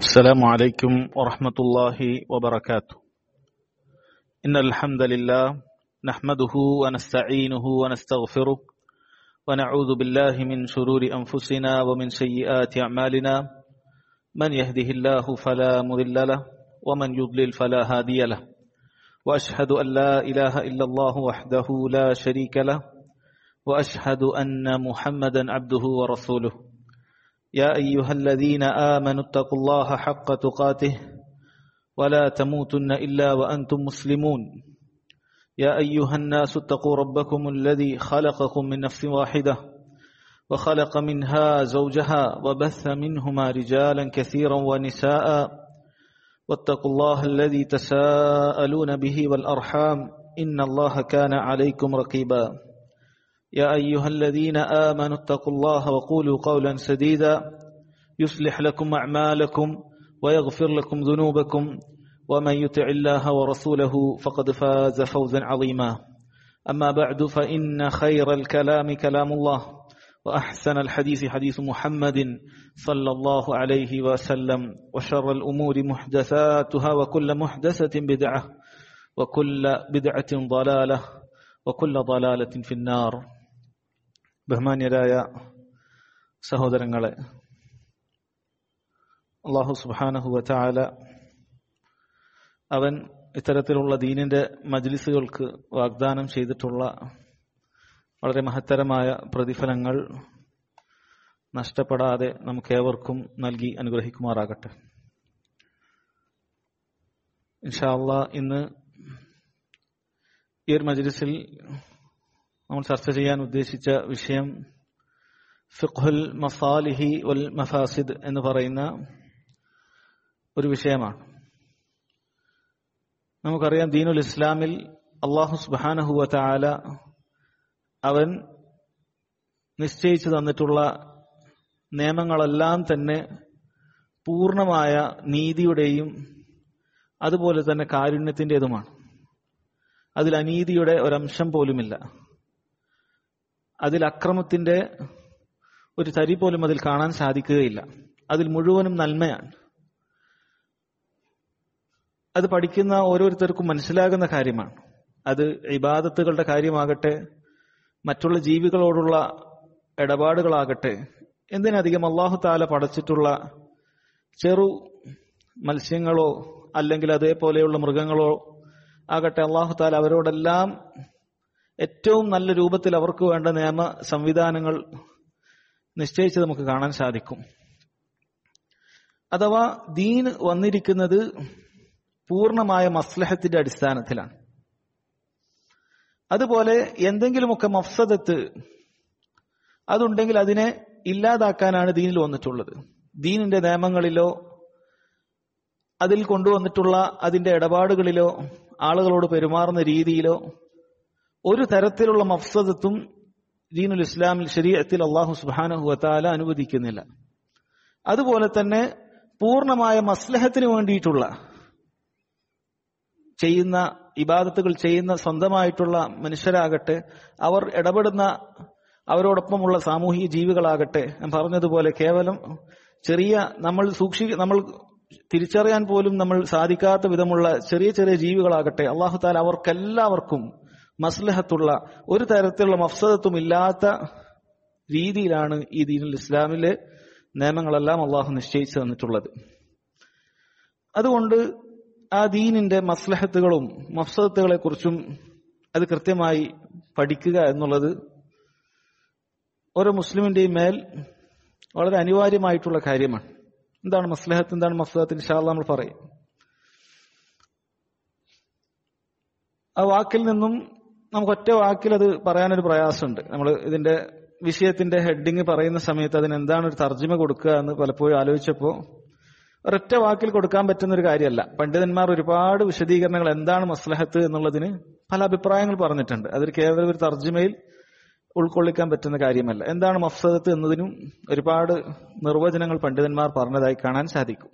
السلام عليكم ورحمة الله وبركاته إن الحمد لله نحمده ونستعينه ونستغفره ونعوذ بالله من شرور أنفسنا ومن سيئات أعمالنا من يهده الله فلا مضل له ومن يضلل فلا هادي له وأشهد أن لا إله إلا الله وحده لا شريك له وأشهد أن محمدا عبده ورسوله يا أيها الذين آمنوا اتقوا الله حق تقاته ولا تموتن إلا وأنتم مسلمون يا أيها الناس اتقوا ربكم الذي خلقكم من نفس واحدة وخلق منها زوجها وبث منهما رجالا كثيرا ونساء واتقوا الله الذي تساءلون به والأرحام إن الله كان عليكم رقيبا يا أيها الذين آمنوا اتقوا الله وقولوا قولا سديدا يصلح لكم أعمالكم ويغفر لكم ذنوبكم ومن يطع الله ورسوله فقد فاز فوزا عظيما أما بعد فإن خير الكلام كلام الله وأحسن الحديث حديث محمد صلى الله عليه وسلم وشر الأمور محدثاتها وكل محدثة بدعة وكل بدعة ضلالة وكل ضلالة في النار ബഹുമാന്യരായ സഹോദരങ്ങളെ അള്ളാഹു സുബാനഹുവ ചാല അവൻ ഇത്തരത്തിലുള്ള ദീനിന്റെ മജ്ലിസുകൾക്ക് വാഗ്ദാനം ചെയ്തിട്ടുള്ള വളരെ മഹത്തരമായ പ്രതിഫലങ്ങൾ നഷ്ടപ്പെടാതെ നമുക്കേവർക്കും നൽകി അനുഗ്രഹിക്കുമാറാകട്ടെ ഇൻഷാല്ല ഇന്ന് ഈ ഒരു മജ്ലിസിൽ നമ്മൾ ചർച്ച ചെയ്യാൻ ഉദ്ദേശിച്ച വിഷയം ഫിഖുൽ മസാലിഹി വൽ മഫാസിദ് എന്ന് പറയുന്ന ഒരു വിഷയമാണ് നമുക്കറിയാം ദീനുൽ ഇസ്ലാമിൽ അള്ളാഹു സുബാനഹുവ താല അവൻ നിശ്ചയിച്ചു തന്നിട്ടുള്ള നിയമങ്ങളെല്ലാം തന്നെ പൂർണ്ണമായ നീതിയുടെയും അതുപോലെ തന്നെ കാരുണ്യത്തിൻ്റെതുമാണ് അതിൽ അനീതിയുടെ ഒരംശം പോലുമില്ല അതിൽ അക്രമത്തിന്റെ ഒരു തരി പോലും അതിൽ കാണാൻ സാധിക്കുകയില്ല അതിൽ മുഴുവനും നന്മയാണ് അത് പഠിക്കുന്ന ഓരോരുത്തർക്കും മനസ്സിലാകുന്ന കാര്യമാണ് അത് ഇബാദത്തുകളുടെ കാര്യമാകട്ടെ മറ്റുള്ള ജീവികളോടുള്ള ഇടപാടുകളാകട്ടെ എന്തിനധികം അള്ളാഹു താല പടച്ചിട്ടുള്ള ചെറു മത്സ്യങ്ങളോ അല്ലെങ്കിൽ അതേപോലെയുള്ള മൃഗങ്ങളോ ആകട്ടെ അള്ളാഹു താല അവരോടെല്ലാം ഏറ്റവും നല്ല രൂപത്തിൽ അവർക്ക് വേണ്ട നിയമ സംവിധാനങ്ങൾ നിശ്ചയിച്ച് നമുക്ക് കാണാൻ സാധിക്കും അഥവാ ദീൻ വന്നിരിക്കുന്നത് പൂർണ്ണമായ മസ്ലഹത്തിന്റെ അടിസ്ഥാനത്തിലാണ് അതുപോലെ എന്തെങ്കിലുമൊക്കെ മഫ്സദത്ത് അതുണ്ടെങ്കിൽ അതിനെ ഇല്ലാതാക്കാനാണ് ദീനിൽ വന്നിട്ടുള്ളത് ദീനിന്റെ നിയമങ്ങളിലോ അതിൽ കൊണ്ടുവന്നിട്ടുള്ള അതിന്റെ ഇടപാടുകളിലോ ആളുകളോട് പെരുമാറുന്ന രീതിയിലോ ഒരു തരത്തിലുള്ള മഫ്സദത്തും ദീനുൽ ഇസ്ലാമിൽ ശരീരത്തിൽ അള്ളാഹു സുബാനഹു വത്താല അനുവദിക്കുന്നില്ല അതുപോലെ തന്നെ പൂർണ്ണമായ മസ്ലഹത്തിന് വേണ്ടിയിട്ടുള്ള ചെയ്യുന്ന ഇബാദത്തുകൾ ചെയ്യുന്ന സ്വന്തമായിട്ടുള്ള മനുഷ്യരാകട്ടെ അവർ ഇടപെടുന്ന അവരോടൊപ്പമുള്ള സാമൂഹിക ജീവികളാകട്ടെ ഞാൻ പറഞ്ഞതുപോലെ കേവലം ചെറിയ നമ്മൾ സൂക്ഷി നമ്മൾ തിരിച്ചറിയാൻ പോലും നമ്മൾ സാധിക്കാത്ത വിധമുള്ള ചെറിയ ചെറിയ ജീവികളാകട്ടെ അള്ളാഹു താല അവർക്കെല്ലാവർക്കും മസ്ലഹത്തുള്ള ഒരു തരത്തിലുള്ള മഫ്സദത്തും ഇല്ലാത്ത രീതിയിലാണ് ഈ ദീനുൽ ഇസ്ലാമിലെ നിയമങ്ങളെല്ലാം അള്ളാഹു നിശ്ചയിച്ചു തന്നിട്ടുള്ളത് അതുകൊണ്ട് ആ ദീനിന്റെ മസ്ലഹത്തുകളും മഫ്സദത്തുകളെ കുറിച്ചും അത് കൃത്യമായി പഠിക്കുക എന്നുള്ളത് ഓരോ മുസ്ലിമിന്റെയും മേൽ വളരെ അനിവാര്യമായിട്ടുള്ള കാര്യമാണ് എന്താണ് മസ്ലഹത്ത് എന്താണ് മഫ്സദത്ത് ഇൻഷാല്ല നമ്മൾ പറയും ആ വാക്കിൽ നിന്നും നമുക്ക് ഒറ്റ വാക്കിൽ അത് പറയാനൊരു പ്രയാസമുണ്ട് നമ്മൾ ഇതിന്റെ വിഷയത്തിന്റെ ഹെഡിങ് പറയുന്ന സമയത്ത് അതിന് എന്താണ് ഒരു തർജ്ജിമ കൊടുക്കുക എന്ന് പലപ്പോഴും ആലോചിച്ചപ്പോൾ ഒരൊറ്റ വാക്കിൽ കൊടുക്കാൻ പറ്റുന്ന ഒരു കാര്യമല്ല പണ്ഡിതന്മാർ ഒരുപാട് വിശദീകരണങ്ങൾ എന്താണ് മസ്ലഹത്ത് എന്നുള്ളതിന് പല അഭിപ്രായങ്ങൾ പറഞ്ഞിട്ടുണ്ട് അതൊരു കേവലം ഒരു തർജ്ജിമയിൽ ഉൾക്കൊള്ളിക്കാൻ പറ്റുന്ന കാര്യമല്ല എന്താണ് മഫ്സദത്ത് എന്നതിനും ഒരുപാട് നിർവചനങ്ങൾ പണ്ഡിതന്മാർ പറഞ്ഞതായി കാണാൻ സാധിക്കും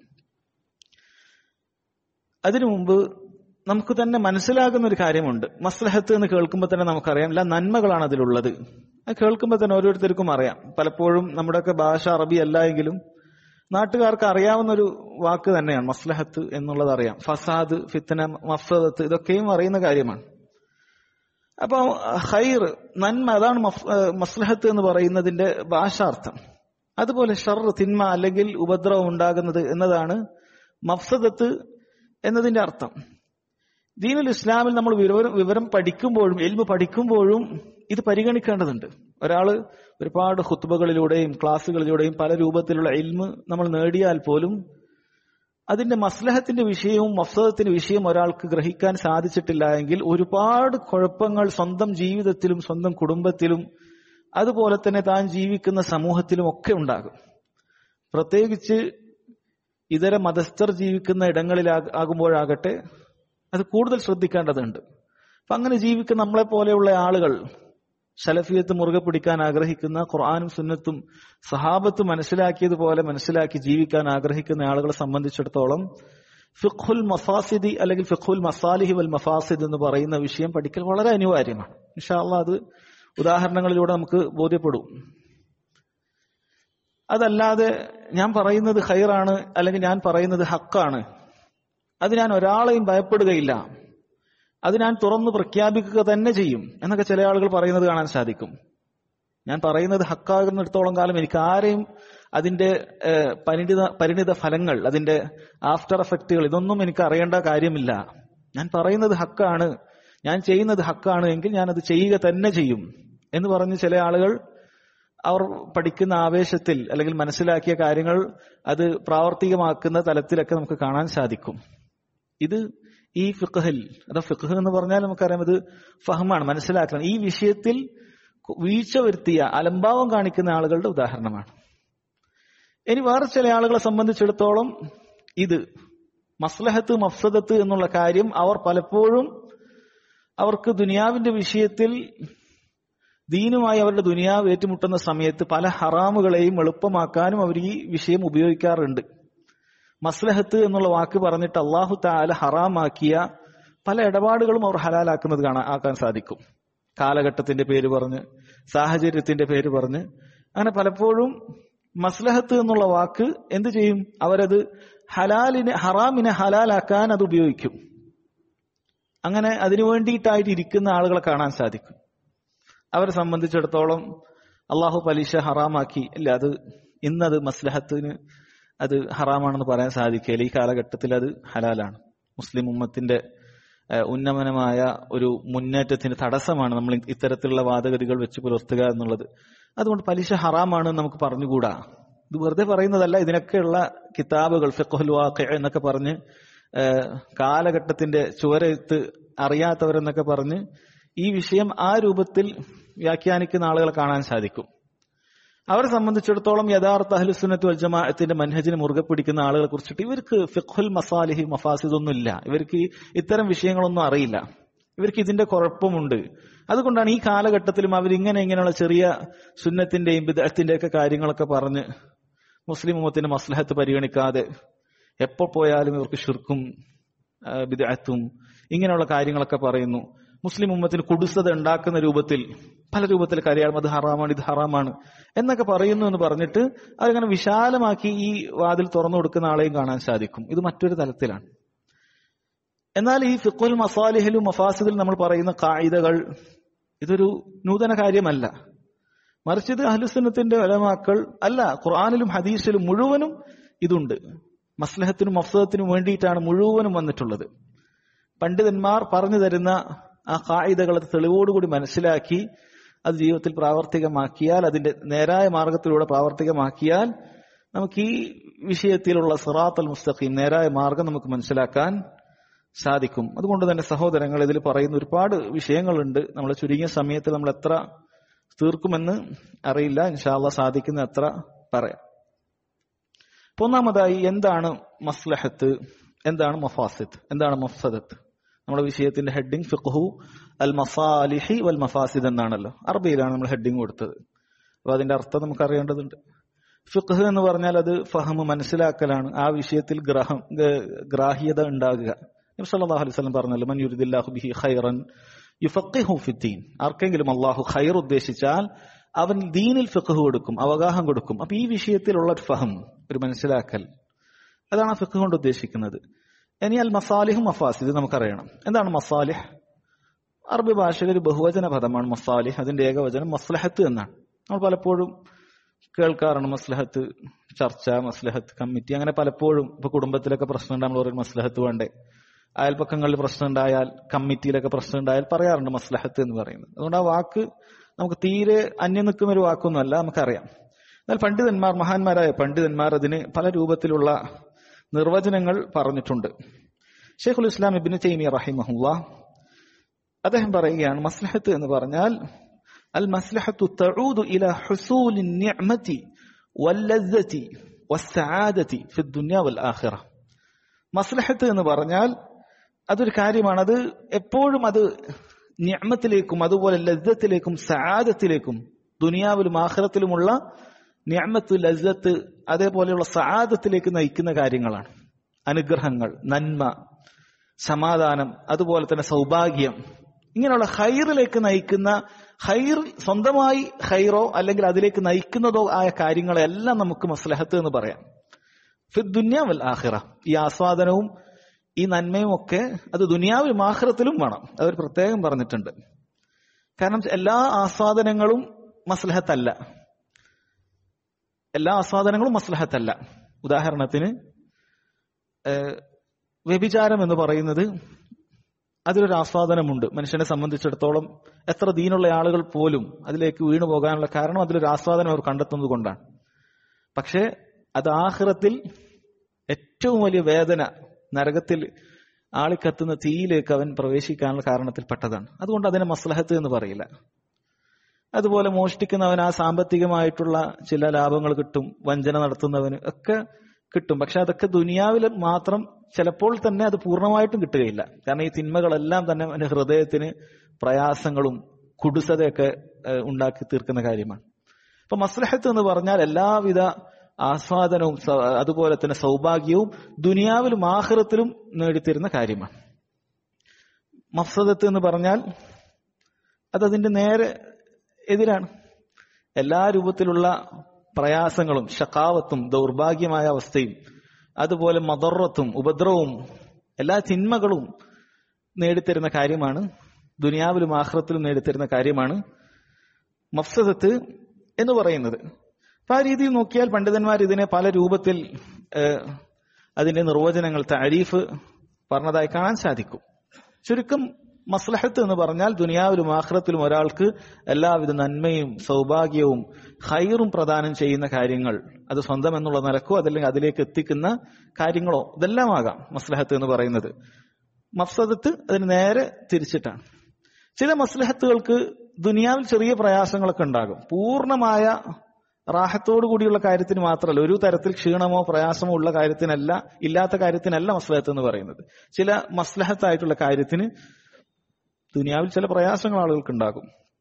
അതിനു മുമ്പ് നമുക്ക് തന്നെ മനസ്സിലാകുന്ന ഒരു കാര്യമുണ്ട് മസ്ലഹത്ത് എന്ന് കേൾക്കുമ്പോൾ തന്നെ നമുക്കറിയാം എല്ലാ നന്മകളാണ് അതിലുള്ളത് അത് കേൾക്കുമ്പോൾ തന്നെ ഓരോരുത്തർക്കും അറിയാം പലപ്പോഴും നമ്മുടെയൊക്കെ ഭാഷ അറബി അല്ല എങ്കിലും നാട്ടുകാർക്ക് അറിയാവുന്ന ഒരു വാക്ക് തന്നെയാണ് മസ്ലഹത്ത് എന്നുള്ളത് അറിയാം ഫസാദ് ഫിത്തന മഫ്സദത്ത് ഇതൊക്കെയും അറിയുന്ന കാര്യമാണ് അപ്പൊ ഹൈർ നന്മ അതാണ് മഫ്- ഏഹ് മസ്ലഹത്ത് എന്ന് പറയുന്നതിന്റെ ഭാഷാർത്ഥം അതുപോലെ ഷർ തിന്മ അല്ലെങ്കിൽ ഉപദ്രവം ഉണ്ടാകുന്നത് എന്നതാണ് മഫ്സദത്ത് എന്നതിന്റെ അർത്ഥം ദീനുൽ ഇസ്ലാമിൽ നമ്മൾ വിവരം വിവരം പഠിക്കുമ്പോഴും എൽമ് പഠിക്കുമ്പോഴും ഇത് പരിഗണിക്കേണ്ടതുണ്ട് ഒരാള് ഒരുപാട് ഹുത്തുബകളിലൂടെയും ക്ലാസ്സുകളിലൂടെയും പല രൂപത്തിലുള്ള എൽമ് നമ്മൾ നേടിയാൽ പോലും അതിന്റെ മസ്ലഹത്തിന്റെ വിഷയവും മഫ്സദത്തിന്റെ വിഷയവും ഒരാൾക്ക് ഗ്രഹിക്കാൻ സാധിച്ചിട്ടില്ല എങ്കിൽ ഒരുപാട് കുഴപ്പങ്ങൾ സ്വന്തം ജീവിതത്തിലും സ്വന്തം കുടുംബത്തിലും അതുപോലെ തന്നെ താൻ ജീവിക്കുന്ന സമൂഹത്തിലും ഒക്കെ ഉണ്ടാകും പ്രത്യേകിച്ച് ഇതര മതസ്ഥർ ജീവിക്കുന്ന ഇടങ്ങളിലാകുമ്പോഴാകട്ടെ അത് കൂടുതൽ ശ്രദ്ധിക്കേണ്ടതുണ്ട് അപ്പൊ അങ്ങനെ ജീവിക്കുന്ന നമ്മളെ പോലെയുള്ള ആളുകൾ സലഫിയത്ത് മുറുകെ പിടിക്കാൻ ആഗ്രഹിക്കുന്ന ഖുർആാനും സുന്നത്തും സഹാബത്ത് മനസ്സിലാക്കിയതുപോലെ മനസ്സിലാക്കി ജീവിക്കാൻ ആഗ്രഹിക്കുന്ന ആളുകളെ സംബന്ധിച്ചിടത്തോളം ഫിഖുൽ മഫാസിദി അല്ലെങ്കിൽ ഫിഖുൽ മസാലിഹി വൽ മഫാസിദ് എന്ന് പറയുന്ന വിഷയം പഠിക്കൽ വളരെ അനിവാര്യമാണ് ഇൻഷാല്ല അത് ഉദാഹരണങ്ങളിലൂടെ നമുക്ക് ബോധ്യപ്പെടും അതല്ലാതെ ഞാൻ പറയുന്നത് ഹൈറാണ് അല്ലെങ്കിൽ ഞാൻ പറയുന്നത് ഹക്കാണ് അത് ഞാൻ ഒരാളെയും ഭയപ്പെടുകയില്ല അത് ഞാൻ തുറന്നു പ്രഖ്യാപിക്കുക തന്നെ ചെയ്യും എന്നൊക്കെ ചില ആളുകൾ പറയുന്നത് കാണാൻ സാധിക്കും ഞാൻ പറയുന്നത് ഹക്കാകുന്നിടത്തോളം കാലം എനിക്ക് ആരെയും അതിന്റെ ഏഹ്, പരിണിത പരിണിത ഫലങ്ങൾ അതിന്റെ ആഫ്റ്റർ എഫക്റ്റുകൾ ഇതൊന്നും എനിക്ക് അറിയേണ്ട കാര്യമില്ല ഞാൻ പറയുന്നത് ഹക്കാണ് ഞാൻ ചെയ്യുന്നത് ഹക്കാണ് എങ്കിൽ ഞാൻ അത് ചെയ്യുക തന്നെ ചെയ്യും എന്ന് പറഞ്ഞ് ചില ആളുകൾ അവർ പഠിക്കുന്ന ആവേശത്തിൽ അല്ലെങ്കിൽ മനസ്സിലാക്കിയ കാര്യങ്ങൾ അത് പ്രാവർത്തികമാക്കുന്ന തലത്തിലൊക്കെ നമുക്ക് കാണാൻ സാധിക്കും ഇത് ഈ ഫിഖഹിൽ അതാ ഫിഖ് എന്ന് പറഞ്ഞാൽ നമുക്കറിയാം ഇത് ഫഹമാണ് മനസ്സിലാക്കണം ഈ വിഷയത്തിൽ വീഴ്ച വരുത്തിയ അലംഭാവം കാണിക്കുന്ന ആളുകളുടെ ഉദാഹരണമാണ് ഇനി വേറെ ചില ആളുകളെ സംബന്ധിച്ചിടത്തോളം ഇത് മസ്ലഹത്ത് മഫ്സദത്ത് എന്നുള്ള കാര്യം അവർ പലപ്പോഴും അവർക്ക് ദുനിയാവിന്റെ വിഷയത്തിൽ ദീനുമായി അവരുടെ ദുനിയാവ് ഏറ്റുമുട്ടുന്ന സമയത്ത് പല ഹറാമുകളെയും എളുപ്പമാക്കാനും അവർ ഈ വിഷയം ഉപയോഗിക്കാറുണ്ട് മസ്ലഹത്ത് എന്നുള്ള വാക്ക് പറഞ്ഞിട്ട് അള്ളാഹു താല ഹറാമാക്കിയ പല ഇടപാടുകളും അവർ ഹലാലാക്കുന്നത് കാണാൻ ആക്കാൻ സാധിക്കും കാലഘട്ടത്തിന്റെ പേര് പറഞ്ഞ് സാഹചര്യത്തിന്റെ പേര് പറഞ്ഞ് അങ്ങനെ പലപ്പോഴും മസ്ലഹത്ത് എന്നുള്ള വാക്ക് എന്ത് ചെയ്യും അവരത് ഹലാലിനെ ഹറാമിനെ ഹലാലാക്കാൻ അത് ഉപയോഗിക്കും അങ്ങനെ അതിനു വേണ്ടിയിട്ടായിട്ട് ഇരിക്കുന്ന ആളുകളെ കാണാൻ സാധിക്കും അവരെ സംബന്ധിച്ചിടത്തോളം അള്ളാഹു പലിശ ഹറാമാക്കി ഇല്ല അത് ഇന്നത് മസ്ലഹത്തിന് അത് ഹറാമാണെന്ന് പറയാൻ സാധിക്കില്ല ഈ കാലഘട്ടത്തിൽ അത് ഹലാലാണ് മുസ്ലിം ഉമ്മത്തിന്റെ ഏഹ്, ഉന്നമനമായ ഒരു മുന്നേറ്റത്തിന് തടസ്സമാണ് നമ്മൾ ഇത്തരത്തിലുള്ള വാദഗതികൾ വെച്ച് പുലർത്തുക എന്നുള്ളത് അതുകൊണ്ട് പലിശ ഹറാമാണ് എന്ന് നമുക്ക് പറഞ്ഞുകൂടാ ഇത് വെറുതെ പറയുന്നതല്ല ഇതിനൊക്കെയുള്ള കിതാബുകൾ ഫിഖുൽ വാഖി എന്നൊക്കെ പറഞ്ഞ് ഏഹ്, കാലഘട്ടത്തിന്റെ ചുവരെഴുത്ത് അറിയാത്തവരെന്നൊക്കെ പറഞ്ഞ് ഈ വിഷയം ആ രൂപത്തിൽ വ്യാഖ്യാനിക്കുന്ന ആളുകളെ കാണാൻ സാധിക്കും അവരെ സംബന്ധിച്ചിടത്തോളം യഥാർത്ഥ അഹ്ലുസുന്നത്ത് വൽ ജമാഅത്തിന്റെ മൻഹജിനെ മുറുകെ പിടിക്കുന്ന ആളുകളെ കുറിച്ചിട്ട് ഇവർക്ക് ഫിഖുൽ മസാലിഹി മഫാസിദ് ഒന്നും ഇല്ല ഇവർക്ക് ഈ ഇത്തരം വിഷയങ്ങളൊന്നും അറിയില്ല ഇവർക്ക് ഇതിന്റെ കുഴപ്പമുണ്ട് അതുകൊണ്ടാണ് ഈ കാലഘട്ടത്തിലും അവർ ഇങ്ങനെ ഇങ്ങനെയുള്ള ചെറിയ സുന്നത്തിന്റെയും ബിദഅത്തിന്റെ ഒക്കെ കാര്യങ്ങളൊക്കെ പറഞ്ഞ് മുസ്ലിം ഉമ്മത്തിന്റെ മസ്ലഹത്ത് പരിഗണിക്കാതെ എപ്പോൾ പോയാലും ഇവർക്ക് ഷിർക്കും ആ, ബിദഅത്തും ഇങ്ങനെയുള്ള കാര്യങ്ങളൊക്കെ പറയുന്നു മുസ്ലിം ഉമ്മത്തിന് കുടുസത ഉണ്ടാക്കുന്ന രൂപത്തിൽ പല രൂപത്തിൽ കരയാളും അത് ഹറാമാണ് ഇത് ഹറാമാണ് എന്നൊക്കെ പറയുന്നു എന്ന് പറഞ്ഞിട്ട് അതിങ്ങനെ വിശാലമാക്കി ഈ വാതിൽ തുറന്നു കൊടുക്കുന്ന ആളെയും കാണാൻ സാധിക്കും ഇത് മറ്റൊരു തലത്തിലാണ് എന്നാൽ ഈ ഫിഖുൽ മസാലിഹിലും മഫാസിദിലും നമ്മൾ പറയുന്ന കായികകൾ ഇതൊരു നൂതന കാര്യമല്ല മറിച്ച് ഇത് അഹ്ലുസുന്നത്തിന്റെ ഒലമാക്കൾ അല്ല ഖുർആാനിലും ഹദീസിലും മുഴുവനും ഇതുണ്ട് മസ്ലഹത്തിനും മഫ്സദത്തിനും വേണ്ടിയിട്ടാണ് മുഴുവനും വന്നിട്ടുള്ളത് പണ്ഡിതന്മാർ പറഞ്ഞു തരുന്ന ആ കായികകൾ അത് തെളിവോടുകൂടി മനസ്സിലാക്കി അത് ജീവിതത്തിൽ പ്രാവർത്തികമാക്കിയാൽ അതിന്റെ നേരായ മാർഗത്തിലൂടെ പ്രാവർത്തികമാക്കിയാൽ നമുക്ക് ഈ വിഷയത്തിലുള്ള സിറാത്ത് അൽ മുസ്തഖീം നേരായ മാർഗം നമുക്ക് മനസ്സിലാക്കാൻ സാധിക്കും അതുകൊണ്ട് തന്നെ സഹോദരങ്ങൾ ഇതിൽ പറയുന്ന ഒരുപാട് വിഷയങ്ങളുണ്ട് നമ്മൾ ചുരുങ്ങിയ സമയത്ത് നമ്മൾ എത്ര തീർക്കുമെന്ന് അറിയില്ല ഇൻഷാല്ല സാധിക്കുന്ന എത്ര പറയാം അപ്പൊ ഒന്നാമതായി എന്താണ് മസ്ലഹത്ത് എന്താണ് മഫാസിദ് എന്താണ് മഫ്സദത്ത് നമ്മുടെ വിഷയത്തിന്റെ ഹെഡിങ് ഫിഖ്ഹു അൽ മസാലിഹി വൽ മഫാസിദ് എന്നാണല്ലോ അറബിയിലാണ് നമ്മൾ ഹെഡിങ് കൊടുത്തത് അപ്പൊ അതിന്റെ അർത്ഥം നമുക്ക് അറിയേണ്ടതുണ്ട് ഫിഖ് എന്ന് പറഞ്ഞാൽ അത് ഫഹമ് മനസ്സിലാക്കലാണ് ആ വിഷയത്തിൽ ഗ്രഹം ഗ- ഗ്രാഹ്യത ഉണ്ടാകുക നബി സല്ലല്ലാഹു അലൈഹി വസല്ലം പറഞ്ഞല്ലോ മൻ യുരിദില്ലാഹു ബിഹി ഖൈറൻ യുഫഖിഹു ഫിദ്ദീൻ ആർക്കെങ്കിലും അള്ളാഹു ഖൈർ ഉദ്ദേശിച്ചാൽ അവൻ ദീനിൽ ഫിഖ് കൊടുക്കും അവഗാഹം കൊടുക്കും അപ്പൊ ഈ വിഷയത്തിലുള്ള ഒരു ഫഹം ഒരു മനസ്സിലാക്കൽ അതാണ് ആ ഫിഖ് കൊണ്ട് ഉദ്ദേശിക്കുന്നത് ഇനി അൽ മസാലിഹും മഫാസിദ് നമുക്കറിയണം എന്താണ് മസാലിഹ് അറബി ഭാഷയിൽ ഒരു ബഹുവചന പദമാണ് മസാലിഹ് അതിന്റെ ഏകവചനം മസ്ലഹത്ത് എന്നാണ് നമ്മൾ പലപ്പോഴും കേൾക്കാറുണ്ട് മസ്ലഹത്ത് ചർച്ച മസ്ലഹത്ത് കമ്മിറ്റി അങ്ങനെ പലപ്പോഴും ഇപ്പൊ കുടുംബത്തിലൊക്കെ പ്രശ്നം ഉണ്ടാകുമ്പോൾ ഒരു മസ്ലഹത്ത് വേണ്ടേ അയൽപ്പക്കങ്ങളിൽ പ്രശ്നം ഉണ്ടായാൽ കമ്മിറ്റിയിലൊക്കെ പ്രശ്നം ഉണ്ടായാൽ പറയാറുണ്ട് മസ്ലഹത്ത് എന്ന് പറയുന്നത് അതുകൊണ്ട് ആ വാക്ക് നമുക്ക് തീരെ അന്യം നിൽക്കുന്ന ഒരു വാക്കൊന്നുമല്ല നമുക്കറിയാം എന്നാൽ പണ്ഡിതന്മാർ മഹാന്മാരായ പണ്ഡിതന്മാർ അതിന് പല രൂപത്തിലുള്ള നിർവചനങ്ങൾ പറഞ്ഞിട്ടുണ്ട് ഷെയ്ഖുൽ ഇസ്ലാം ഇബിന് തൈമി റഹിമഹുല്ല അദ്ദേഹം പറയുകയാണ് മസ്ലഹത്ത് എന്ന് പറഞ്ഞാൽ അൽ മസ്ലഹത്തു തഊദു ഇല ഹുസൂലി നിഅമതി വല്ലസ്സതി വസ്സആദതി ഫി ദുനിയ വൽ ആഖിറ മസ്ലഹത്ത് എന്ന് പറഞ്ഞാൽ അതൊരു കാര്യമാണ് അത് എപ്പോഴും അത് നിഅമത്തിലേക്കും അതുപോലെ ലജ്ജത്തിലേക്കും സആദത്തിലേക്കും ദുനിയാവിലും ആഖിറത്തിലുമുള്ള നിഅമത്ത് ലജ്ജത്ത് അതേപോലെയുള്ള സആദത്തിലേക്ക് നയിക്കുന്ന കാര്യങ്ങളാണ് അനുഗ്രഹങ്ങൾ നന്മ സമാധാനം അതുപോലെ തന്നെ സൗഭാഗ്യം ഇങ്ങനെയുള്ള ഹൈറിലേക്ക് നയിക്കുന്ന ഹൈർ സ്വന്തമായി ഹൈറോ അല്ലെങ്കിൽ അതിലേക്ക് നയിക്കുന്നതോ ആയ കാര്യങ്ങളെല്ലാം നമുക്ക് മസ്ലഹത്ത് എന്ന് പറയാം ഫിദ് ദുന്യാവൽ ആഹിറ ഈ ആസ്വാദനവും ഈ നന്മയും ഒക്കെ അത് ദുനിയാവിലും ആഹ്റത്തിലും വേണം അവർ പ്രത്യേകം പറഞ്ഞിട്ടുണ്ട് കാരണം എല്ലാ ആസ്വാദനങ്ങളും മസ്ലഹത്തല്ല എല്ലാ ആസ്വാദനങ്ങളും മസ്ലഹത്തല്ല ഉദാഹരണത്തിന് വ്യഭിചാരം എന്ന് പറയുന്നത് അതിലൊരു ആസ്വാദനമുണ്ട് മനുഷ്യനെ സംബന്ധിച്ചിടത്തോളം എത്ര ദീനുള്ള ആളുകൾ പോലും അതിലേക്ക് വീണു പോകാനുള്ള കാരണം അതിലൊരു ആസ്വാദനം അവർ കണ്ടെത്തുന്നത് കൊണ്ടാണ് പക്ഷേ അത് ആഹ്റത്തിൽ ഏറ്റവും വലിയ വേദന നരകത്തിൽ ആളിക്കത്തുന്ന തീയിലേക്ക് അവൻ പ്രവേശിക്കാനുള്ള കാരണത്തിൽപ്പെട്ടതാണ് അതുകൊണ്ട് അതിനെ മസ്ലഹത്ത് എന്ന് പറയില്ല അതുപോലെ മോഷ്ടിക്കുന്നവൻ ആ സാമ്പത്തികമായിട്ടുള്ള ചില ലാഭങ്ങൾ കിട്ടും വഞ്ചന നടത്തുന്നവന് ഒക്കെ കിട്ടും പക്ഷെ അതൊക്കെ ദുനിയാവിൽ മാത്രം ചിലപ്പോൾ തന്നെ അത് പൂർണ്ണമായിട്ടും കിട്ടുകയില്ല കാരണം ഈ തിന്മകളെല്ലാം തന്നെ അവന്റെ ഹൃദയത്തിന് പ്രയാസങ്ങളും കുടുസതയൊക്കെ ഉണ്ടാക്കി തീർക്കുന്ന കാര്യമാണ് അപ്പൊ മസ്ലഹത്ത് എന്ന് പറഞ്ഞാൽ എല്ലാവിധ ആസ്വാദനവും അതുപോലെ തന്നെ സൗഭാഗ്യവും ദുനിയാവിലും ആഹ്റത്തിലും നേടിത്തരുന്ന കാര്യമാണ് മഫ്സദത്ത് എന്ന് പറഞ്ഞാൽ അതതിന്റെ നേരെ എതിരാണ് എല്ലാ രൂപത്തിലുള്ള പ്രയാസങ്ങളും ഷക്കാവത്തും ദൗർഭാഗ്യമായ അവസ്ഥയും അതുപോലെ മദറത്തും ഉപദ്രവവും എല്ലാ തിന്മകളും നേടിത്തരുന്ന കാര്യമാണ് ദുനിയാവിലും ആഹ്റത്തിലും നേടിത്തരുന്ന കാര്യമാണ് മഫ്സദത്ത് എന്ന് പറയുന്നത് അപ്പൊ ആ രീതിയിൽ നോക്കിയാൽ പണ്ഡിതന്മാർ ഇതിനെ പല രൂപത്തിൽ അതിന്റെ നിർവചനങ്ങൾ താരീഫ് പറഞ്ഞതായി കാണാൻ സാധിക്കും ചുരുക്കം മസ്ലഹത്ത് എന്ന് പറഞ്ഞാൽ ദുനിയാവിലും ആഹ്റത്തിലും ഒരാൾക്ക് എല്ലാവിധ നന്മയും സൗഭാഗ്യവും ഹൈറും പ്രദാനം ചെയ്യുന്ന കാര്യങ്ങൾ അത് സ്വന്തം എന്നുള്ള നിലക്കോ അതല്ലെങ്കിൽ അതിലേക്ക് എത്തിക്കുന്ന കാര്യങ്ങളോ ഇതെല്ലാം ആകാം മസ്ലഹത്ത് എന്ന് പറയുന്നത് മഫ്സദത്ത് അതിന് നേരെ തിരിച്ചിട്ടാണ് ചില മസ്ലഹത്തുകൾക്ക് ദുനിയാവിൽ ചെറിയ പ്രയാസങ്ങളൊക്കെ ഉണ്ടാകും പൂർണ്ണമായ റാഹത്തോടു കൂടിയുള്ള കാര്യത്തിന് മാത്രമല്ല ഒരു തരത്തിൽ ക്ഷീണമോ പ്രയാസമോ ഉള്ള കാര്യത്തിനല്ല ഇല്ലാത്ത കാര്യത്തിനല്ല മസ്ലഹത്ത് എന്ന് പറയുന്നത് ചില മസ്ലഹത്തായിട്ടുള്ള കാര്യത്തിന് ദുനിയാവിൽ ചില പ്രയാസങ്ങൾ ആളുകൾക്ക് ഉണ്ടാകും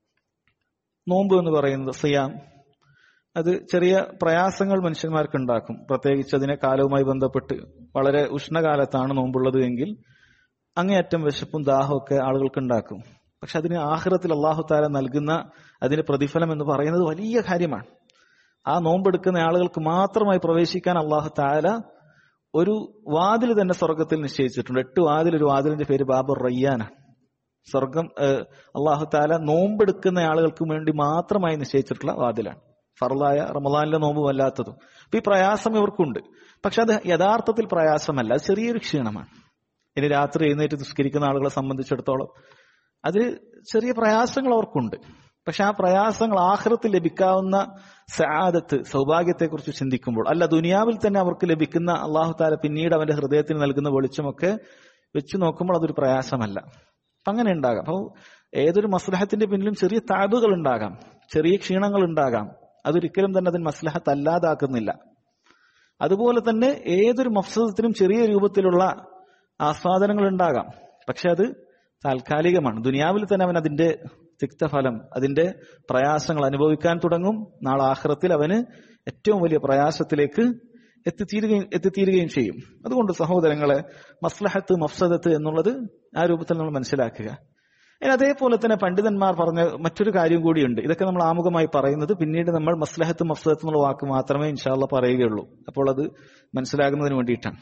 നോമ്പ് എന്ന് പറയുന്നത് സിയാം അത് ചെറിയ പ്രയാസങ്ങൾ മനുഷ്യന്മാർക്ക് ഉണ്ടാക്കും പ്രത്യേകിച്ച് അതിനെ കാലവുമായി ബന്ധപ്പെട്ട് വളരെ ഉഷ്ണകാലത്താണ് നോമ്പുള്ളത് എങ്കിൽ അങ്ങേയറ്റം വിശപ്പും ദാഹവും ഒക്കെ ആളുകൾക്ക് ഉണ്ടാക്കും പക്ഷെ അതിന് ആഹ്റത്തിൽ അള്ളാഹു താല നൽകുന്ന അതിന് പ്രതിഫലം എന്ന് പറയുന്നത് വലിയ കാര്യമാണ് ആ നോമ്പെടുക്കുന്ന ആളുകൾക്ക് മാത്രമായി പ്രവേശിക്കാൻ അള്ളാഹു താല ഒരു വാതിൽ തന്നെ സ്വർഗത്തിൽ നിശ്ചയിച്ചിട്ടുണ്ട് എട്ട് വാതിൽ ഒരു വാതിലിന്റെ പേര് ബാബർ റയ്യാനാണ് സ്വർഗം അള്ളാഹു താല നോമ്പെടുക്കുന്ന ആളുകൾക്ക് വേണ്ടി മാത്രമായി നിശ്ചയിച്ചിട്ടുള്ള വാതിലാണ് ഫർലായ റമദാനിലെ നോമ്പും അല്ലാത്തതും അപ്പൊ ഈ പ്രയാസം ഇവർക്കുണ്ട് പക്ഷെ അത് യഥാർത്ഥത്തിൽ പ്രയാസമല്ല അത് ചെറിയൊരു ക്ഷീണമാണ് ഇനി രാത്രി എഴുന്നേറ്റ് നിസ്കരിക്കുന്ന ആളുകളെ സംബന്ധിച്ചിടത്തോളം അത് ചെറിയ പ്രയാസങ്ങൾ അവർക്കുണ്ട് പക്ഷെ ആ പ്രയാസങ്ങൾ ആഹ്റത്തിൽ ലഭിക്കാവുന്ന സാദത്ത് സൗഭാഗ്യത്തെക്കുറിച്ച് ചിന്തിക്കുമ്പോൾ അല്ല ദുനിയാവിൽ തന്നെ അവർക്ക് ലഭിക്കുന്ന അള്ളാഹു താല പിന്നീട് അവന്റെ ഹൃദയത്തിന് നൽകുന്ന വെളിച്ചമൊക്കെ വെച്ച് നോക്കുമ്പോൾ അതൊരു പ്രയാസമല്ല അപ്പൊ അങ്ങനെ ഉണ്ടാകാം അപ്പോൾ ഏതൊരു മസ്ലഹത്തിന്റെ പിന്നിലും ചെറിയ താബുകൾ ഉണ്ടാകാം ചെറിയ ക്ഷീണങ്ങൾ ഉണ്ടാകാം അതൊരിക്കലും തന്നെ അതിന് മസ്ലഹത്ത് അല്ലാതാക്കുന്നില്ല അതുപോലെ തന്നെ ഏതൊരു മഫ്സദത്തിനും ചെറിയ രൂപത്തിലുള്ള ആസ്വാദനങ്ങൾ ഉണ്ടാകാം പക്ഷെ അത് താൽക്കാലികമാണ് ദുനിയാവിൽ തന്നെ അവൻ അതിന്റെ തിക്തഫലം അതിന്റെ പ്രയാസങ്ങൾ അനുഭവിക്കാൻ തുടങ്ങും നാളെ ആഹ്റത്തിൽ അവന് ഏറ്റവും വലിയ പ്രയാസത്തിലേക്ക് എത്തിത്തീരുകയും എത്തിത്തീരുകയും ചെയ്യും അതുകൊണ്ട് സഹോദരങ്ങളെ മസ്ലഹത്ത് മഫ്സദത്ത് എന്നുള്ളത് ആ രൂപത്തിൽ നമ്മൾ മനസ്സിലാക്കുക ഇനി അതേപോലെ തന്നെ പണ്ഡിതന്മാർ പറഞ്ഞ മറ്റൊരു കാര്യം കൂടിയുണ്ട് ഇതൊക്കെ നമ്മൾ ആമുഖമായി പറയുന്നത് പിന്നീട് നമ്മൾ മസ്ലഹത്ത് മഫ്സദത്ത് എന്നുള്ള വാക്ക് മാത്രമേ ഇൻഷാല്ല പറയുകയുള്ളൂ അപ്പോൾ അത് മനസ്സിലാകുന്നതിന് വേണ്ടിയിട്ടാണ്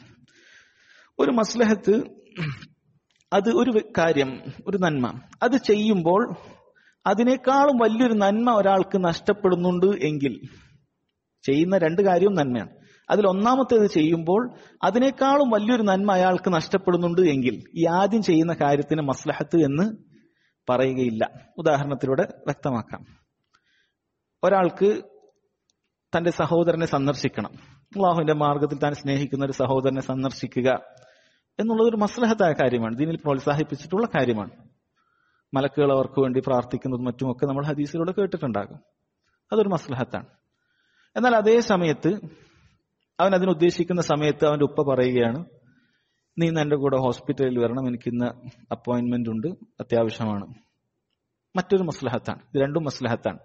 ഒരു മസ്ലഹത്ത് അത് ഒരു വെ- കാര്യം ഒരു നന്മ അത് ചെയ്യുമ്പോൾ അതിനേക്കാളും വലിയൊരു നന്മ ഒരാൾക്ക് നഷ്ടപ്പെടുന്നുണ്ട് എങ്കിൽ ചെയ്യുന്ന രണ്ട് കാര്യവും നന്മയാണ് അതിൽ ഒന്നാമത്തേത് ചെയ്യുമ്പോൾ അതിനേക്കാളും വലിയൊരു നന്മ അയാൾക്ക് നഷ്ടപ്പെടുന്നുണ്ട് എങ്കിൽ ഈ ആദ്യം ചെയ്യുന്ന കാര്യത്തിന് മസ്ലഹത്ത് എന്ന് പറയുകയില്ല ഉദാഹരണത്തിലൂടെ വ്യക്തമാക്കാം ഒരാൾക്ക് തന്റെ സഹോദരനെ സന്ദർശിക്കണം അള്ളാഹുവിന്റെ മാർഗത്തിൽ താൻ സ്നേഹിക്കുന്ന ഒരു സഹോദരനെ സന്ദർശിക്കുക എന്നുള്ളത് ഒരു മസ്ലഹത്തായ കാര്യമാണ് ദീനിൽ പ്രോത്സാഹിപ്പിച്ചിട്ടുള്ള കാര്യമാണ് മലക്കുകൾ അവർക്ക് വേണ്ടി പ്രാർത്ഥിക്കുന്നതും മറ്റുമൊക്കെ നമ്മൾ ഹദീസിലൂടെ കേട്ടിട്ടുണ്ടാകും അതൊരു മസ്ലഹത്താണ് എന്നാൽ അതേ സമയത്ത് അവൻ അതിനുദ്ദേശിക്കുന്ന സമയത്ത് അവന്റെ ഉപ്പ പറയുകയാണ് നീ ഇന്ന് എന്റെ കൂടെ ഹോസ്പിറ്റലിൽ വരണം എനിക്ക് ഇന്ന് അപ്പോയിന്റ്മെന്റ് ഉണ്ട് അത്യാവശ്യമാണ് മറ്റൊരു മസ്ലഹത്താണ് ഇത് രണ്ടും മസ്ലഹത്താണ്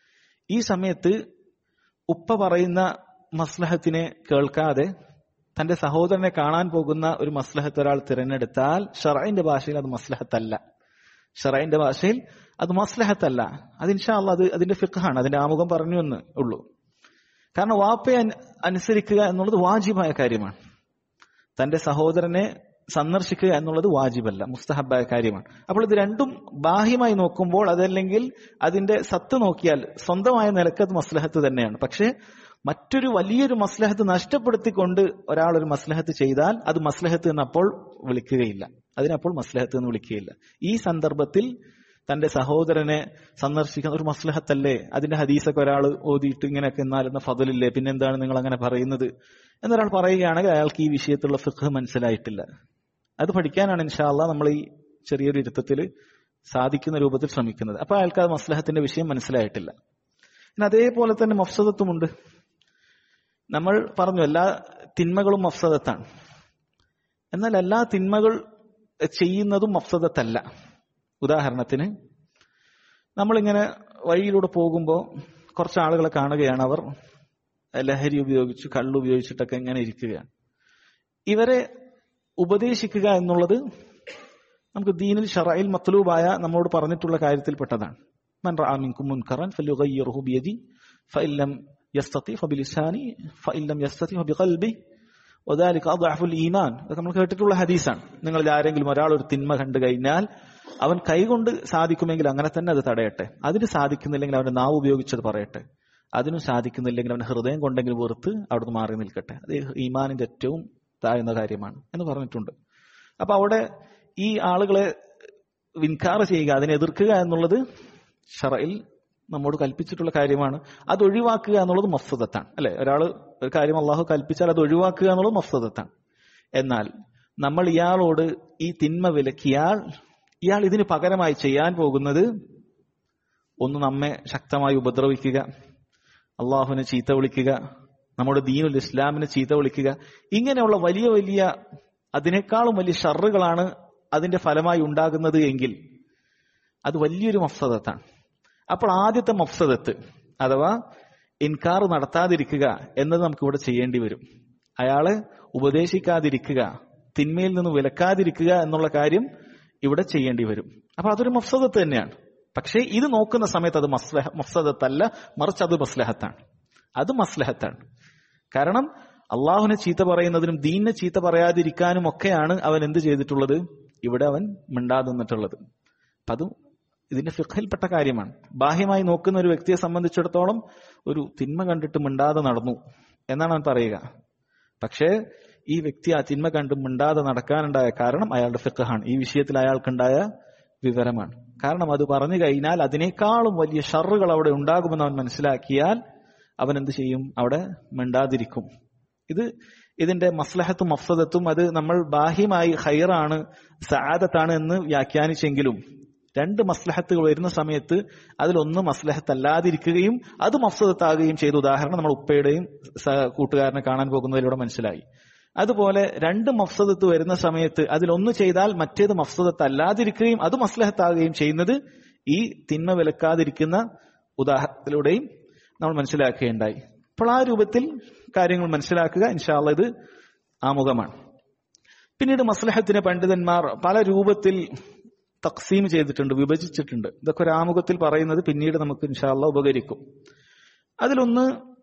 ഈ സമയത്ത് ഉപ്പ പറയുന്ന മസ്ലഹത്തിനെ കേൾക്കാതെ തന്റെ സഹോദരനെ കാണാൻ പോകുന്ന ഒരു മസ്ലഹത്ത് ഒരാൾ തിരഞ്ഞെടുത്താൽ ഷറൈന്റെ ഭാഷയിൽ അത് മസ്ലഹത്തല്ല ഷറൈന്റെ ഭാഷയിൽ അത് മസ്ലഹത്തല്ല അത് ഇൻഷാല്ല അത് അതിന്റെ ഫിഖാണ് അതിന്റെ ആമുഖം പറഞ്ഞു എന്ന് ഉള്ളൂ കാരണം വാപ്പയെ അന്- അനുസരിക്കുക എന്നുള്ളത് വാജിബായ കാര്യമാണ് തന്റെ സഹോദരനെ സന്ദർശിക്കുക എന്നുള്ളത് വാജിബല്ല മുസ്തഹബായ കാര്യമാണ് അപ്പോൾ ഇത് രണ്ടും ബാഹ്യമായി നോക്കുമ്പോൾ അതല്ലെങ്കിൽ അതിന്റെ സത്ത് നോക്കിയാൽ സ്വന്തമായ നിലക്ക് അത് മസ്ലഹത്ത് തന്നെയാണ് പക്ഷേ മറ്റൊരു വലിയൊരു മസ്ലഹത്ത് നഷ്ടപ്പെടുത്തിക്കൊണ്ട് ഒരാൾ ഒരു മസ്ലഹത്ത് ചെയ്താൽ അത് മസ്ലഹത്ത് എന്ന് അപ്പോൾ വിളിക്കുകയില്ല അതിനപ്പോൾ മസ്ലഹത്ത് എന്ന് വിളിക്കുകയില്ല ഈ സന്ദർഭത്തിൽ തന്റെ സഹോദരനെ സന്ദർശിക്കുന്ന ഒരു മസ്ലഹത്തല്ലേ അതിന്റെ ഹദീസൊക്കെ ഒരാൾ ഓതിയിട്ട് ഇങ്ങനെയൊക്കെ എന്നാലെന്ന ഫതലില്ലേ പിന്നെന്താണ് നിങ്ങൾ അങ്ങനെ പറയുന്നത് എന്നൊരാൾ പറയുകയാണെങ്കിൽ അയാൾക്ക് ഈ വിഷയത്തിലുള്ള ഫിഖ് മനസ്സിലായിട്ടില്ല അത് പഠിക്കാനാണ് ഇൻഷാല്ല നമ്മൾ ഈ ചെറിയൊരു ഇരുത്തത്തിൽ സാധിക്കുന്ന രൂപത്തിൽ ശ്രമിക്കുന്നത് അപ്പൊ അയാൾക്ക് ആ മസ്ലഹത്തിന്റെ വിഷയം മനസ്സിലായിട്ടില്ല പിന്നെ അതേപോലെ തന്നെ മഫ്സദത്തുമുണ്ട് നമ്മൾ പറഞ്ഞു എല്ലാ തിന്മകളും മഫ്സദത്താണ് എന്നാൽ എല്ലാ തിന്മകൾ ചെയ്യുന്നതും മഫ്സദത്തല്ല ഉദാഹരണത്തിന് നമ്മളിങ്ങനെ വഴിയിലൂടെ പോകുമ്പോൾ കുറച്ച് ആളുകളെ കാണുകയാണ് അവർ ലഹരി ഉപയോഗിച്ച് കള്ള് ഉപയോഗിച്ചിട്ടൊക്കെ ഇങ്ങനെ ഇരിക്കുകയാണ് ഇവരെ ഉപദേശിക്കുക എന്നുള്ളത് നമുക്ക് ദീനിൽ ഷറയിൽ മത്ലൂബായ നമ്മോട് പറഞ്ഞിട്ടുള്ള കാര്യത്തിൽപ്പെട്ടതാണ് മൻ റഅ മിൻകും മുൻകറൻ ഫല്യുഗയ്യിറുഹു ബിയദി ഫഇല്ലം യസ്തതി ഫബിലിസാനി ഫഇല്ലം യസ്തതി ഫബിഖൽബി വദാലിക അദ്അഫുൽ ഈമാൻ അതൊക്കെ നമ്മൾ കേട്ടിട്ടുള്ള ഹദീസാണ് നിങ്ങളിൽ ആരെങ്കിലും ഒരാൾ ഒരു തിന്മ കണ്ടു കഴിഞ്ഞാൽ അവൻ കൈകൊണ്ട് സാധിക്കുമെങ്കിൽ അങ്ങനെ തന്നെ അത് തടയട്ടെ അതിന് സാധിക്കുന്നില്ലെങ്കിൽ അവന്റെ നാവ് ഉപയോഗിച്ചത് പറയട്ടെ അതിനും സാധിക്കുന്നില്ലെങ്കിൽ അവന്റെ ഹൃദയം കൊണ്ടെങ്കിലും വെറുത്ത് അവിടുന്ന് മാറി നിൽക്കട്ടെ അത് ഈമാനിന്റെ ഏറ്റവും താഴ്ന്ന കാര്യമാണ് എന്ന് പറഞ്ഞിട്ടുണ്ട് അപ്പൊ അവിടെ ഈ ആളുകളെ വിൻകാർ ചെയ്യുക അതിനെ എതിർക്കുക എന്നുള്ളത് ഷറയിൽ നമ്മോട് കൽപ്പിച്ചിട്ടുള്ള കാര്യമാണ് അത് ഒഴിവാക്കുക എന്നുള്ളത് മഫ്സദത്താണ് അല്ലെ ഒരാൾ ഒരു കാര്യം അള്ളാഹു കൽപ്പിച്ചാൽ അത് ഒഴിവാക്കുക എന്നുള്ളത് മഫ്സദത്താണ് എന്നാൽ നമ്മൾ ഇയാളോട് ഈ തിന്മ വിലക്കിയാൽ ഇയാൾ ഇതിന് പകരമായി ചെയ്യാൻ പോകുന്നത് ഒന്ന് നമ്മെ ശക്തമായി ഉപദ്രവിക്കുക അള്ളാഹുവിനെ ചീത്ത വിളിക്കുക നമ്മുടെ ദീനുൽ ഇസ്ലാമിനെ ചീത്ത വിളിക്കുക ഇങ്ങനെയുള്ള വലിയ വലിയ അതിനേക്കാളും വലിയ ഷറുകളാണ് അതിന്റെ ഫലമായി ഉണ്ടാകുന്നത് എങ്കിൽ അത് വലിയൊരു മഫ്സദത്താണ് അപ്പോൾ ആദ്യത്തെ മഫ്സദത്ത് അഥവാ ഇൻകാർ നടത്താതിരിക്കുക എന്നത് നമുക്ക് ഇവിടെ ചെയ്യേണ്ടി വരും അയാളെ ഉപദേശിക്കാതിരിക്കുക തിന്മയിൽ നിന്ന് വിലക്കാതിരിക്കുക എന്നുള്ള കാര്യം ഇവിടെ ചെയ്യേണ്ടി വരും അപ്പൊ അതൊരു മഫ്സദത്ത് തന്നെയാണ് പക്ഷേ ഇത് നോക്കുന്ന സമയത്ത് അത് മസ്ലഹ മഫ്സദത്തല്ല മറിച്ച് അത് മസ്ലഹത്താണ് അത് മസ്ലഹത്താണ് കാരണം അള്ളാഹുവിനെ ചീത്ത പറയുന്നതിനും ദീനിനെ ചീത്ത പറയാതിരിക്കാനും ഒക്കെയാണ് അവൻ എന്ത് ചെയ്തിട്ടുള്ളത് ഇവിടെ അവൻ മിണ്ടാതെ നിന്നിട്ടുള്ളത് അപ്പൊ അത് ഇതിന്റെ ഫിഖയിൽപ്പെട്ട കാര്യമാണ് ബാഹ്യമായി നോക്കുന്ന ഒരു വ്യക്തിയെ സംബന്ധിച്ചിടത്തോളം ഒരു തിന്മ കണ്ടിട്ട് മിണ്ടാതെ നടന്നു എന്നാണ് അവൻ പറയുക പക്ഷേ ഈ വ്യക്തി ആ തിന്മ കണ്ട് മിണ്ടാതെ നടക്കാനുണ്ടായ കാരണം അയാളുടെ ഫിഖഹാണ് ഈ വിഷയത്തിൽ അയാൾക്കുണ്ടായ വിവരമാണ് കാരണം അത് പറഞ്ഞു കഴിഞ്ഞാൽ അതിനേക്കാളും വലിയ ഷറുകൾ അവിടെ ഉണ്ടാകുമെന്ന് അവൻ മനസ്സിലാക്കിയാൽ അവൻ എന്ത് ചെയ്യും അവിടെ മിണ്ടാതിരിക്കും ഇത് ഇതിന്റെ മസ്ലഹത്തും മഫ്സദത്തും അത് നമ്മൾ ബാഹ്യമായി ഹൈറാണ് സാദത്താണ് എന്ന് വ്യാഖ്യാനിച്ചെങ്കിലും രണ്ട് മസ്ലഹത്തുകൾ വരുന്ന സമയത്ത് അതിലൊന്ന് മസ്ലഹത്തല്ലാതിരിക്കുകയും അത് മഫ്സദത്താകുകയും ചെയ്ത ഉദാഹരണം നമ്മൾ ഉപ്പയുടെയും കൂട്ടുകാരനെ കാണാൻ പോകുന്നതിലൂടെ മനസ്സിലായി അതുപോലെ രണ്ട് മഫ്സദത്ത് വരുന്ന സമയത്ത് അതിലൊന്ന് ചെയ്താൽ മറ്റേത് മഫ്സദത്ത് അല്ലാതിരിക്കുകയും അത് മസ്ലഹത്താകുകയും ചെയ്യുന്നത് ഈ തിന്മ വിലക്കാതിരിക്കുന്ന ഉദാഹരണത്തിലൂടെയും നമ്മൾ മനസ്സിലാക്കുകയുണ്ടായി അപ്പോൾ ആ രൂപത്തിൽ കാര്യങ്ങൾ മനസ്സിലാക്കുക ഇൻഷാല്ല ഇത് ആമുഖമാണ് പിന്നീട് മസ്ലഹത്തിന് പണ്ഡിതന്മാർ പല രൂപത്തിൽ തക്സീം ചെയ്തിട്ടുണ്ട് വിഭജിച്ചിട്ടുണ്ട് ഇതൊക്കെ ഒരു ആമുഖത്തിൽ പറയുന്നത് പിന്നീട് നമുക്ക് ഇൻഷാല്ല ഉപകരിക്കും അതിലൊന്ന്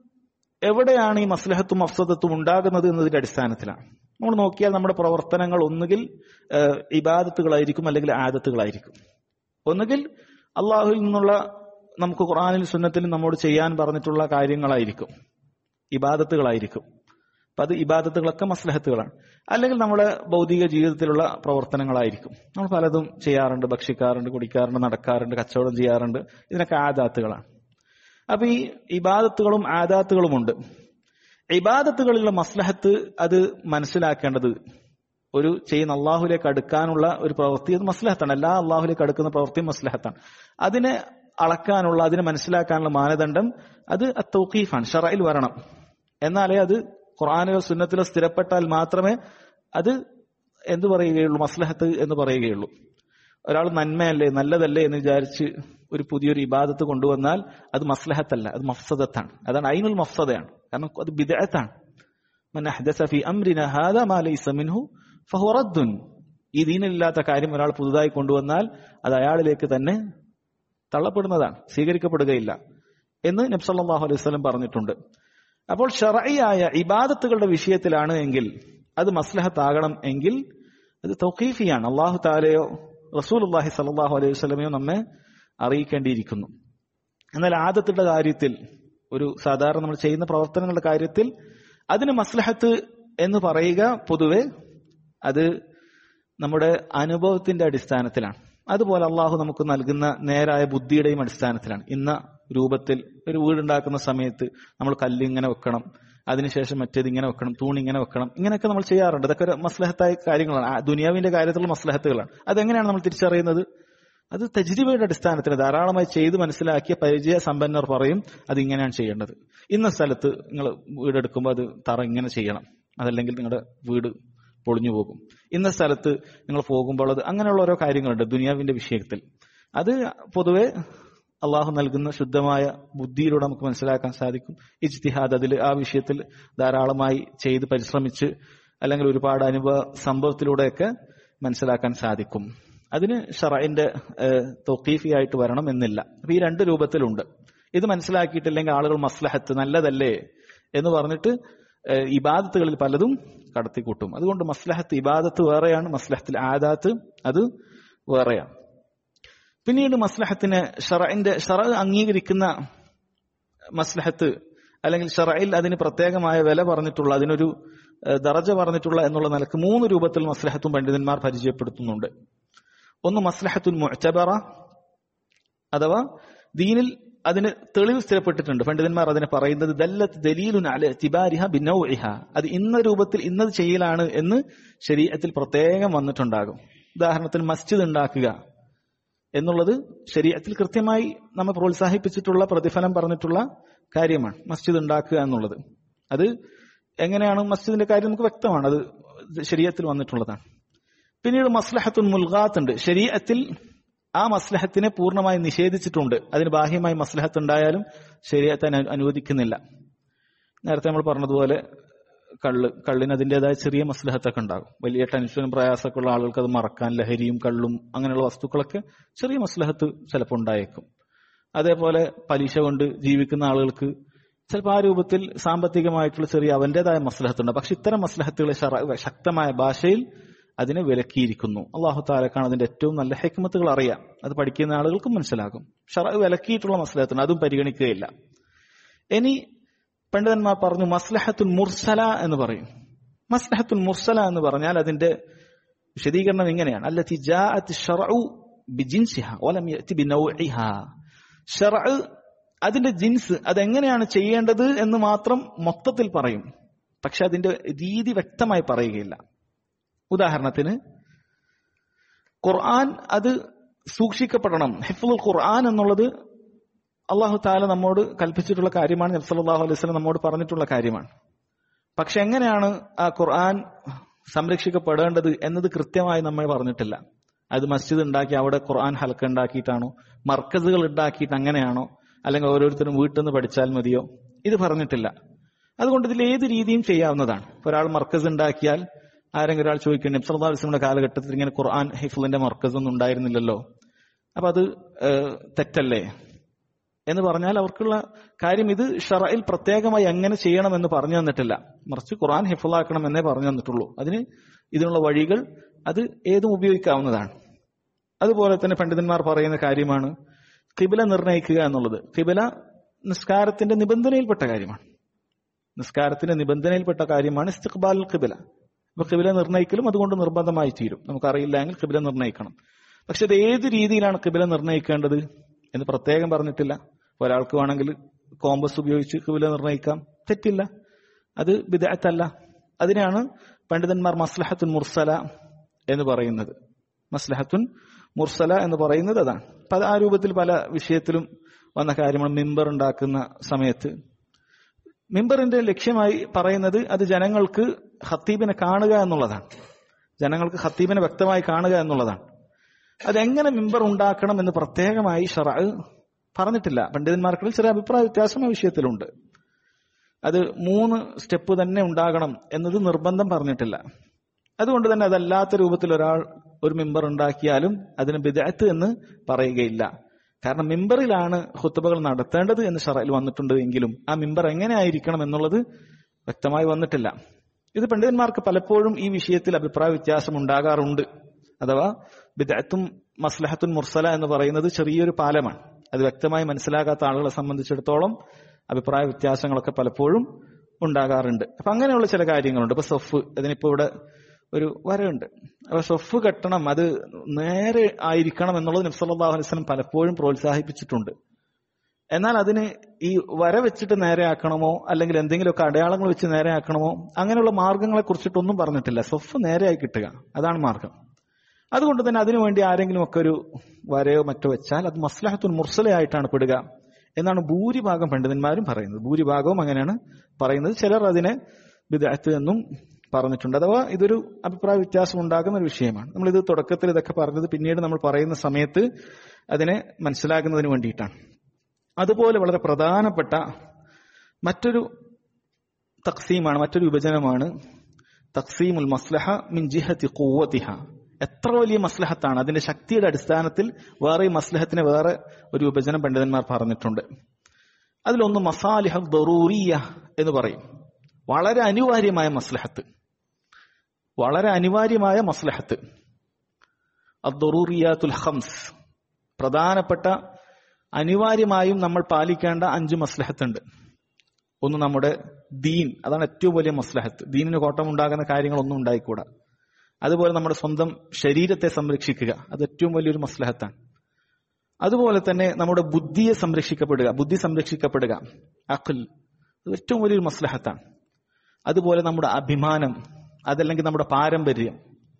എവിടെയാണ് ഈ മസ്ലഹത്തും അഫ്സദത്തും ഉണ്ടാകുന്നത് എന്നതിന്റെ അടിസ്ഥാനത്തിലാണ് നമ്മൾ നോക്കിയാൽ നമ്മുടെ പ്രവർത്തനങ്ങൾ ഒന്നുകിൽ ഏഹ്, ഇബാദത്തുകളായിരിക്കും അല്ലെങ്കിൽ ആദത്തുകളായിരിക്കും ഒന്നുകിൽ അള്ളാഹുവിൽ നിന്നുള്ള നമുക്ക് ഖുറാനിൽ സുന്നത്തിലും നമ്മോട് ചെയ്യാൻ പറഞ്ഞിട്ടുള്ള കാര്യങ്ങളായിരിക്കും ഇബാദത്തുകളായിരിക്കും അപ്പൊ അത് ഇബാദത്തുകളൊക്കെ മസ്ലഹത്തുകളാണ് അല്ലെങ്കിൽ നമ്മുടെ ഭൗതിക ജീവിതത്തിലുള്ള പ്രവർത്തനങ്ങളായിരിക്കും നമ്മൾ പലതും ചെയ്യാറുണ്ട് ഭക്ഷിക്കാറുണ്ട് കുടിക്കാറുണ്ട് നടക്കാറുണ്ട് കച്ചവടം ചെയ്യാറുണ്ട് ഇതിനൊക്കെ ആദാത്തുകളാണ് അപ്പൊ ഈ ഇബാദത്തുകളും ആദാത്തുകളുമുണ്ട് ഇബാദത്തുകളിലുള്ള മസ്ലഹത്ത് അത് മനസ്സിലാക്കേണ്ടത് ഒരു ചെയ്യുന്ന അള്ളാഹുലേക്ക് അടുക്കാനുള്ള ഒരു പ്രവൃത്തി അത് മസ്ലഹത്താണ് എല്ലാ അള്ളാഹുലേക്ക് അടുക്കുന്ന പ്രവൃത്തിയും മസ്ലഹത്താണ് അതിനെ അളക്കാനുള്ള അതിനെ മനസ്സിലാക്കാനുള്ള മാനദണ്ഡം അത് തൗക്കീഫാണ് ഷറയിൽ വരണം എന്നാലേ അത് ഖുർആാനിലോ സുന്നത്തിലോ സ്ഥിരപ്പെട്ടാൽ മാത്രമേ അത് എന്ത് പറയുകയുള്ളൂ മസ്ലഹത്ത് എന്ന് പറയുകയുള്ളൂ ഒരാൾ നന്മയല്ലേ നല്ലതല്ലേ എന്ന് വിചാരിച്ച് ഒരു പുതിയൊരു ഇബാദത്ത് കൊണ്ടുവന്നാൽ അത് മസ്ലഹത്തല്ല അത് മഫ്സദത്താണ് അതാണ് അയിനുൽ മഫ്സദയാണ് കാരണം അത് ബിദഅത്താണ് മൻ അഹ്ദസ ഫീ അംരിന ഹാദാ മാ ലൈസ മിൻഹു ഫഹുവ റദ്ദുൻ ഈ ദീനിലില്ലാത്ത കാര്യം ഒരാൾ പുതുതായി കൊണ്ടുവന്നാൽ അത് അയാളിലേക്ക് തന്നെ തള്ളപ്പെടുന്നതാണ് സ്വീകരിക്കപ്പെടുകയില്ല എന്ന് നബ്സല്ലാഹു അലൈഹി വസല്ലം പറഞ്ഞിട്ടുണ്ട് അപ്പോൾ ഷറയായ ഇബാദത്തുകളുടെ വിഷയത്തിലാണ് എങ്കിൽ അത് മസ്ലഹത്താകണം എങ്കിൽ അത് തൗഖീഫിയാണ് അള്ളാഹു താലയോ റസൂൽ അള്ളാഹി സല്ലാഹു അലൈഹി വസ്ലമയോ നമ്മെ അറിയിക്കേണ്ടിയിരിക്കുന്നു എന്നാൽ ആദത്തിന്റെ കാര്യത്തിൽ ഒരു സാധാരണ നമ്മൾ ചെയ്യുന്ന പ്രവർത്തനങ്ങളുടെ കാര്യത്തിൽ അതിന് മസ്ലഹത്ത് എന്ന് പറയുക പൊതുവെ അത് നമ്മുടെ അനുഭവത്തിന്റെ അടിസ്ഥാനത്തിലാണ് അതുപോലെ അള്ളാഹു നമുക്ക് നൽകുന്ന നേരായ ബുദ്ധിയുടെയും അടിസ്ഥാനത്തിലാണ് ഇന്ന രൂപത്തിൽ ഒരു വീടുണ്ടാക്കുന്ന സമയത്ത് നമ്മൾ കല്ലിങ്ങനെ വെക്കണം അതിനുശേഷം മറ്റേത് ഇങ്ങനെ വെക്കണം തൂണ് ഇങ്ങനെ വെക്കണം ഇങ്ങനെയൊക്കെ നമ്മൾ ചെയ്യാറുണ്ട് ഇതൊക്കെ ഒരു മസ്ലഹത്തായ കാര്യങ്ങളാണ് ആ ദുനിയാവിന്റെ കാര്യത്തിലുള്ള മസ്ലഹത്തുകളാണ് അതെങ്ങനെയാണ് നമ്മൾ തിരിച്ചറിയുന്നത് അത് തജ്രിബയുടെ അടിസ്ഥാനത്തിൽ ധാരാളമായി ചെയ്ത് മനസ്സിലാക്കിയ പരിചയ സമ്പന്നർ പറയും അത് ഇങ്ങനെയാണ് ചെയ്യേണ്ടത് ഇന്ന സ്ഥലത്ത് നിങ്ങൾ വീടെടുക്കുമ്പോൾ അത് തറ ഇങ്ങനെ ചെയ്യണം അതല്ലെങ്കിൽ നിങ്ങളുടെ വീട് പൊളിഞ്ഞു പോകും ഇന്ന സ്ഥലത്ത് നിങ്ങൾ പോകുമ്പോൾ അത് അങ്ങനെയുള്ള ഓരോ കാര്യങ്ങളുണ്ട് ദുനിയാവിന്റെ വിഷയത്തിൽ അത് പൊതുവെ അള്ളാഹു നൽകുന്ന ശുദ്ധമായ ബുദ്ധിയിലൂടെ നമുക്ക് മനസ്സിലാക്കാൻ സാധിക്കും ഇജ്തിഹാദ് അതിൽ ആ വിഷയത്തിൽ ധാരാളമായി ചെയ്ത് പരിശ്രമിച്ച് അല്ലെങ്കിൽ ഒരുപാട് അനുഭവ സംഭവത്തിലൂടെയൊക്കെ മനസ്സിലാക്കാൻ സാധിക്കും അതിന് ഷറൈന്റെ തൊക്കീഫിയായിട്ട് വരണം എന്നില്ല അപ്പൊ ഈ രണ്ട് രൂപത്തിലുണ്ട് ഇത് മനസ്സിലാക്കിയിട്ടില്ലെങ്കിൽ ആളുകൾ മസ്ലഹത്ത് നല്ലതല്ലേ എന്ന് പറഞ്ഞിട്ട് ഏഹ്, ഇബാദത്തുകളിൽ പലതും കടത്തിക്കൂട്ടും അതുകൊണ്ട് മസ്ലഹത്ത് ഇബാദത്ത് വേറെയാണ് മസ്ലഹത്തിൽ ആദാത്ത് അത് വേറെയാണ് പിന്നീട് മസ്ലഹത്തിന് ഷറഇന്റെ ഷറ അംഗീകരിക്കുന്ന മസ്ലഹത്ത് അല്ലെങ്കിൽ ഷറയിൽ അതിന് പ്രത്യേകമായ വില പറഞ്ഞിട്ടുള്ള അതിനൊരു ഏഹ്, ദറജ പറഞ്ഞിട്ടുള്ള എന്നുള്ള നിലക്ക് മൂന്ന് രൂപത്തിൽ മസ്ലഹത്തും പണ്ഡിതന്മാർ പരിചയപ്പെടുത്തുന്നുണ്ട് ഒന്ന് മസ്ലഹത്തുൽ മുഅ്തബറ അഥവാ ദീനിൽ അതിന് തെളിവ് സ്ഥിരപ്പെട്ടിട്ടുണ്ട് പണ്ഡിതന്മാർ അതിനെ പറയുന്നത് ദല്ലത്ത് ദലീലുൻ അല തിബാരിഹ ബിനൗഇഹ അത് ഇന്ന രൂപത്തിൽ ഇന്നത് ചെയ്യലാണ് എന്ന് ശരീരത്തിൽ പ്രത്യേകം വന്നിട്ടുണ്ടാകും ഉദാഹരണത്തിന് മസ്ജിദ് ഉണ്ടാക്കുക എന്നുള്ളത് ശരീരത്തിൽ കൃത്യമായി നമ്മെ പ്രോത്സാഹിപ്പിച്ചിട്ടുള്ള പ്രതിഫലം പറഞ്ഞിട്ടുള്ള കാര്യമാണ് മസ്ജിദ് ഉണ്ടാക്കുക എന്നുള്ളത് അത് എങ്ങനെയാണ് മസ്ജിദിന്റെ കാര്യം നമുക്ക് വ്യക്തമാണ് അത് ശരീരത്തിൽ വന്നിട്ടുള്ളതാണ് പിന്നീട് മസ്ലഹത്തുൻ മുൽഗാത്ത് ഉണ്ട് ശരീരത്തിൽ ആ മസ്ലഹത്തിനെ പൂർണ്ണമായി നിഷേധിച്ചിട്ടുണ്ട് അതിന് ബാഹ്യമായി മസ്ലഹത്ത് ഉണ്ടായാലും ശരീരത്തെ അനു- അനുവദിക്കുന്നില്ല നേരത്തെ നമ്മൾ പറഞ്ഞതുപോലെ കള്ള് കള്ളിന് അതിൻ്റെതായ ചെറിയ മസ്ലഹത്തൊക്കെ ഉണ്ടാകും വലിയ ടെൻഷനും പ്രയാസമൊക്കെ ഉള്ള ആളുകൾക്ക് അത് മറക്കാൻ ലഹരിയും കള്ളും അങ്ങനെയുള്ള വസ്തുക്കളൊക്കെ ചെറിയ മസ്ലഹത്ത് ചിലപ്പോൾ ഉണ്ടായേക്കും അതേപോലെ പലിശ കൊണ്ട് ജീവിക്കുന്ന ആളുകൾക്ക് ചിലപ്പോൾ ആ രൂപത്തിൽ സാമ്പത്തികമായിട്ടുള്ള ചെറിയ അവന്റേതായ മസ്ലഹത്തുണ്ട് പക്ഷെ ഇത്തരം മസ്ലഹത്തുകളെ ശറ- ശക്തമായ ഭാഷയിൽ അതിനെ വിലക്കിയിരിക്കുന്നു അള്ളാഹു താലക്കാണ് അതിന്റെ ഏറ്റവും നല്ല ഹെക്മത്തുകൾ അറിയാം അത് പഠിക്കുന്ന ആളുകൾക്കും മനസ്സിലാകും ഷറ വിലക്കിയിട്ടുള്ള മസ്ലഹത്തുണ്ട് അതും പരിഗണിക്കുകയില്ല ഇനി പണ്ഡിതന്മാർ പറഞ്ഞു മസ്ലഹത്തുൽ മുർസല എന്ന് പറയും മസ്ലഹത്തുൽ മുർസല എന്ന് പറഞ്ഞാൽ അതിന്റെ വിശദീകരണം ഇങ്ങനെയാണ് അല്ലത്തി ജാഅത്ത് ഷറഉ ബിജിൻസിഹ വലം യഅതി ബിനൗഇഹ ഷറഅ അതിന്റെ ജിൻസ് അതെങ്ങനെയാണ് ചെയ്യേണ്ടത് എന്ന് മാത്രം മൊത്തത്തിൽ പറയും പക്ഷെ അതിന്റെ രീതി വ്യക്തമായി പറയുകയില്ല ഉദാഹരണത്തിന് ഖുർആൻ അത് സൂക്ഷിക്കപ്പെടണം ഹിഫുൽ ഖുർആൻ എന്നുള്ളത് അള്ളാഹു താല നമ്മോട് കൽപ്പിച്ചിട്ടുള്ള കാര്യമാണ് നബി സല്ലല്ലാഹു അലൈഹി വസല്ലം നമ്മോട് പറഞ്ഞിട്ടുള്ള കാര്യമാണ് പക്ഷെ എങ്ങനെയാണ് ആ ഖുർആൻ സംരക്ഷിക്കപ്പെടേണ്ടത് എന്നത് കൃത്യമായി നമ്മെ പറഞ്ഞിട്ടില്ല അത് മസ്ജിദ് ഉണ്ടാക്കി അവിടെ ഖുർആൻ ഹൽക്ക ഉണ്ടാക്കിയിട്ടാണോ മർക്കസുകൾ ഉണ്ടാക്കിയിട്ട് അങ്ങനെയാണോ അല്ലെങ്കിൽ ഓരോരുത്തരും വീട്ടിൽ നിന്ന് പഠിച്ചാൽ മതിയോ ഇത് പറഞ്ഞിട്ടില്ല അതുകൊണ്ട് ഇതിൽ ഏത് രീതിയും ചെയ്യാവുന്നതാണ് ഒരാൾ മർക്കസ് ഉണ്ടാക്കിയാൽ ആരെങ്കിലും ഒരാൾ ചോദിക്കണം നബ്സല്ലാസ്ലമിന്റെ കാലഘട്ടത്തിൽ ഇങ്ങനെ ഖുർആൻ ഹിഫുലിന്റെ മർക്കസ് ഒന്നും ഉണ്ടായിരുന്നില്ലല്ലോ അപ്പൊ അത് ഏഹ്, തെറ്റല്ലേ എന്ന് പറഞ്ഞാൽ അവർക്കുള്ള കാര്യം ഇത് ഷറയിൽ പ്രത്യേകമായി എങ്ങനെ ചെയ്യണമെന്ന് പറഞ്ഞു തന്നിട്ടില്ല മറിച്ച് ഖുർആൻ ഹിഫുലാക്കണം എന്നേ പറഞ്ഞു തന്നിട്ടുള്ളൂ അതിന് ഇതിനുള്ള വഴികൾ അത് ഏതും ഉപയോഗിക്കാവുന്നതാണ് അതുപോലെ തന്നെ പണ്ഡിതന്മാർ പറയുന്ന കാര്യമാണ് കിബില നിർണയിക്കുക എന്നുള്ളത് കിബില നിസ്കാരത്തിന്റെ നിബന്ധനയിൽപ്പെട്ട കാര്യമാണ് നിസ്കാരത്തിന്റെ നിബന്ധനയിൽപ്പെട്ട കാര്യമാണ് ഇസ്തിഖ്ബാൽ കിബില അപ്പൊ കിബില നിർണ്ണയിക്കലും അതുകൊണ്ട് നിർബന്ധമായി തീരും നമുക്കറിയില്ല എങ്കിൽ കിബില നിർണ്ണയിക്കണം പക്ഷെ അത് ഏത് രീതിയിലാണ് കിബില നിർണ്ണയിക്കേണ്ടത് എന്ന് പ്രത്യേകം പറഞ്ഞിട്ടില്ല ഒരാൾക്ക് വേണമെങ്കിൽ കോമ്പസ് ഉപയോഗിച്ച് കിബില നിർണ്ണയിക്കാം തെറ്റില്ല അത് ബിദഅത്തല്ല അതിനാണ് പണ്ഡിതന്മാർ മസ്ലഹത്തുൻ മുർസല എന്ന് പറയുന്നത് മസ്ലഹത്തുൻ മുർസല എന്ന് പറയുന്നത് അതാണ് പല ആ രൂപത്തിൽ പല വിഷയത്തിലും വന്ന കാര്യമാണ് മിമ്പർ ഉണ്ടാക്കുന്ന സമയത്ത് മിമ്പറിന്റെ ലക്ഷ്യമായി പറയുന്നത് അത് ജനങ്ങൾക്ക് ഖത്തീബിനെ കാണുക എന്നുള്ളതാണ് ജനങ്ങൾക്ക് ഖത്തീബിനെ വ്യക്തമായി കാണുക എന്നുള്ളതാണ് അതെങ്ങനെ മിമ്പർ ഉണ്ടാക്കണം എന്ന് പ്രത്യേകമായി ഷറ പറഞ്ഞിട്ടില്ല പണ്ഡിതന്മാർക്കിടയിൽ ചെറിയ അഭിപ്രായ വ്യത്യാസം ആ വിഷയത്തിലുണ്ട് അത് മൂന്ന് സ്റ്റെപ്പ് തന്നെ ഉണ്ടാകണം എന്നത് നിർബന്ധം പറഞ്ഞിട്ടില്ല അതുകൊണ്ട് തന്നെ അതല്ലാത്ത രൂപത്തിൽ ഒരാൾ ഒരു മിമ്പർ ഉണ്ടാക്കിയാലും അതിന് ബിദഅത്ത് എന്ന് പറയുകയില്ല കാരണം മിമ്പറിലാണ് ഹുത്തുബകൾ നടത്തേണ്ടത് എന്ന് ഷറയിൽ വന്നിട്ടുണ്ട് എങ്കിലും ആ മിമ്പർ എങ്ങനെ ആയിരിക്കണം എന്നുള്ളത് വ്യക്തമായി വന്നിട്ടില്ല ഇത് പണ്ഡിതന്മാർക്ക് പലപ്പോഴും ഈ വിഷയത്തിൽ അഭിപ്രായ വ്യത്യാസം ഉണ്ടാകാറുണ്ട് അഥവാ ബിദഅത്തും മസ്ലഹത്തുൻ മുർസല എന്ന് പറയുന്നത് ചെറിയൊരു പാലമാണ് അത് വ്യക്തമായി മനസ്സിലാകാത്ത ആളുകളെ സംബന്ധിച്ചിടത്തോളം അഭിപ്രായ വ്യത്യാസങ്ങളൊക്കെ പലപ്പോഴും ഉണ്ടാകാറുണ്ട് അപ്പൊ അങ്ങനെയുള്ള ചില കാര്യങ്ങളുണ്ട് ഇപ്പൊ സൊഫ് അതിനിപ്പോ ഇവിടെ ഒരു വരയുണ്ട് അപ്പൊ സൊഫ് കെട്ടണം അത് നേരെ ആയിരിക്കണം എന്നുള്ളത് നബ്സല്ലാഹു അലൈഹി വസല്ലം പലപ്പോഴും പ്രോത്സാഹിപ്പിച്ചിട്ടുണ്ട് എന്നാൽ അതിന് ഈ വര വെച്ചിട്ട് നേരെ ആക്കണമോ അല്ലെങ്കിൽ എന്തെങ്കിലുമൊക്കെ അടയാളങ്ങൾ വെച്ച് നേരെ ആക്കണമോ അങ്ങനെയുള്ള മാർഗങ്ങളെ കുറിച്ചിട്ടൊന്നും പറഞ്ഞിട്ടില്ല സൊഫ് നേരെയായി കിട്ടുക അതാണ് മാർഗം അതുകൊണ്ട് തന്നെ അതിനുവേണ്ടി ആരെങ്കിലും ഒക്കെ ഒരു വരയോ മറ്റോ വെച്ചാൽ അത് മസ്ലഹത്തുൻ മുർസലയായിട്ടാണ് പെടുക എന്നാണ് ഭൂരിഭാഗം പണ്ഡിതന്മാരും പറയുന്നത് ഭൂരിഭാഗവും അങ്ങനെയാണ് പറയുന്നത് ചിലർ അതിനെ വിദഗ്ധ എന്നും പറഞ്ഞിട്ടുണ്ട് അഥവാ ഇതൊരു അഭിപ്രായ വ്യത്യാസം ഉണ്ടാകുന്ന ഒരു വിഷയമാണ് നമ്മളിത് തുടക്കത്തിൽ ഇതൊക്കെ പറഞ്ഞത് പിന്നീട് നമ്മൾ പറയുന്ന സമയത്ത് അതിനെ മനസ്സിലാക്കുന്നതിന് വേണ്ടിയിട്ടാണ് അതുപോലെ വളരെ പ്രധാനപ്പെട്ട മറ്റൊരു തക്സീമാണ് മറ്റൊരു വിഭജനമാണ് തക്സീമുൽ മസ്ലഹ മിൻ ജിഹത്തി ഖുവ്വതിഹ എത്ര വലിയ മസ്ലഹത്താണ് അതിന്റെ ശക്തിയുടെ അടിസ്ഥാനത്തിൽ വേറെ ഈ മസ്ലഹത്തിന് വേറെ ഒരു വിഭജനം പണ്ഡിതന്മാർ പറഞ്ഞിട്ടുണ്ട് അതിലൊന്ന് മസാലിഹ ദറൂറിയ എന്ന് പറയും വളരെ അനിവാര്യമായ മസ്ലഹത്ത് വളരെ അനിവാര്യമായ മസ്ലഹത്ത് അദ്ദറൂറിയാത്തുൽ ഹംസ് പ്രധാനപ്പെട്ട അനിവാര്യമായും നമ്മൾ പാലിക്കേണ്ട അഞ്ച് മസ്ലഹത്തുണ്ട് ഒന്ന് നമ്മുടെ ദീൻ അതാണ് ഏറ്റവും വലിയ മസ്ലഹത്ത് ദീനിന് കോട്ടമുണ്ടാകുന്ന കാര്യങ്ങളൊന്നും ഉണ്ടായിക്കൂടാ അതുപോലെ നമ്മുടെ സ്വന്തം ശരീരത്തെ സംരക്ഷിക്കുക അത് ഏറ്റവും വലിയൊരു മസ്ലഹത്താണ് അതുപോലെ തന്നെ നമ്മുടെ ബുദ്ധിയെ സംരക്ഷിക്കപ്പെടുക ബുദ്ധി സംരക്ഷിക്കപ്പെടുക അഖിൽ അത് ഏറ്റവും വലിയൊരു മസ്ലഹത്താണ് അതുപോലെ നമ്മുടെ അഭിമാനം അതല്ലെങ്കിൽ നമ്മുടെ പാരമ്പര്യം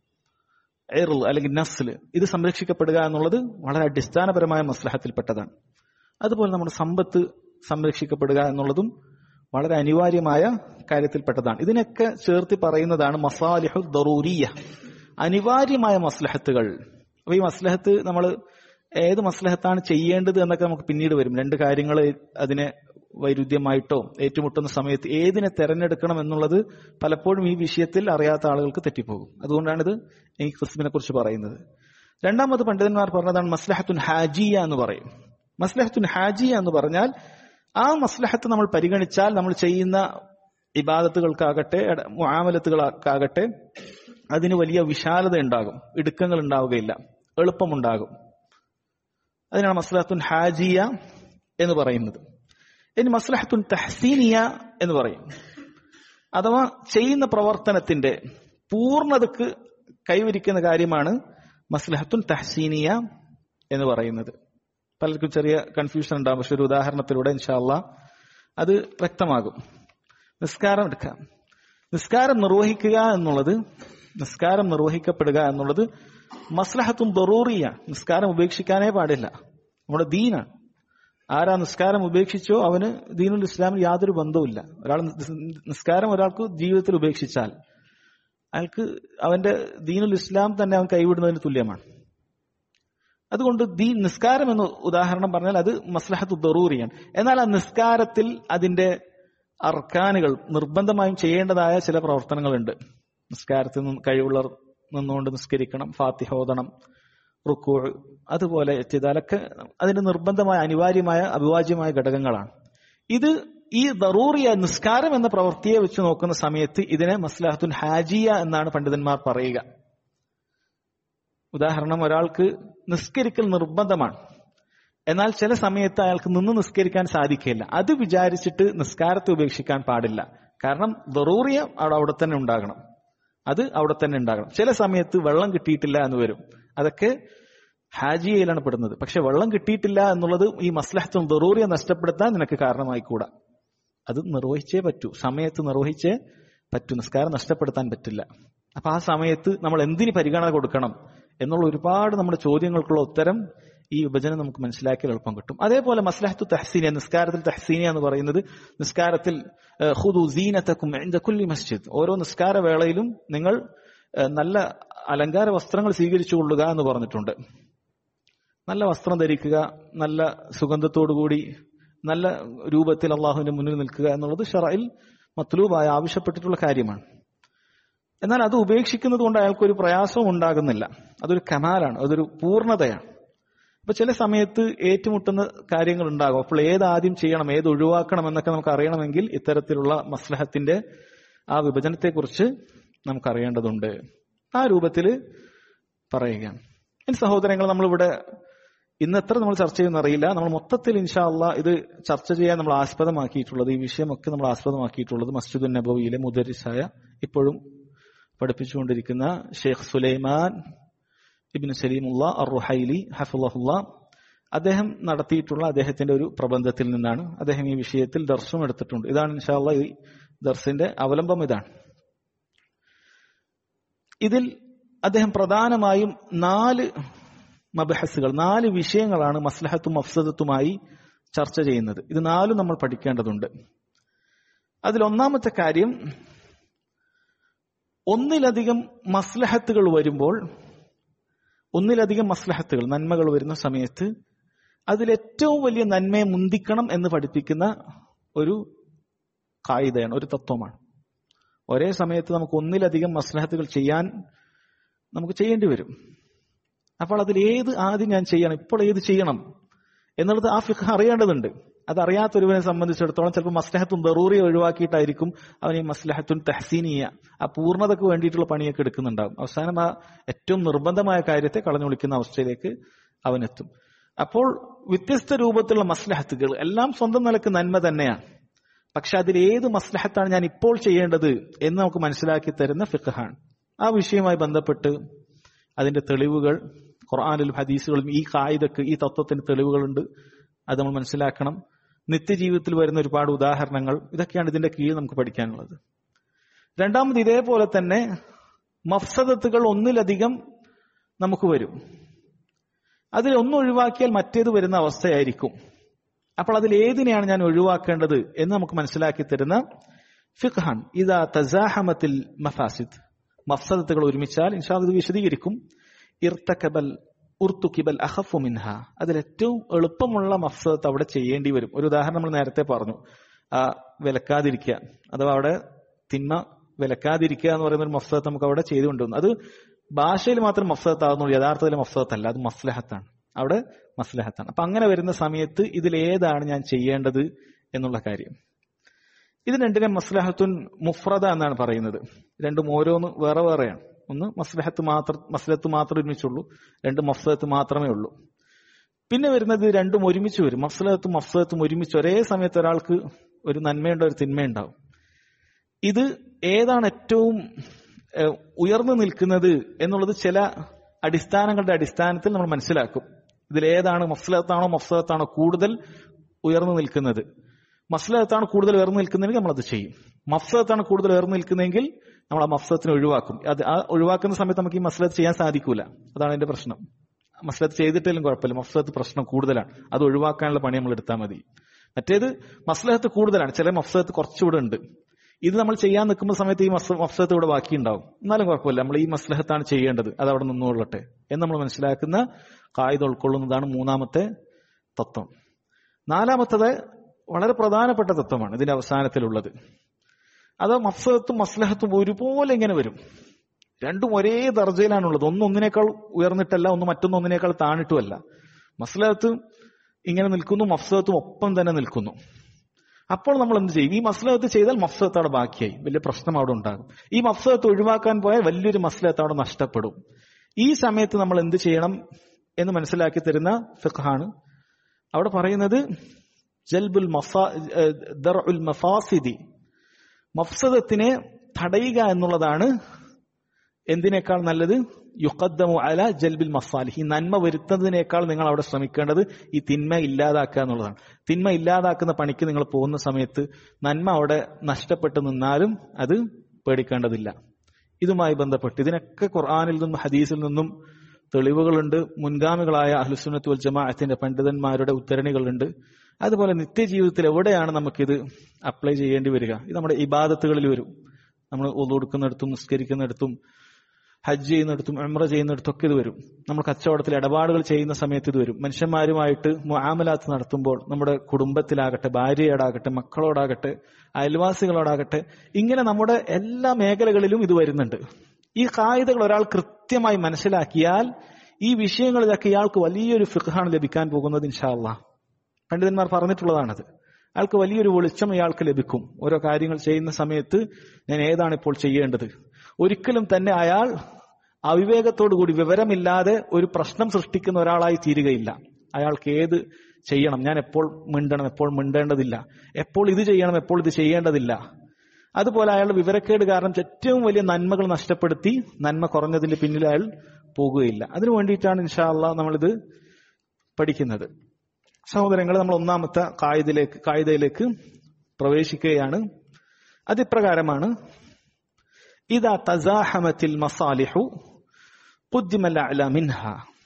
എയർ അല്ലെങ്കിൽ നസ്ല് ഇത് സംരക്ഷിക്കപ്പെടുക എന്നുള്ളത് വളരെ അടിസ്ഥാനപരമായ മസ്ലഹത്തിൽപ്പെട്ടതാണ് അതുപോലെ നമ്മുടെ സമ്പത്ത് സംരക്ഷിക്കപ്പെടുക എന്നുള്ളതും വളരെ അനിവാര്യമായ കാര്യത്തിൽപ്പെട്ടതാണ് ഇതിനൊക്കെ ചേർത്ത് പറയുന്നതാണ് മസാലിഹു ദറൂരിയ അനിവാര്യമായ മസ്ലഹത്തുകൾ അപ്പൊ ഈ മസ്ലഹത്ത് നമ്മൾ ഏത് മസ്ലഹത്താണ് ചെയ്യേണ്ടത് എന്നൊക്കെ നമുക്ക് പിന്നീട് വരും രണ്ട് കാര്യങ്ങൾ അതിനെ വൈരുദ്ധ്യമായിട്ടോ ഏറ്റുമുട്ടുന്ന സമയത്ത് ഏതിനെ തെരഞ്ഞെടുക്കണം എന്നുള്ളത് പലപ്പോഴും ഈ വിഷയത്തിൽ അറിയാത്ത ആളുകൾക്ക് തെറ്റിപ്പോകും അതുകൊണ്ടാണിത് ഈ ക്രിസ്തുവിനെ കുറിച്ച് പറയുന്നത് രണ്ടാമത് പണ്ഡിതന്മാർ പറഞ്ഞതാണ് മസ്ലഹത്തുൻ ഹാജിയ എന്ന് പറയും മസ്ലഹത്തുൻ ഹാജിയ എന്ന് പറഞ്ഞാൽ ആ മസ്ലഹത്ത് നമ്മൾ പരിഗണിച്ചാൽ നമ്മൾ ചെയ്യുന്ന ഇബാദത്തുകൾക്കാകട്ടെ മുആമലത്തുകൾക്കാകട്ടെ അതിന് വലിയ വിശാലത ഉണ്ടാകും ഇടുക്കങ്ങൾ ഉണ്ടാവുകയില്ല എളുപ്പമുണ്ടാകും അതിനാണ് മസ്ലഹത്തുൻ ഹാജിയ എന്ന് പറയുന്നത് ഇനി മസ്ലഹത്തുൻ തഹസീനിയ എന്ന് പറയും അഥവാ ചെയ്യുന്ന പ്രവർത്തനത്തിന്റെ പൂർണ്ണതക്ക് കൈവരിക്കുന്ന കാര്യമാണ് മസ്ലഹത്തുൻ തഹസീനിയ എന്ന് പറയുന്നത് പലർക്കും ചെറിയ കൺഫ്യൂഷൻ ഉണ്ടാകും പക്ഷെ ഒരു ഉദാഹരണത്തിലൂടെ ഇൻഷാല്ല അത് വ്യക്തമാകും നിസ്കാരം എടുക്കാം നിസ്കാരം നിർവഹിക്കുക എന്നുള്ളത് നിസ്കാരം നിർവഹിക്കപ്പെടുക എന്നുള്ളത് മസ്ലഹത്തും ദറൂറിയാണ് നിസ്കാരം ഉപേക്ഷിക്കാനേ പാടില്ല നമ്മുടെ ദീനാണ് ആരാ നിസ്കാരം ഉപേക്ഷിച്ചോ അവന് ദീനുൽ ഇസ്ലാമിൽ യാതൊരു ബന്ധവുമില്ല ഒരാൾ നിസ്കാരം ഒരാൾക്ക് ജീവിതത്തിൽ ഉപേക്ഷിച്ചാൽ അയാൾക്ക് അവന്റെ ദീനുൽ ഇസ്ലാം തന്നെ അവൻ കൈവിടുന്നതിന് തുല്യമാണ് അതുകൊണ്ട് ദീ നിസ്കാരം എന്ന് ഉദാഹരണം പറഞ്ഞാൽ അത് മസ്ലഹത്ത് ദറൂറിയാണ് എന്നാൽ ആ നിസ്കാരത്തിൽ അതിന്റെ അർക്കാനുകൾ നിർബന്ധമായും ചെയ്യേണ്ടതായ ചില പ്രവർത്തനങ്ങളുണ്ട് നിസ്കാരത്തിൽ നിന്ന് കഴിവുള്ളവർ നിന്നുകൊണ്ട് നിസ്കരിക്കണം ഫാത്തിഹ ഓതണം റുക്കൂ അതുപോലെ എത്തിയതാലൊക്കെ അതിന്റെ നിർബന്ധമായ അനിവാര്യമായ അഭിവാജ്യമായ ഘടകങ്ങളാണ് ഇത് ഈ ദറൂറിയ നിസ്കാരം എന്ന പ്രവൃത്തിയെ വെച്ച് നോക്കുന്ന സമയത്ത് ഇതിനെ മസ്ലഹത്തുൻ ഹാജിയ എന്നാണ് പണ്ഡിതന്മാർ പറയുക ഉദാഹരണം ഒരാൾക്ക് നിസ്കരിക്കൽ നിർബന്ധമാണ് എന്നാൽ ചില സമയത്ത് അയാൾക്ക് നിന്ന് നിസ്കരിക്കാൻ സാധിക്കില്ല അത് വിചാരിച്ചിട്ട് നിസ്കാരത്തെ ഉപേക്ഷിക്കാൻ പാടില്ല കാരണം ദറൂറിയ അവിടെ അവിടെ തന്നെ ഉണ്ടാകണം അത് അവിടെ തന്നെ ഉണ്ടാകണം ചില സമയത്ത് വെള്ളം കിട്ടിയിട്ടില്ല എന്ന് വരും അതൊക്കെ ഹാജിയയിലാണ് പെടുന്നത് പക്ഷെ വെള്ളം കിട്ടിയിട്ടില്ല എന്നുള്ളത് ഈ മസ്ലഹത്തും ദറൂറിയ നഷ്ടപ്പെടുത്താൻ നിനക്ക് കാരണമായിക്കൂടാ അത് നിർവഹിച്ചേ പറ്റൂ സമയത്ത് നിർവഹിച്ചേ പറ്റൂ നിസ്കാരം നഷ്ടപ്പെടുത്താൻ പറ്റില്ല അപ്പൊ ആ സമയത്ത് നമ്മൾ എന്തിന് പരിഗണന കൊടുക്കണം എന്നുള്ള ഒരുപാട് നമ്മുടെ ചോദ്യങ്ങൾക്കുള്ള ഉത്തരം ഈ വിഭജനം നമുക്ക് മനസ്സിലാക്കിയാൽ എളുപ്പം കിട്ടും അതേപോലെ മസ്ലഹത്തു തഹസീനിയ നിസ്കാരത്തിൽ തഹസീനിയ എന്ന് പറയുന്നത് നിസ്കാരത്തിൽ ഹുദു സീനത്തക്കും കുല്ലി മസ്ജിദ് ഓരോ നിസ്കാര വേളയിലും നിങ്ങൾ നല്ല അലങ്കാര വസ്ത്രങ്ങൾ സ്വീകരിച്ചു കൊള്ളുക എന്ന് പറഞ്ഞിട്ടുണ്ട് നല്ല വസ്ത്രം ധരിക്കുക നല്ല സുഗന്ധത്തോടുകൂടി നല്ല രൂപത്തിൽ അള്ളാഹുവിന്റെ മുന്നിൽ നിൽക്കുക എന്നുള്ളത് ഷറയിൽ മത്ലൂബായി ആവശ്യപ്പെട്ടിട്ടുള്ള കാര്യമാണ് എന്നാൽ അത് ഉപേക്ഷിക്കുന്നത് കൊണ്ട് അയാൾക്കൊരു പ്രയാസവും ഉണ്ടാകുന്നില്ല അതൊരു കമാലാണ് അതൊരു പൂർണ്ണതയാണ് അപ്പൊ ചില സമയത്ത് ഏറ്റുമുട്ടുന്ന കാര്യങ്ങൾ ഉണ്ടാകും അപ്പോൾ ഏത് ആദ്യം ചെയ്യണം ഏത് ഒഴിവാക്കണം എന്നൊക്കെ നമുക്ക് അറിയണമെങ്കിൽ ഇത്തരത്തിലുള്ള മസ്ലഹത്തിന്റെ ആ വിഭജനത്തെക്കുറിച്ച് നമുക്ക് അറിയേണ്ടതുണ്ട് ആ രൂപത്തിൽ പറയുകയാണ് ഇനി സഹോദരങ്ങൾ നമ്മളിവിടെ ഇന്ന് എത്ര നമ്മൾ ചർച്ച ചെയ്യുന്ന അറിയില്ല നമ്മൾ മൊത്തത്തിൽ ഇൻഷാ അള്ളാ ഇത് ചർച്ച ചെയ്യാൻ നമ്മൾ ആസ്പദമാക്കിയിട്ടുള്ളത് ഈ വിഷയമൊക്കെ നമ്മൾ ആസ്പദമാക്കിയിട്ടുള്ളത് മസ്ജിദുൻ നബവിയിലെ മുദരിസായ ഇപ്പോഴും പഠിപ്പിച്ചുകൊണ്ടിരിക്കുന്ന ഷെയ്ഖ് സുലൈമാൻ ഇബിൻ സലീമുള്ള അർ റുഹൈലി ഹഫുല്ല അദ്ദേഹം നടത്തിയിട്ടുള്ള അദ്ദേഹത്തിന്റെ ഒരു പ്രബന്ധത്തിൽ നിന്നാണ് അദ്ദേഹം ഈ വിഷയത്തിൽ ദർശനം എടുത്തിട്ടുണ്ട് ഇതാണ് ഇൻഷാല്ല ഈ ദർശന്റെ അവലംബം ഇതാണ് ഇതിൽ അദ്ദേഹം പ്രധാനമായും നാല് മബഹസുകൾ നാല് വിഷയങ്ങളാണ് മസ്ലഹത്തും അഫ്സദത്തുമായി ചർച്ച ചെയ്യുന്നത് ഇത് നാലും നമ്മൾ പഠിക്കേണ്ടതുണ്ട് അതിൽ ഒന്നാമത്തെ കാര്യം ഒന്നിലധികം മസ്ലഹത്തുകൾ വരുമ്പോൾ ഒന്നിലധികം മസ്ലഹത്തുകൾ നന്മകൾ വരുന്ന സമയത്ത് അതിലേറ്റവും വലിയ നന്മയെ മുന്തിക്കണം എന്ന് പഠിപ്പിക്കുന്ന ഒരു കായികയാണ് ഒരു തത്വമാണ് ഒരേ സമയത്ത് നമുക്ക് ഒന്നിലധികം മസ്ലഹത്തുകൾ ചെയ്യാൻ നമുക്ക് ചെയ്യേണ്ടി വരും അപ്പോൾ അതിൽ ഏത് ആദ്യം ഞാൻ ചെയ്യണം ഇപ്പോൾ ഏത് ചെയ്യണം എന്നുള്ളത് ആ ഫിഖ് അറിയേണ്ടതുണ്ട് അത് അറിയാത്തൊരുവനെ സംബന്ധിച്ചിടത്തോളം ചിലപ്പോൾ മസ്ലഹത്തും ബറൂറി ഒഴിവാക്കിയിട്ടായിരിക്കും അവൻ ഈ മസ്ലഹത്തുൻ തഹസീനിയ ആ പൂർണ്ണതക്ക് വേണ്ടിയിട്ടുള്ള പണിയൊക്കെ എടുക്കുന്നുണ്ടാവും അവസാനം ആ ഏറ്റവും നിർബന്ധമായ കാര്യത്തെ കളഞ്ഞു വിളിക്കുന്ന അവസ്ഥയിലേക്ക് അവനെത്തും അപ്പോൾ വ്യത്യസ്ത രൂപത്തിലുള്ള മസ്ലഹത്തുകൾ എല്ലാം സ്വന്തം നിലക്ക് നന്മ തന്നെയാണ് പക്ഷെ അതിൽ ഏത് മസ്ലഹത്താണ് ഞാൻ ഇപ്പോൾ ചെയ്യേണ്ടത് എന്ന് നമുക്ക് മനസ്സിലാക്കി തരുന്ന ഫിഖഹാണ് ആ വിഷയവുമായി ബന്ധപ്പെട്ട് അതിന്റെ തെളിവുകൾ ഖുർആാനിലും ഹദീസുകളും ഈ കായികക്ക് ഈ തത്വത്തിന് തെളിവുകളുണ്ട് അത് നമ്മൾ മനസ്സിലാക്കണം നിത്യജീവിതത്തിൽ വരുന്ന ഒരുപാട് ഉദാഹരണങ്ങൾ ഇതൊക്കെയാണ് ഇതിന്റെ കീഴിൽ നമുക്ക് പഠിക്കാനുള്ളത് രണ്ടാമത് ഇതേപോലെ തന്നെ മഫ്സദത്തുകൾ ഒന്നിലധികം നമുക്ക് വരും അതിൽ ഒന്ന് ഒഴിവാക്കിയാൽ മറ്റേത് വരുന്ന അവസ്ഥയായിരിക്കും അപ്പോൾ അതിൽ ഏതിനെയാണ് ഞാൻ ഒഴിവാക്കേണ്ടത് എന്ന് നമുക്ക് മനസ്സിലാക്കി തരുന്ന ഫിഖാൻ ഇതാ തസാഹമത്തിൽ മഫാസിദ് മഫ്സദത്തുകൾ ഒരുമിച്ചാൽ ഇൻഷാ ഇത് വിശദീകരിക്കും ഇർത്തക്കബൽ ഉർത്തുക്കിബൽ അഹഫു മിൻഹ അതിൽ ഏറ്റവും എളുപ്പമുള്ള മഫ്സദത്ത് അവിടെ ചെയ്യേണ്ടി വരും ഒരു ഉദാഹരണം നമ്മൾ നേരത്തെ പറഞ്ഞു ആ വിലക്കാതിരിക്കുക അഥവാ അവിടെ തിന്മ വിലക്കാതിരിക്കുക എന്ന് പറയുന്ന ഒരു മഫ്സദത്ത് നമുക്ക് അവിടെ ചെയ്തുകൊണ്ടുവന്നു അത് ഭാഷയിൽ മാത്രം മഫ്സദത്താകുന്നുള്ളൂ യഥാർത്ഥത്തിൽ മഫ്സദത്തല്ല അത് മസ്ലഹത്താണ് അവിടെ മസ്ലഹത്താണ് അപ്പൊ അങ്ങനെ വരുന്ന സമയത്ത് ഇതിൽ ഏതാണ് ഞാൻ ചെയ്യേണ്ടത് എന്നുള്ള കാര്യം ഇത് രണ്ടിനെ മസ്ലഹത്തുൻ മുഫ്രദ എന്നാണ് പറയുന്നത് രണ്ടും ഓരോന്ന് വേറെ വേറെയാണ് ഒന്ന് മസ്ലഹത്ത് മാത്രം മസ്ലഹത്ത് മാത്രം ഒരുമിച്ചുള്ളൂ രണ്ട് മഫ്സഹത്ത് മാത്രമേ ഉള്ളൂ പിന്നെ വരുന്നത് രണ്ടും ഒരുമിച്ച് വരും മഫ്സലത്തും മഫ്സഹത്തും ഒരുമിച്ച് ഒരേ സമയത്ത് ഒരാൾക്ക് ഒരു നന്മയുണ്ടോ ഒരു തിന്മയുണ്ടാവും ഇത് ഏതാണ് ഏറ്റവും ഉയർന്നു നിൽക്കുന്നത് എന്നുള്ളത് ചില അടിസ്ഥാനങ്ങളുടെ അടിസ്ഥാനത്തിൽ നമ്മൾ മനസ്സിലാക്കും ഇതിലേതാണ് മഫ്സലത്താണോ മഫ്സലത്താണോ കൂടുതൽ ഉയർന്നു നിൽക്കുന്നത് മസ്ലഹത്താണ് കൂടുതൽ ഉയർന്നു നിൽക്കുന്നതെങ്കിൽ നമ്മളത് ചെയ്യും മഫ്സലത്താണ് കൂടുതൽ ഉയർന്നു നിൽക്കുന്നതെങ്കിൽ നമ്മൾ ആ മഫ്സലത്തിനെ ഒഴിവാക്കും അത് ആ ഒഴിവാക്കുന്ന സമയത്ത് നമുക്ക് ഈ മസ്ലഹത്ത് ചെയ്യാൻ സാധിക്കൂല അതാണ് എന്റെ പ്രശ്നം മസ്ലഹത്ത് ചെയ്തിട്ടിലും കുഴപ്പമില്ല മഫ്സലത്ത് പ്രശ്നം കൂടുതലാണ് അത് ഒഴിവാക്കാനുള്ള പണി നമ്മൾ എടുത്താൽ മതി മറ്റേത് മസ്ലഹത്ത് കൂടുതലാണ് ചില മഫ്സലത്ത് കുറച്ചുകൂടെ ഉണ്ട് ഇത് നമ്മൾ ചെയ്യാൻ നിൽക്കുന്ന സമയത്ത് ഈ മഫ്സലത്ത് ഇവിടെ ബാക്കിയുണ്ടാവും എന്നാലും കുഴപ്പമില്ല നമ്മൾ ഈ മസ്ലഹത്താണ് ചെയ്യേണ്ടത് അത് അവിടെ നിന്നുകൊള്ളട്ടെ എന്ന് നമ്മൾ മനസ്സിലാക്കുന്ന കായിക ഉൾക്കൊള്ളുന്നതാണ് മൂന്നാമത്തെ തത്വം നാലാമത്തത് വളരെ പ്രധാനപ്പെട്ട തത്വമാണ് ഇതിന്റെ അവസാനത്തിലുള്ളത് അതോ മഫ്സദത്തും മസ്ലഹത്തും ഒരുപോലെ ഇങ്ങനെ വരും രണ്ടും ഒരേ ദർജയിലാണുള്ളത് ഒന്ന് ഒന്നിനേക്കാൾ ഉയർന്നിട്ടല്ല ഒന്ന് മറ്റൊന്ന് ഒന്നിനേക്കാൾ താണിട്ടുമല്ല മസ്ലഹത്ത് ഇങ്ങനെ നിൽക്കുന്നു മഫ്സദത്തും ഒപ്പം തന്നെ നിൽക്കുന്നു അപ്പോൾ നമ്മൾ എന്ത് ചെയ്യും ഈ മസ്ലഹത്ത് ചെയ്താൽ മഫ്സദത്ത് അവിടെ ബാക്കിയായി വലിയ പ്രശ്നം അവിടെ ഉണ്ടാകും ഈ മഫ്സദത്ത് ഒഴിവാക്കാൻ പോയാൽ വലിയൊരു മസ്ലഹത്ത് അവിടെ നഷ്ടപ്പെടും ഈ സമയത്ത് നമ്മൾ എന്ത് ചെയ്യണം എന്ന് മനസ്സിലാക്കി തരുന്ന ഫിഖാണ് അവിടെ പറയുന്നത് ജൽബുൽ മഫാ ദർഉൽ മഫാസിദി മഫ്സദത്തിനെ തടയുക എന്നുള്ളതാണ് എന്തിനേക്കാൾ നല്ലത് യുക്കദ്ദമു അല ജൽബിൽ മസാലിഹ് ഈ നന്മ വരുത്തുന്നതിനേക്കാൾ നിങ്ങൾ അവിടെ ശ്രമിക്കേണ്ടത് ഈ തിന്മ ഇല്ലാതാക്കുക എന്നുള്ളതാണ് തിന്മ ഇല്ലാതാക്കുന്ന പണിക്ക് നിങ്ങൾ പോകുന്ന സമയത്ത് നന്മ അവിടെ നഷ്ടപ്പെട്ടു നിന്നാലും അത് പേടിക്കേണ്ടതില്ല ഇതുമായി ബന്ധപ്പെട്ട് ഇതിനൊക്കെ ഖുർആാനിൽ നിന്നും ഹദീസിൽ നിന്നും തെളിവുകളുണ്ട് മുൻഗാമികളായ അഹ്ലുസുന്നത്ത് വൽ ജമാഅത്തിന്റെ പണ്ഡിതന്മാരുടെ ഉദ്ധരണികളുണ്ട് അതുപോലെ നിത്യജീവിതത്തിൽ എവിടെയാണ് നമുക്കിത് അപ്ലൈ ചെയ്യേണ്ടി വരിക ഇത് നമ്മുടെ ഇബാദത്തുകളിൽ വരും നമ്മൾ ഒതുകൊടുക്കുന്നിടത്തും നിസ്കരിക്കുന്നിടത്തും ഹജ്ജ് ചെയ്യുന്നിടത്തും എമ്ര ചെയ്യുന്നിടത്തൊക്കെ ഇത് വരും നമ്മൾ കച്ചവടത്തിൽ ഇടപാടുകൾ ചെയ്യുന്ന സമയത്ത് ഇത് വരും മനുഷ്യന്മാരുമായിട്ട് മുആമലാത്ത് നടത്തുമ്പോൾ നമ്മുടെ കുടുംബത്തിലാകട്ടെ ഭാര്യയോടാകട്ടെ മക്കളോടാകട്ടെ അയൽവാസികളോടാകട്ടെ ഇങ്ങനെ നമ്മുടെ എല്ലാ മേഖലകളിലും ഇത് വരുന്നുണ്ട് ഈ കായികകൾ ഒരാൾ കൃത്യമായി മനസ്സിലാക്കിയാൽ ഈ വിഷയങ്ങളിലൊക്കെ ഇയാൾക്ക് വലിയൊരു ഫിഖാണ് ലഭിക്കാൻ പോകുന്നത് ഇൻഷാല്ല പണ്ഡിതന്മാർ പറഞ്ഞിട്ടുള്ളതാണത് അയാൾക്ക് വലിയൊരു വെളിച്ചം ഇയാൾക്ക് ലഭിക്കും ഓരോ കാര്യങ്ങൾ ചെയ്യുന്ന സമയത്ത് ഞാൻ ഏതാണ് ഇപ്പോൾ ചെയ്യേണ്ടത് ഒരിക്കലും തന്നെ അയാൾ അവിവേകത്തോടുകൂടി വിവരമില്ലാതെ ഒരു പ്രശ്നം സൃഷ്ടിക്കുന്ന ഒരാളായി തീരുകയില്ല അയാൾക്ക് ഏത് ചെയ്യണം ഞാൻ എപ്പോൾ മിണ്ടണം എപ്പോൾ മിണ്ടേണ്ടതില്ല എപ്പോൾ ഇത് ചെയ്യണം എപ്പോൾ ഇത് ചെയ്യേണ്ടതില്ല അതുപോലെ അയാളുടെ വിവരക്കേട് കാരണം ഏറ്റവും വലിയ നന്മകൾ നഷ്ടപ്പെടുത്തി നന്മ കുറഞ്ഞതിന്റെ പിന്നിൽ അയാൾ പോകുകയില്ല അതിനു വേണ്ടിയിട്ടാണ് ഇൻഷാല്ല നമ്മളിത് പഠിക്കുന്നത് സഹോദരങ്ങൾ നമ്മൾ ഒന്നാമത്തെ കായികയിലേക്ക് കായികയിലേക്ക് പ്രവേശിക്കുകയാണ് അതിപ്രകാരമാണ് ഇതാ തസാഹമത്തിൽ മസാലിഹു പുദ്യമല്ല അല മിൻഹ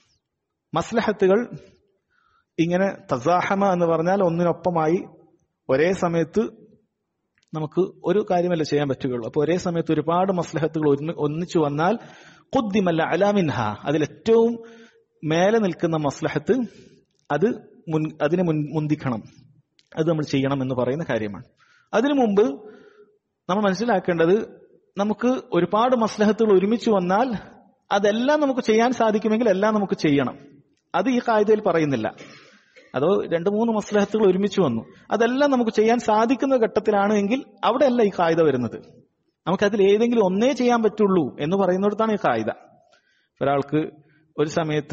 മസ്ലഹത്തുകൾ ഇങ്ങനെ തസാഹമ എന്ന് പറഞ്ഞാൽ ഒന്നിനൊപ്പമായി ഒരേ സമയത്ത് നമുക്ക് ഒരു കാര്യമല്ല ചെയ്യാൻ പറ്റുകയുള്ളൂ അപ്പൊ ഒരേ സമയത്ത് ഒരുപാട് മസ്ലഹത്തുകൾ ഒരുമി ഒന്നിച്ചു വന്നാൽ കുദ്ദിമല്ല അലാമിൻഹ അതിലേറ്റവും മേലെ നിൽക്കുന്ന മസ്ലഹത്ത് അത് മുൻ അതിനെ മുൻ മുന്തിക്കണം അത് നമ്മൾ ചെയ്യണം എന്ന് പറയുന്ന കാര്യമാണ് അതിനു മുമ്പ് നമ്മൾ മനസ്സിലാക്കേണ്ടത് നമുക്ക് ഒരുപാട് മസ്ലഹത്തുകൾ ഒരുമിച്ച് വന്നാൽ അതെല്ലാം നമുക്ക് ചെയ്യാൻ സാധിക്കുമെങ്കിൽ എല്ലാം നമുക്ക് ചെയ്യണം അത് ഈ കായികയിൽ പറയുന്നില്ല അതോ രണ്ട് മൂന്ന് മസ്ലഹത്തുകൾ ഒരുമിച്ച് വന്നു അതെല്ലാം നമുക്ക് ചെയ്യാൻ സാധിക്കുന്ന ഘട്ടത്തിലാണ് എങ്കിൽ അവിടെയല്ല ഈ കായിക വരുന്നത് നമുക്കതിൽ ഏതെങ്കിലും ഒന്നേ ചെയ്യാൻ പറ്റുള്ളൂ എന്ന് പറയുന്നിടത്താണ് ഈ കായിക ഒരാൾക്ക് ഒരു സമയത്ത്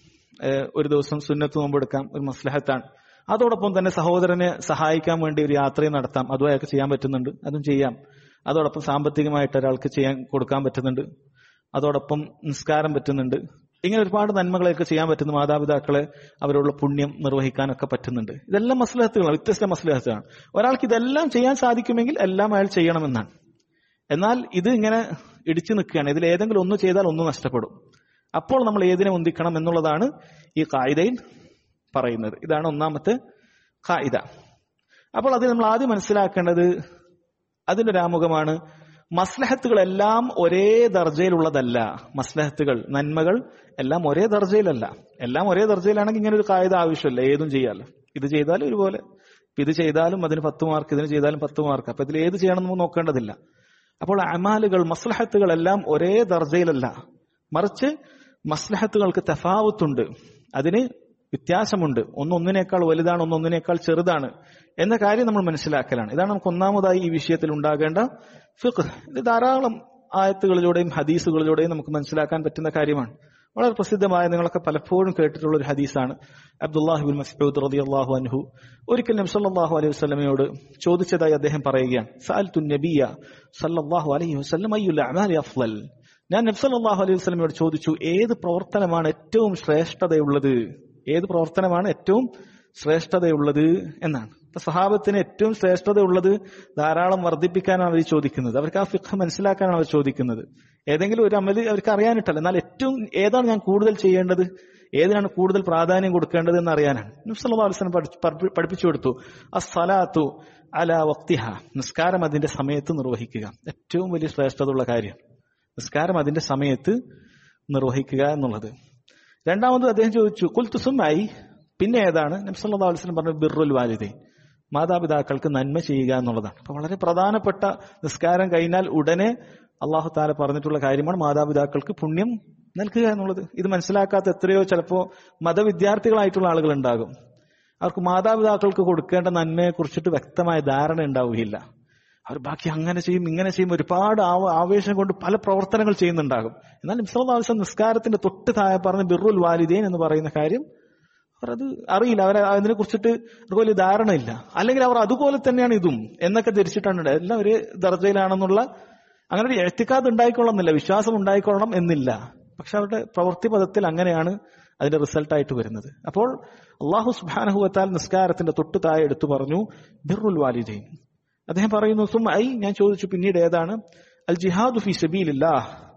ഒരു ദിവസം സുന്നത്ത് നോമ്പെടുക്കാം ഒരു മസ്ലഹത്താണ് അതോടൊപ്പം തന്നെ സഹോദരനെ സഹായിക്കാൻ വേണ്ടി ഒരു യാത്രയും നടത്താം അതും അയാൾക്ക് ചെയ്യാൻ പറ്റുന്നുണ്ട് അതും ചെയ്യാം അതോടൊപ്പം സാമ്പത്തികമായിട്ട് ഒരാൾക്ക് ചെയ്യാൻ കൊടുക്കാൻ പറ്റുന്നുണ്ട് അതോടൊപ്പം നിസ്കാരം പറ്റുന്നുണ്ട് ഇങ്ങനെ ഒരുപാട് നന്മകളൊക്കെ ചെയ്യാൻ പറ്റുന്ന മാതാപിതാക്കളെ അവരുള്ള പുണ്യം നിർവഹിക്കാനൊക്കെ പറ്റുന്നുണ്ട് ഇതെല്ലാം മസ്ലഹത്തുകളാണ് വ്യത്യസ്ത മസ്ലഹത്തുകളാണ് ഒരാൾക്ക് ഇതെല്ലാം ചെയ്യാൻ സാധിക്കുമെങ്കിൽ എല്ലാം അയാൾ ചെയ്യണമെന്നാണ് എന്നാൽ ഇത് ഇങ്ങനെ ഇടിച്ചു നിൽക്കുകയാണ് ഇതിൽ ഏതെങ്കിലും ഒന്ന് ചെയ്താൽ ഒന്ന് നഷ്ടപ്പെടും അപ്പോൾ നമ്മൾ ഏതിനെ മുന്തിക്കണം എന്നുള്ളതാണ് ഈ കായികയിൽ പറയുന്നത് ഇതാണ് ഒന്നാമത്തെ കായിക അപ്പോൾ അത് നമ്മൾ ആദ്യം മനസ്സിലാക്കേണ്ടത് അതിന്റെ രാമുഖമാണ് മസ്ലഹത്തുകളെല്ലാം ഒരേ ദർജയിലുള്ളതല്ല മസ്ലഹത്തുകൾ നന്മകൾ എല്ലാം ഒരേ ദർജയിലല്ല എല്ലാം ഒരേ ദർജയിലാണെങ്കിൽ ഇങ്ങനെ ഒരു കായിക ആവശ്യമില്ല ഏതും ചെയ്യാമല്ലോ ഇത് ചെയ്താലും ഒരുപോലെ ഇത് ചെയ്താലും അതിന് പത്ത് മാർക്ക് ഇതിന് ചെയ്താലും പത്ത് മാർക്ക് അപ്പൊ ഇതിൽ ഏത് ചെയ്യണം എന്ന് നോക്കേണ്ടതില്ല അപ്പോൾ അമാലുകൾ മസ്ലഹത്തുകൾ എല്ലാം ഒരേ ദർജയിലല്ല മറിച്ച് മസ്ലഹത്തുകൾക്ക് തഫാവത്തുണ്ട് അതിന് വ്യത്യാസമുണ്ട് ഒന്നൊന്നിനേക്കാൾ വലുതാണ് ഒന്നൊന്നിനേക്കാൾ ചെറുതാണ് എന്ന കാര്യം നമ്മൾ മനസ്സിലാക്കലാണ് ഇതാണ് നമുക്ക് ഒന്നാമതായി ഈ വിഷയത്തിൽ ഉണ്ടാകേണ്ട ഫിഖ് ഇത് ധാരാളം ആയത്തുകളിലൂടെയും ഹദീസുകളിലൂടെയും നമുക്ക് മനസ്സിലാക്കാൻ പറ്റുന്ന കാര്യമാണ് വളരെ പ്രസിദ്ധമായ നിങ്ങളൊക്കെ പലപ്പോഴും കേട്ടിട്ടുള്ള ഒരു ഹദീസാണ് അബ്ദുല്ലാഹിബുൽ മസ്ഊദ് റളിയല്ലാഹു അൻഹു ഒരിക്കൽ നബി സല്ലല്ലാഹു അലൈഹി വസല്ലമയോട് ചോദിച്ചതായി അദ്ദേഹം പറയുകയാണ് സഅൽതു നബിയ സല്ലല്ലാഹു അലൈഹി വസല്ലം അയ്യുൽ അഅമാലി അഫ്ളൽ ഞാൻ നബി സല്ലല്ലാഹു അലൈഹി വസല്ലമയോട് ചോദിച്ചു ഏത് പ്രവർത്തനമാണ് ഏറ്റവും ശ്രേഷ്ഠതയുള്ളത് ഏത് പ്രവർത്തനമാണ് ഏറ്റവും ശ്രേഷ്ഠതയുള്ളത് എന്നാണ് അപ്പൊ സഹാബത്തിന് ഏറ്റവും ശ്രേഷ്ഠതയുള്ളത് ധാരാളം വർദ്ധിപ്പിക്കാനാണ് അവർ ചോദിക്കുന്നത് അവർക്ക് ആ ഫിഖ് മനസ്സിലാക്കാനാണ് അവർ ചോദിക്കുന്നത് ഏതെങ്കിലും ഒരു അമല് അവർക്ക് അറിയാനിട്ടല്ല എന്നാൽ ഏറ്റവും ഏതാണ് ഞാൻ കൂടുതൽ ചെയ്യേണ്ടത് ഏതിനാണ് കൂടുതൽ പ്രാധാന്യം കൊടുക്കേണ്ടത് എന്ന് അറിയാനാണ് നുസ്ലാ അലുസ്ലം പഠിപ്പിച്ചു കൊടുത്തു അസ്സലാത്തു അല വക്തിഹ നിസ്കാരം അതിന്റെ സമയത്ത് നിർവഹിക്കുക ഏറ്റവും വലിയ ശ്രേഷ്ഠതയുള്ള കാര്യം നിസ്കാരം അതിന്റെ സമയത്ത് നിർവഹിക്കുക എന്നുള്ളത് രണ്ടാമത് അദ്ദേഹം ചോദിച്ചു കുൽത്തുസുമായി പിന്നെ ഏതാണ് നബ്സല്ലാ അലുസ്ലം പറഞ്ഞു ബിറുൽ വാലിദൈൻ മാതാപിതാക്കൾക്ക് നന്മ ചെയ്യുക എന്നുള്ളതാണ് അപ്പൊ വളരെ പ്രധാനപ്പെട്ട നിസ്കാരം കഴിഞ്ഞാൽ ഉടനെ അള്ളാഹു താല പറഞ്ഞിട്ടുള്ള കാര്യമാണ് മാതാപിതാക്കൾക്ക് പുണ്യം നൽകുക എന്നുള്ളത് ഇത് മനസ്സിലാക്കാത്ത എത്രയോ ചിലപ്പോ മതവിദ്യാർത്ഥികളായിട്ടുള്ള ആളുകൾ ഉണ്ടാകും അവർക്ക് മാതാപിതാക്കൾക്ക് കൊടുക്കേണ്ട നന്മയെ കുറിച്ചിട്ട് വ്യക്തമായ ധാരണ ഉണ്ടാവുകയില്ല അവർ ബാക്കി അങ്ങനെ ചെയ്യും ഇങ്ങനെ ചെയ്യും ഒരുപാട് ആവ- ആവേശം കൊണ്ട് പല പ്രവർത്തനങ്ങൾ ചെയ്യുന്നുണ്ടാകും എന്നാൽ ഇസ്ലാം നിസ്കാരത്തിന്റെ തൊട്ട് താഴെ പറഞ്ഞ ബിറുൽ വാലിദേൻ എന്ന് പറയുന്ന കാര്യം അവർ അത് അറിയില്ല അവർ അതിനെ കുറിച്ചിട്ട് അവർക്ക് വലിയ ധാരണ ഇല്ല അല്ലെങ്കിൽ അവർ അതുപോലെ തന്നെയാണ് ഇതും എന്നൊക്കെ ധരിച്ചിട്ടാണ് ഉണ്ടായത്. എല്ലാം ഒരു ദർജയിലാണെന്നുള്ള അങ്ങനെ ഒരു എഴുത്തിക്കാത് ഉണ്ടായിക്കൊള്ളണമെന്നില്ല വിശ്വാസം ഉണ്ടായിക്കൊള്ളണം എന്നില്ല പക്ഷെ അവരുടെ പ്രവൃത്തി പദത്തിൽ അങ്ങനെയാണ് അതിന്റെ റിസൾട്ടായിട്ട് വരുന്നത് അപ്പോൾ അള്ളാഹു സുബാനഹുവത്താൽ നിസ്കാരത്തിന്റെ തൊട്ട് താഴെ എടുത്തു പറഞ്ഞു ബിറുൽ വാലിദൈൻ അദ്ദേഹം പറയുന്നു സും ഐ ഞാൻ ചോദിച്ചു പിന്നീട് ഏതാണ് അൽ ജിഹാദു ഫി സബീലില്ലാ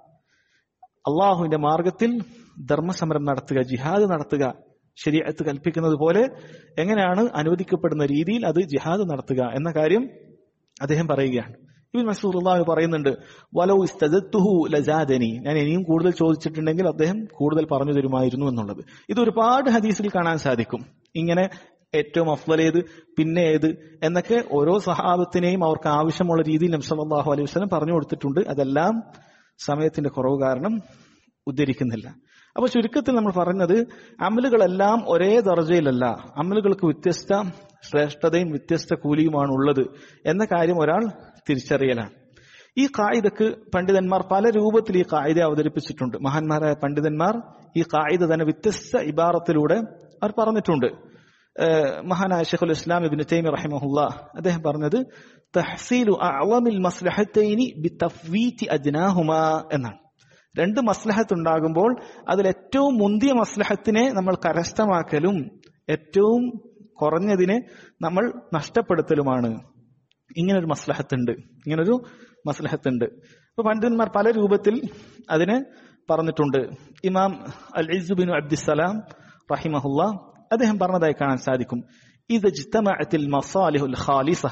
അള്ളാഹുവിന്റെ മാർഗത്തിൽ ധർമ്മസമരം നടത്തുക ജിഹാദ് നടത്തുക ശരീരത്ത് കൽപ്പിക്കുന്നത് പോലെ എങ്ങനെയാണ് അനുവദിക്കപ്പെടുന്ന രീതിയിൽ അത് ജിഹാദ് നടത്തുക എന്ന കാര്യം അദ്ദേഹം പറയുകയാണ് ഇബിൻ മസൂർ അള്ളാഹു പറയുന്നുണ്ട് വലോ ഇസ്തദത്തുഹു ലജാദനി ഞാൻ ഇനിയും കൂടുതൽ ചോദിച്ചിട്ടുണ്ടെങ്കിൽ അദ്ദേഹം കൂടുതൽ പറഞ്ഞു തരുമായിരുന്നു എന്നുള്ളത് ഇത് ഒരുപാട് ഹദീസിൽ കാണാൻ സാധിക്കും ഇങ്ങനെ ഏറ്റവും അഫ്വൽ ഏത് പിന്നെ ഏത് എന്നൊക്കെ ഓരോ സഹാബത്തിനെയും അവർക്ക് ആവശ്യമുള്ള രീതിയിൽ നബ്സല്ലാഹു അലൈഹി വസ്ലം പറഞ്ഞു കൊടുത്തിട്ടുണ്ട് അതെല്ലാം സമയത്തിന്റെ കുറവ് കാരണം ഉദ്ധരിക്കുന്നില്ല അപ്പൊ ചുരുക്കത്തിൽ നമ്മൾ പറഞ്ഞത് അമലുകളെല്ലാം ഒരേ ദർജയിലല്ല അമലുകൾക്ക് വ്യത്യസ്ത ശ്രേഷ്ഠതയും വ്യത്യസ്ത കൂലിയുമാണ് ഉള്ളത് എന്ന കാര്യം ഒരാൾ തിരിച്ചറിയലാണ് ഈ കായിദക്ക് പണ്ഡിതന്മാർ പല രൂപത്തിൽ ഈ കായിദ അവതരിപ്പിച്ചിട്ടുണ്ട് മഹാന്മാരായ പണ്ഡിതന്മാർ ഈ കായിദ തന്നെ വ്യത്യസ്ത ഇബാറത്തിലൂടെ അവർ പറഞ്ഞിട്ടുണ്ട് ഏഹ് മഹാനായ ഷെഖുൽ ഇസ്ലാം ഇബിൻ തൈമി റഹിമഹുല്ല അദ്ദേഹം പറഞ്ഞത് തഹ്സീലു അഅ്വമിൽ മസ്ലഹത്തൈനി ബിതഫ്വീതി അജ്നാഹുമാ എന്നാണ് രണ്ട് മസ്ലഹത്ത് ഉണ്ടാകുമ്പോൾ അതിൽ ഏറ്റവും മുന്തിയ മസ്ലഹത്തിനെ നമ്മൾ കരസ്ഥമാക്കലും ഏറ്റവും കുറഞ്ഞതിനെ നമ്മൾ നഷ്ടപ്പെടുത്തലുമാണ് ഇങ്ങനൊരു മസ്ലഹത്തുണ്ട് ഇങ്ങനൊരു മസ്ലഹത്തുണ്ട് അപ്പൊ പണ്ഡിതന്മാർ പല രൂപത്തിൽ അതിനെ പറഞ്ഞിട്ടുണ്ട് ഇമാം അൽ ഇസുബിൻ അബ്ദുസലാം റഹിമഹുല്ല അദ്ദേഹം പറഞ്ഞതായി കാണാൻ സാധിക്കും ഇത് ജിത്തമഅത്തിൽ മസാലിഹുൽ ഖാലിസ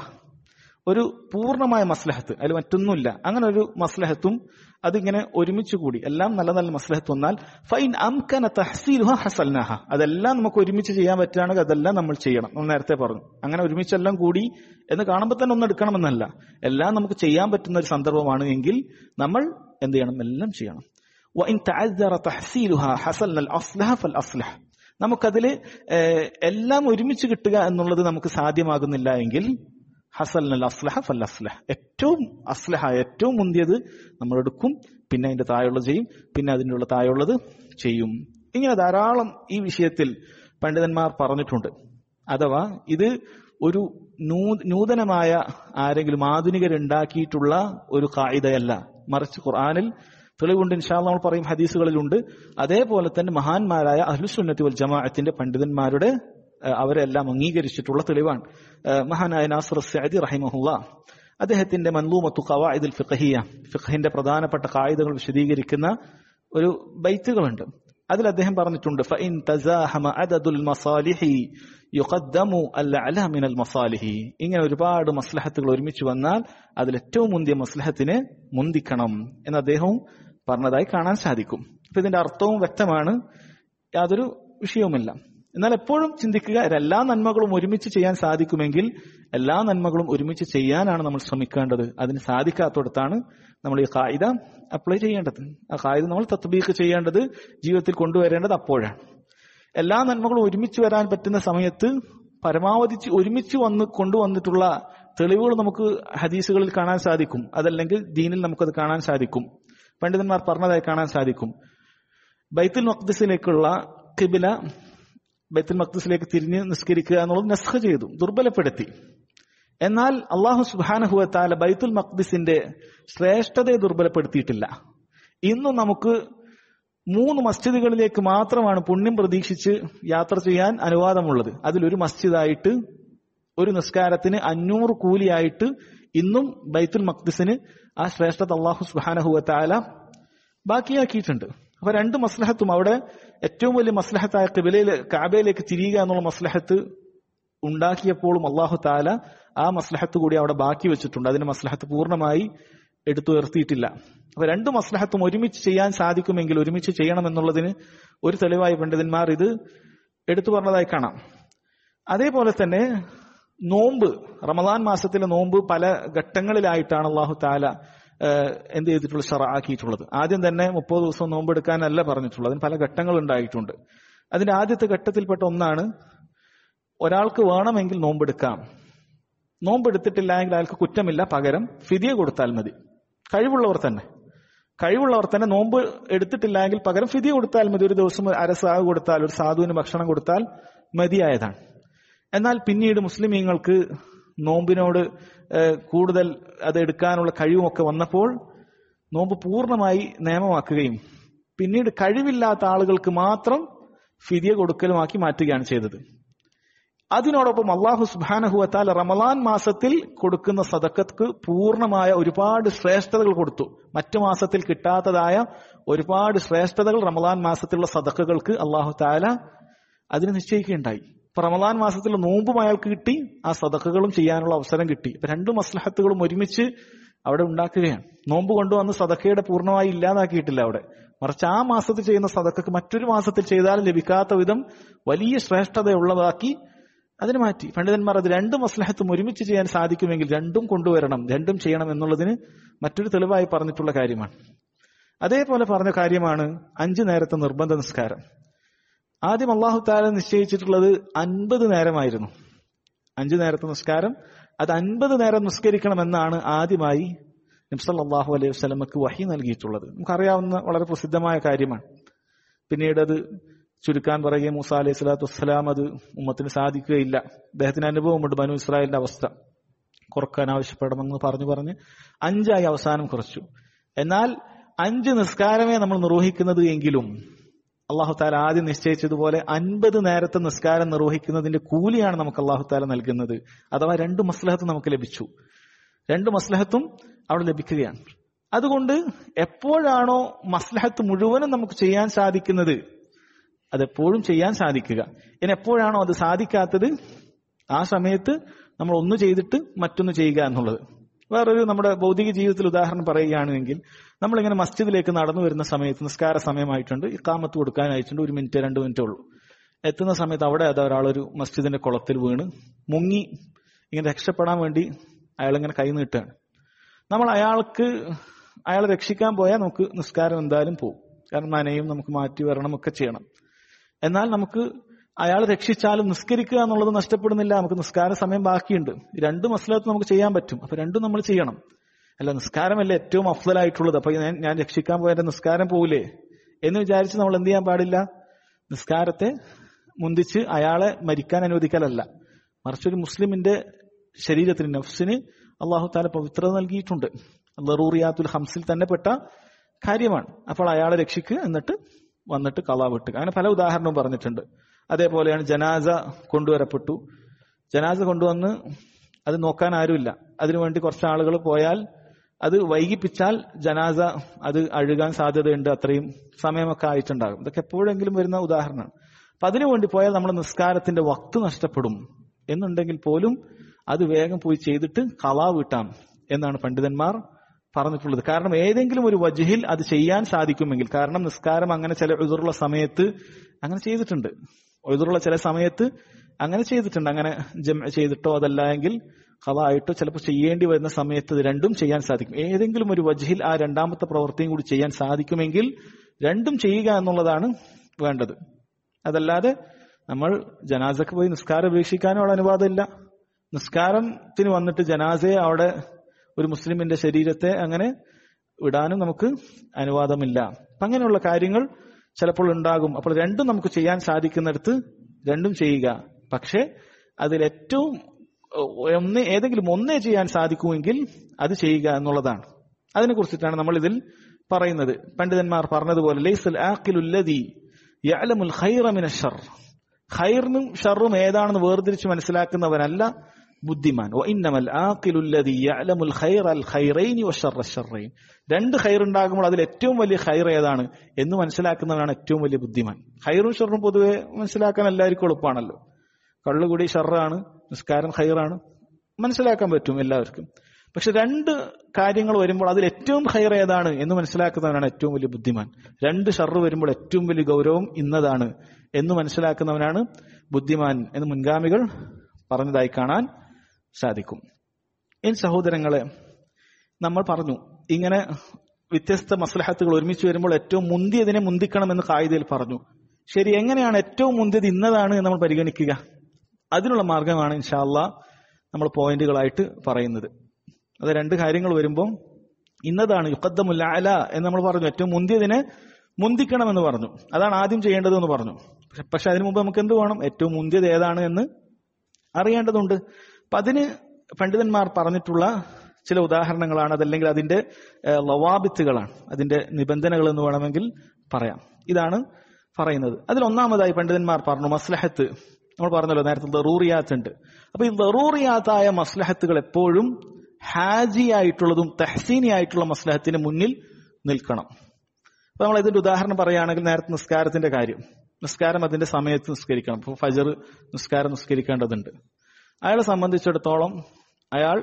ഒരു പൂർണ്ണമായ മസ്ലഹത്ത് അതിൽ മറ്റൊന്നുമില്ല അങ്ങനെ ഒരു മസ്ലഹത്തും അതിങ്ങനെ ഒരുമിച്ച് കൂടി എല്ലാം നല്ല നല്ല മസ്ലഹത്ത് വന്നാൽ ഫൈൻ അംകന തഹസീലുഹ ഹസൽനഹ അതെല്ലാം നമുക്ക് ഒരുമിച്ച് ചെയ്യാൻ പറ്റുകയാണെങ്കിൽ അതെല്ലാം നമ്മൾ ചെയ്യണം നമ്മൾ നേരത്തെ പറഞ്ഞു അങ്ങനെ ഒരുമിച്ചെല്ലാം കൂടി എന്ന് കാണുമ്പോൾ തന്നെ ഒന്ന് എടുക്കണമെന്നല്ല എല്ലാം നമുക്ക് ചെയ്യാൻ പറ്റുന്ന ഒരു സന്ദർഭമാണ് എങ്കിൽ നമ്മൾ എന്ത് ചെയ്യണം എല്ലാം ചെയ്യണം وإن تعذر تحصيلها حصلنا الأصلح فالأصلح നമുക്കതിൽ എല്ലാം ഒരുമിച്ച് കിട്ടുക എന്നുള്ളത് നമുക്ക് സാധ്യമാകുന്നില്ല എങ്കിൽ ഹസൽ അസ്ലഹ ഫൽ അസ്ലഹ ഏറ്റവും അസ്ലഹ ഏറ്റവും മുന്തിയത് നമ്മൾ എടുക്കും പിന്നെ അതിന്റെ താഴെയുള്ളത് ചെയ്യും പിന്നെ അതിൻ്റെ ഉള്ള താഴെയുള്ളത് ചെയ്യും ഇങ്ങനെ ധാരാളം ഈ വിഷയത്തിൽ പണ്ഡിതന്മാർ പറഞ്ഞിട്ടുണ്ട് അഥവാ ഇത് ഒരു നൂ- നൂതനമായ ആരെങ്കിലും ആധുനികരുണ്ടാക്കിയിട്ടുള്ള ഒരു കായികയല്ല മറിച്ച് ഖുർആനിൽ തെളിവുണ്ട് ഇൻഷാല് നമ്മൾ പറയും ഹദീസുകളിലുണ്ട് അതേപോലെ തന്നെ മഹാന്മാരായ അഹ്ലുസുന്നത്തി വൽ ജമാഅത്തിന്റെ പണ്ഡിതന്മാരുടെ ഏഹ്, അവരെല്ലാം അംഗീകരിച്ചിട്ടുള്ള തെളിവാണ് ഏഹ്, മഹാനായ നാസർ സഅദി റഹിമഹുല്ല അദ്ദേഹത്തിന്റെ മൻലൂമത്തു ഖവാഇദുൽ ഫിഖഹിയ ഫിഖഹിന്റെ പ്രധാനപ്പെട്ട കായികകൾ വിശദീകരിക്കുന്ന ഒരു ബൈത്തുകളുണ്ട് അതിൽ അദ്ദേഹം പറഞ്ഞിട്ടുണ്ട് ഫഇൻ തസാഹമ അദദുൽ മസാലിഹി യുഖദ്ദമു അൽഅല മിനൽ മസാലിഹി ഇങ്ങനെ ഒരുപാട് മസ്ലഹത്തുകൾ ഒരുമിച്ച് വന്നാൽ അതിൽ ഏറ്റവും മുന്തിയ മസ്ലഹത്തിനെ മുന്തിക്കണം എന്ന് അദ്ദേഹവും പറഞ്ഞതായി കാണാൻ സാധിക്കും അപ്പൊ ഇതിന്റെ അർത്ഥവും വ്യക്തമാണ് യാതൊരു വിഷയവുമില്ല എന്നാൽ എപ്പോഴും ചിന്തിക്കുക എല്ലാ നന്മകളും ഒരുമിച്ച് ചെയ്യാൻ സാധിക്കുമെങ്കിൽ എല്ലാ നന്മകളും ഒരുമിച്ച് ചെയ്യാനാണ് നമ്മൾ ശ്രമിക്കേണ്ടത് അതിന് സാധിക്കാത്തടത്താണ് നമ്മൾ ഈ കായിക അപ്ലൈ ചെയ്യേണ്ടത് ആ കായിക നമ്മൾ തത്ബീക്ക് ചെയ്യേണ്ടത് ജീവിതത്തിൽ കൊണ്ടുവരേണ്ടത് അപ്പോഴാണ് എല്ലാ നന്മകളും ഒരുമിച്ച് വരാൻ പറ്റുന്ന സമയത്ത് പരമാവധി ചി- ഒരുമിച്ച് വന്ന് കൊണ്ടുവന്നിട്ടുള്ള തെളിവുകൾ നമുക്ക് ഹദീസുകളിൽ കാണാൻ സാധിക്കും അതല്ലെങ്കിൽ ദീനിൽ നമുക്കത് കാണാൻ സാധിക്കും പണ്ഡിതന്മാർ പറഞ്ഞതായി കാണാൻ സാധിക്കും ബൈത്തുൽ മഖ്ദിസിലേക്കുള്ള കിബില ബൈത്തുൽ മഖ്ദിസിലേക്ക് തിരിഞ്ഞ് നിസ്കരിക്കുക എന്നുള്ളത് നസ്ഖ ചെയ്തു ദുർബലപ്പെടുത്തി എന്നാൽ അള്ളാഹു സുബാനഹുവത്താല ബൈത്തുൽ മഖ്ദിസിന്റെ ശ്രേഷ്ഠതയെ ദുർബലപ്പെടുത്തിയിട്ടില്ല ഇന്നും നമുക്ക് മൂന്ന് മസ്ജിദുകളിലേക്ക് മാത്രമാണ് പുണ്യം പ്രതീക്ഷിച്ച് യാത്ര ചെയ്യാൻ അനുവാദമുള്ളത് അതിലൊരു മസ്ജിദായിട്ട് ഒരു നിസ്കാരത്തിന് അഞ്ഞൂറ് കൂലിയായിട്ട് ഇന്നും ബൈത്തുൽ മഖ്ദിസിന് ആ ശ്രേഷ്ഠത അള്ളാഹു സുബാനഹുവത്താല ബാക്കിയാക്കിയിട്ടുണ്ട് അപ്പൊ രണ്ട് മസ്ലഹത്തും അവിടെ ഏറ്റവും വലിയ മസ്ലഹത്തായ കിബിലയിൽ കാബയിലേക്ക് തിരിയുക എന്നുള്ള മസ്ലഹത്ത് ഉണ്ടാക്കിയപ്പോഴും അള്ളാഹു താല ആ മസ്ലഹത്ത് കൂടി അവിടെ ബാക്കി വെച്ചിട്ടുണ്ട് അതിന്റെ മസ്ലഹത്ത് പൂർണ്ണമായി എടുത്തുയർത്തിയിട്ടില്ല അപ്പൊ രണ്ട് മസ്ലഹത്തും ഒരുമിച്ച് ചെയ്യാൻ സാധിക്കുമെങ്കിൽ ഒരുമിച്ച് ചെയ്യണം എന്നുള്ളതിന് ഒരു തെളിവായി പണ്ഡിതന്മാർ ഇത് എടുത്തു പറഞ്ഞതായി കാണാം അതേപോലെ തന്നെ നോമ്പ് റമദാൻ മാസത്തിലെ നോമ്പ് പല ഘട്ടങ്ങളിലായിട്ടാണ് അള്ളാഹു താല ഏഹ്, എന്ത് ചെയ്തിട്ടുള്ളത് ഷറാക്കിയിട്ടുള്ളത് ആദ്യം തന്നെ മുപ്പത് ദിവസം നോമ്പ് എടുക്കാനല്ല പറഞ്ഞിട്ടുള്ളത് അതിന് പല ഘട്ടങ്ങൾ ഉണ്ടായിട്ടുണ്ട് അതിന്റെ ആദ്യത്തെ ഘട്ടത്തിൽപ്പെട്ട ഒന്നാണ് ഒരാൾക്ക് വേണമെങ്കിൽ നോമ്പെടുക്കാം നോമ്പെടുത്തിട്ടില്ല എങ്കിൽ അയാൾക്ക് കുറ്റമില്ല പകരം ഫിദിയ കൊടുത്താൽ മതി കഴിവുള്ളവർ തന്നെ കഴിവുള്ളവർ തന്നെ നോമ്പ് എടുത്തിട്ടില്ല എങ്കിൽ പകരം ഫിദിയ കൊടുത്താൽ മതി ഒരു ദിവസം അരസാവ് കൊടുത്താൽ ഒരു സാധുവിന് ഭക്ഷണം കൊടുത്താൽ മതിയായതാണ് എന്നാൽ പിന്നീട് മുസ്ലിമീങ്ങൾക്ക് നോമ്പിനോട് ഏഹ്, കൂടുതൽ അത് എടുക്കാനുള്ള കഴിവുമൊക്കെ വന്നപ്പോൾ നോമ്പ് പൂർണ്ണമായി നിയമമാക്കുകയും പിന്നീട് കഴിവില്ലാത്ത ആളുകൾക്ക് മാത്രം ഫിദിയ കൊടുക്കലുമാക്കി മാറ്റുകയാണ് ചെയ്തത് അതിനോടൊപ്പം അള്ളാഹു സുബാനഹുവത്താൽ റമലാൻ മാസത്തിൽ കൊടുക്കുന്ന സദക്കത്ത് പൂർണ്ണമായ ഒരുപാട് ശ്രേഷ്ഠതകൾ കൊടുത്തു മറ്റു മാസത്തിൽ കിട്ടാത്തതായ ഒരുപാട് ശ്രേഷ്ഠതകൾ റമലാൻ മാസത്തിലുള്ള സദക്കകൾക്ക് അള്ളാഹു താല അതിന് നിശ്ചയിക്കുകയുണ്ടായി ഇപ്പൊ റമലാൻ മാസത്തിലുള്ള നോമ്പും അയാൾക്ക് കിട്ടി ആ സദക്കകളും ചെയ്യാനുള്ള അവസരം കിട്ടി ഇപ്പൊ രണ്ട് മസ്ലഹത്തുകളും ഒരുമിച്ച് അവിടെ ഉണ്ടാക്കുകയാണ് നോമ്പ് കൊണ്ടുവന്ന് സദക്കയുടെ പൂർണ്ണമായി ഇല്ലാതാക്കിയിട്ടില്ല അവിടെ മറിച്ച് ആ മാസത്തിൽ ചെയ്യുന്ന സദക്കക്ക് മറ്റൊരു മാസത്തിൽ ചെയ്താൽ ലഭിക്കാത്ത വിധം വലിയ ശ്രേഷ്ഠതയുള്ളതാക്കി അതിന് മാറ്റി പണ്ഡിതന്മാർ അത് രണ്ട് മസ്ലഹത്തും ഒരുമിച്ച് ചെയ്യാൻ സാധിക്കുമെങ്കിൽ രണ്ടും കൊണ്ടുവരണം രണ്ടും ചെയ്യണം എന്നുള്ളതിന് മറ്റൊരു തെളിവായി പറഞ്ഞിട്ടുള്ള കാര്യമാണ് അതേപോലെ പറഞ്ഞ കാര്യമാണ് അഞ്ചു നേരത്തെ നിർബന്ധ നിസ്കാരം ആദ്യം അള്ളാഹു താല നിശ്ചയിച്ചിട്ടുള്ളത് അൻപത് നേരമായിരുന്നു അഞ്ചു നേരത്തെ നിസ്കാരം അത് അൻപത് നേരം നിസ്കരിക്കണമെന്നാണ് ആദ്യമായി നബ്സല്ലാഹു അലൈഹി വസ്ലമക്ക് വഹി നൽകിയിട്ടുള്ളത് നമുക്കറിയാവുന്ന വളരെ പ്രസിദ്ധമായ കാര്യമാണ് പിന്നീട് അത് ചുരുക്കാൻ പറയുകയും മൂസ അലൈഹി സ്വലാത്തു വസ്സലാം അത് ഉമ്മത്തിന് സാധിക്കുകയില്ല അദ്ദേഹത്തിന് അനുഭവമുണ്ട് ബനു ഇസ്രായേലിന്റെ അവസ്ഥ കുറക്കാൻ ആവശ്യപ്പെടണമെന്ന് പറഞ്ഞു പറഞ്ഞ് അഞ്ചായി അവസാനം കുറച്ചു എന്നാൽ അഞ്ച് നിസ്കാരമേ നമ്മൾ നിർവഹിക്കുന്നത് എങ്കിലും അള്ളാഹു താല ആദ്യം നിശ്ചയിച്ചതുപോലെ അൻപത് നേരത്തെ നിസ്കാരം നിർവഹിക്കുന്നതിന്റെ കൂലിയാണ് നമുക്ക് അള്ളാഹു താല നൽകുന്നത് അഥവാ രണ്ട് മസ്ലഹത്തും നമുക്ക് ലഭിച്ചു രണ്ട് മസ്ലഹത്തും അവിടെ ലഭിക്കുകയാണ് അതുകൊണ്ട് എപ്പോഴാണോ മസ്ലഹത്ത് മുഴുവനും നമുക്ക് ചെയ്യാൻ സാധിക്കുന്നത് അതെപ്പോഴും ചെയ്യാൻ സാധിക്കുക ഇനി എപ്പോഴാണോ അത് സാധിക്കാത്തത് ആ സമയത്ത് നമ്മൾ ഒന്ന് ചെയ്തിട്ട് മറ്റൊന്ന് ചെയ്യുക എന്നുള്ളത് വേറൊരു നമ്മുടെ ഭൗതിക ജീവിതത്തിൽ ഉദാഹരണം പറയുകയാണെങ്കിൽ നമ്മളിങ്ങനെ മസ്ജിദിലേക്ക് നടന്നു വരുന്ന സമയത്ത് നിസ്കാര സമയമായിട്ടുണ്ട് ഇക്കാമത്ത് കൊടുക്കാനായിട്ടുണ്ട് ഒരു മിനിറ്റ് രണ്ട് മിനിറ്റേ ഉള്ളൂ എത്തുന്ന സമയത്ത് അവിടെ അത് ഒരാളൊരു മസ്ജിദിന്റെ കുളത്തിൽ വീണ് മുങ്ങി ഇങ്ങനെ രക്ഷപ്പെടാൻ വേണ്ടി അയാളിങ്ങനെ കൈ നീട്ടുകയാണ് നമ്മൾ അയാൾക്ക് അയാളെ രക്ഷിക്കാൻ പോയാൽ നമുക്ക് നിസ്കാരം എന്തായാലും പോകും കാരണം നനയും നമുക്ക് മാറ്റി വരണം ഒക്കെ ചെയ്യണം എന്നാൽ നമുക്ക് അയാൾ രക്ഷിച്ചാലും നിസ്കരിക്കുക എന്നുള്ളത് നഷ്ടപ്പെടുന്നില്ല നമുക്ക് നിസ്കാര സമയം ബാക്കിയുണ്ട് ഈ രണ്ട് മസലത്ത് നമുക്ക് ചെയ്യാൻ പറ്റും അപ്പൊ രണ്ടും നമ്മൾ ചെയ്യണം അല്ല നിസ്കാരമല്ലേ ഏറ്റവും അഫ്സലായിട്ടുള്ളത് അപ്പൊ ഞാൻ ഞാൻ രക്ഷിക്കാൻ പോയ എന്റെ നിസ്കാരം പോവില്ലേ എന്ന് വിചാരിച്ച് നമ്മൾ എന്ത് ചെയ്യാൻ പാടില്ല നിസ്കാരത്തെ മുന്തിച്ച് അയാളെ മരിക്കാൻ അനുവദിക്കലല്ല മറിച്ച് ഒരു മുസ്ലിമിന്റെ ശരീരത്തിന് നഫ്സിന് അള്ളാഹു താല പവിത്രത നൽകിയിട്ടുണ്ട് ലറൂറിയാത്തുൽ ഹംസിൽ തന്നെ പെട്ട കാര്യമാണ് അപ്പോൾ അയാളെ രക്ഷിക്കുക എന്നിട്ട് വന്നിട്ട് കള വിട്ടുക അങ്ങനെ പല ഉദാഹരണവും പറഞ്ഞിട്ടുണ്ട് അതേപോലെയാണ് ജനാസ കൊണ്ടുവരപ്പെട്ടു ജനാസ കൊണ്ടുവന്ന് അത് നോക്കാൻ ആരുമില്ല അതിനുവേണ്ടി കുറച്ച് ആളുകൾ പോയാൽ അത് വൈകിപ്പിച്ചാൽ ജനാസ അത് അഴുകാൻ സാധ്യതയുണ്ട് അത്രയും സമയമൊക്കെ ആയിട്ടുണ്ടാകും ഇതൊക്കെ എപ്പോഴെങ്കിലും വരുന്ന ഉദാഹരണമാണ് അപ്പൊ അതിനുവേണ്ടി പോയാൽ നമ്മുടെ നിസ്കാരത്തിന്റെ വക്ത് നഷ്ടപ്പെടും എന്നുണ്ടെങ്കിൽ പോലും അത് വേഗം പോയി ചെയ്തിട്ട് കളാ വീട്ടാം എന്നാണ് പണ്ഡിതന്മാർ പറഞ്ഞിട്ടുള്ളത് കാരണം ഏതെങ്കിലും ഒരു വജഹിൽ അത് ചെയ്യാൻ സാധിക്കുമെങ്കിൽ കാരണം നിസ്കാരം അങ്ങനെ ചില എതിറുള്ള സമയത്ത് അങ്ങനെ ചെയ്തിട്ടുണ്ട് എതിറുള്ള ചില സമയത്ത് അങ്ങനെ ചെയ്തിട്ടുണ്ട് അങ്ങനെ ജം ചെയ്തിട്ടോ അതല്ല എങ്കിൽ കളായിട്ടോ ചിലപ്പോൾ ചെയ്യേണ്ടി വരുന്ന സമയത്ത് ഇത് രണ്ടും ചെയ്യാൻ സാധിക്കും ഏതെങ്കിലും ഒരു വജഹിൽ ആ രണ്ടാമത്തെ പ്രവൃത്തിയും കൂടി ചെയ്യാൻ സാധിക്കുമെങ്കിൽ രണ്ടും ചെയ്യുക എന്നുള്ളതാണ് വേണ്ടത് അതല്ലാതെ നമ്മൾ ജനാസക്ക് പോയി നിസ്കാരം ഉപേക്ഷിക്കാനും അവിടെ അനുവാദമില്ല നിസ്കാരത്തിന് വന്നിട്ട് ജനാസയെ അവിടെ ഒരു മുസ്ലിമിന്റെ ശരീരത്തെ അങ്ങനെ വിടാനും നമുക്ക് അനുവാദമില്ല അപ്പൊ അങ്ങനെയുള്ള കാര്യങ്ങൾ ചിലപ്പോൾ ഉണ്ടാകും അപ്പോൾ രണ്ടും നമുക്ക് ചെയ്യാൻ സാധിക്കുന്നിടത്ത് രണ്ടും ചെയ്യുക പക്ഷേ അതിൽ ഏറ്റവും ഒന്ന് ഏതെങ്കിലും ഒന്നേ ചെയ്യാൻ സാധിക്കുമെങ്കിൽ അത് ചെയ്യുക എന്നുള്ളതാണ് അതിനെ കുറിച്ചിട്ടാണ് നമ്മൾ ഇതിൽ പറയുന്നത് പണ്ഡിതന്മാർ പറഞ്ഞതുപോലെ ലൈസൽ ആഖിലുല്ലദി യഅലമുൽ ഖൈറ മിന ഷർ ഖൈറിനും ഷറും ഏതാണെന്ന് വേർതിരിച്ച് മനസ്സിലാക്കുന്നവനല്ല ബുദ്ധിമാൻ വഇന്നമൽ ആഖിലുല്ലദി യഅലമുൽ ഖൈറ അൽ ഖൈറൈനി വശർറ ഷർറൈൻ രണ്ട് ഖൈർ ഉണ്ടാകുമ്പോൾ അതിൽ ഏറ്റവും വലിയ ഖൈർ ഏതാണ് എന്ന് മനസ്സിലാക്കുന്നവനാണ് ഏറ്റവും വലിയ ബുദ്ധിമാൻ ഖൈറും ഷറും പൊതുവെ മനസ്സിലാക്കാൻ എല്ലാവർക്കും എളുപ്പമാണല്ലോ കള്ളുകൂടി ഷർറാണ് നിസ്കാരം ഖൈറാണ് മനസ്സിലാക്കാൻ പറ്റും എല്ലാവർക്കും പക്ഷെ രണ്ട് കാര്യങ്ങൾ വരുമ്പോൾ അതിൽ ഏറ്റവും ഹൈർ ഏതാണ് എന്ന് മനസ്സിലാക്കുന്നവനാണ് ഏറ്റവും വലിയ ബുദ്ധിമാൻ രണ്ട് ഷർറ് വരുമ്പോൾ ഏറ്റവും വലിയ ഗൗരവം ഇന്നതാണ് എന്ന് മനസ്സിലാക്കുന്നവനാണ് ബുദ്ധിമാൻ എന്ന് മുൻഗാമികൾ പറഞ്ഞതായി കാണാൻ സാധിക്കും എൻ സഹോദരങ്ങളെ നമ്മൾ പറഞ്ഞു ഇങ്ങനെ വ്യത്യസ്ത മസ്ലഹത്തുകൾ ഒരുമിച്ച് വരുമ്പോൾ ഏറ്റവും മുന്തിയതിനെ മുന്തിക്കണമെന്ന് കായികയിൽ പറഞ്ഞു ശരി എങ്ങനെയാണ് ഏറ്റവും മുന്തിയത് ഇന്നതാണ് എന്ന് നമ്മൾ പരിഗണിക്കുക അതിനുള്ള മാർഗമാണ് ഇൻഷാല്ല നമ്മൾ പോയിന്റുകളായിട്ട് പറയുന്നത് അത് രണ്ട് കാര്യങ്ങൾ വരുമ്പോൾ ഇന്നതാണ് യുക്കദ്ദമുല്ല അല എന്ന് നമ്മൾ പറഞ്ഞു ഏറ്റവും മുന്തിയതിനെ മുന്തിക്കണമെന്ന് പറഞ്ഞു അതാണ് ആദ്യം ചെയ്യേണ്ടതെന്ന് പറഞ്ഞു പക്ഷെ- പക്ഷെ അതിനു മുമ്പ് നമുക്ക് എന്ത് വേണം ഏറ്റവും മുന്തിയത് ഏതാണ് എന്ന് അറിയേണ്ടതുണ്ട് അപ്പൊ അതിന് പണ്ഡിതന്മാർ പറഞ്ഞിട്ടുള്ള ചില ഉദാഹരണങ്ങളാണ് അതല്ലെങ്കിൽ അതിന്റെ ഏഹ്, ലവാബിത്തുകളാണ് അതിന്റെ നിബന്ധനകൾ എന്ന് വേണമെങ്കിൽ പറയാം ഇതാണ് പറയുന്നത് അതിൽ ഒന്നാമതായി പണ്ഡിതന്മാർ പറഞ്ഞു മസ്ലഹത്ത് നമ്മൾ പറഞ്ഞല്ലോ നേരത്തെ ദറൂറിയാത്ത് ഉണ്ട് അപ്പൊ ഈ ദറൂറിയാത്തായ മസ്ലഹത്തുകൾ എപ്പോഴും ഹാജി ആയിട്ടുള്ളതും തെഹ്സീനി ആയിട്ടുള്ള മസ്ലഹത്തിന് മുന്നിൽ നിൽക്കണം അപ്പൊ നമ്മൾ ഇതിന്റെ ഉദാഹരണം പറയുകയാണെങ്കിൽ നേരത്തെ നിസ്കാരത്തിന്റെ കാര്യം നിസ്കാരം അതിന്റെ സമയത്ത് നിസ്കരിക്കണം ഇപ്പൊ ഫജർ നിസ്കാരം നിസ്കരിക്കേണ്ടതുണ്ട് അയാളെ സംബന്ധിച്ചിടത്തോളം അയാൾ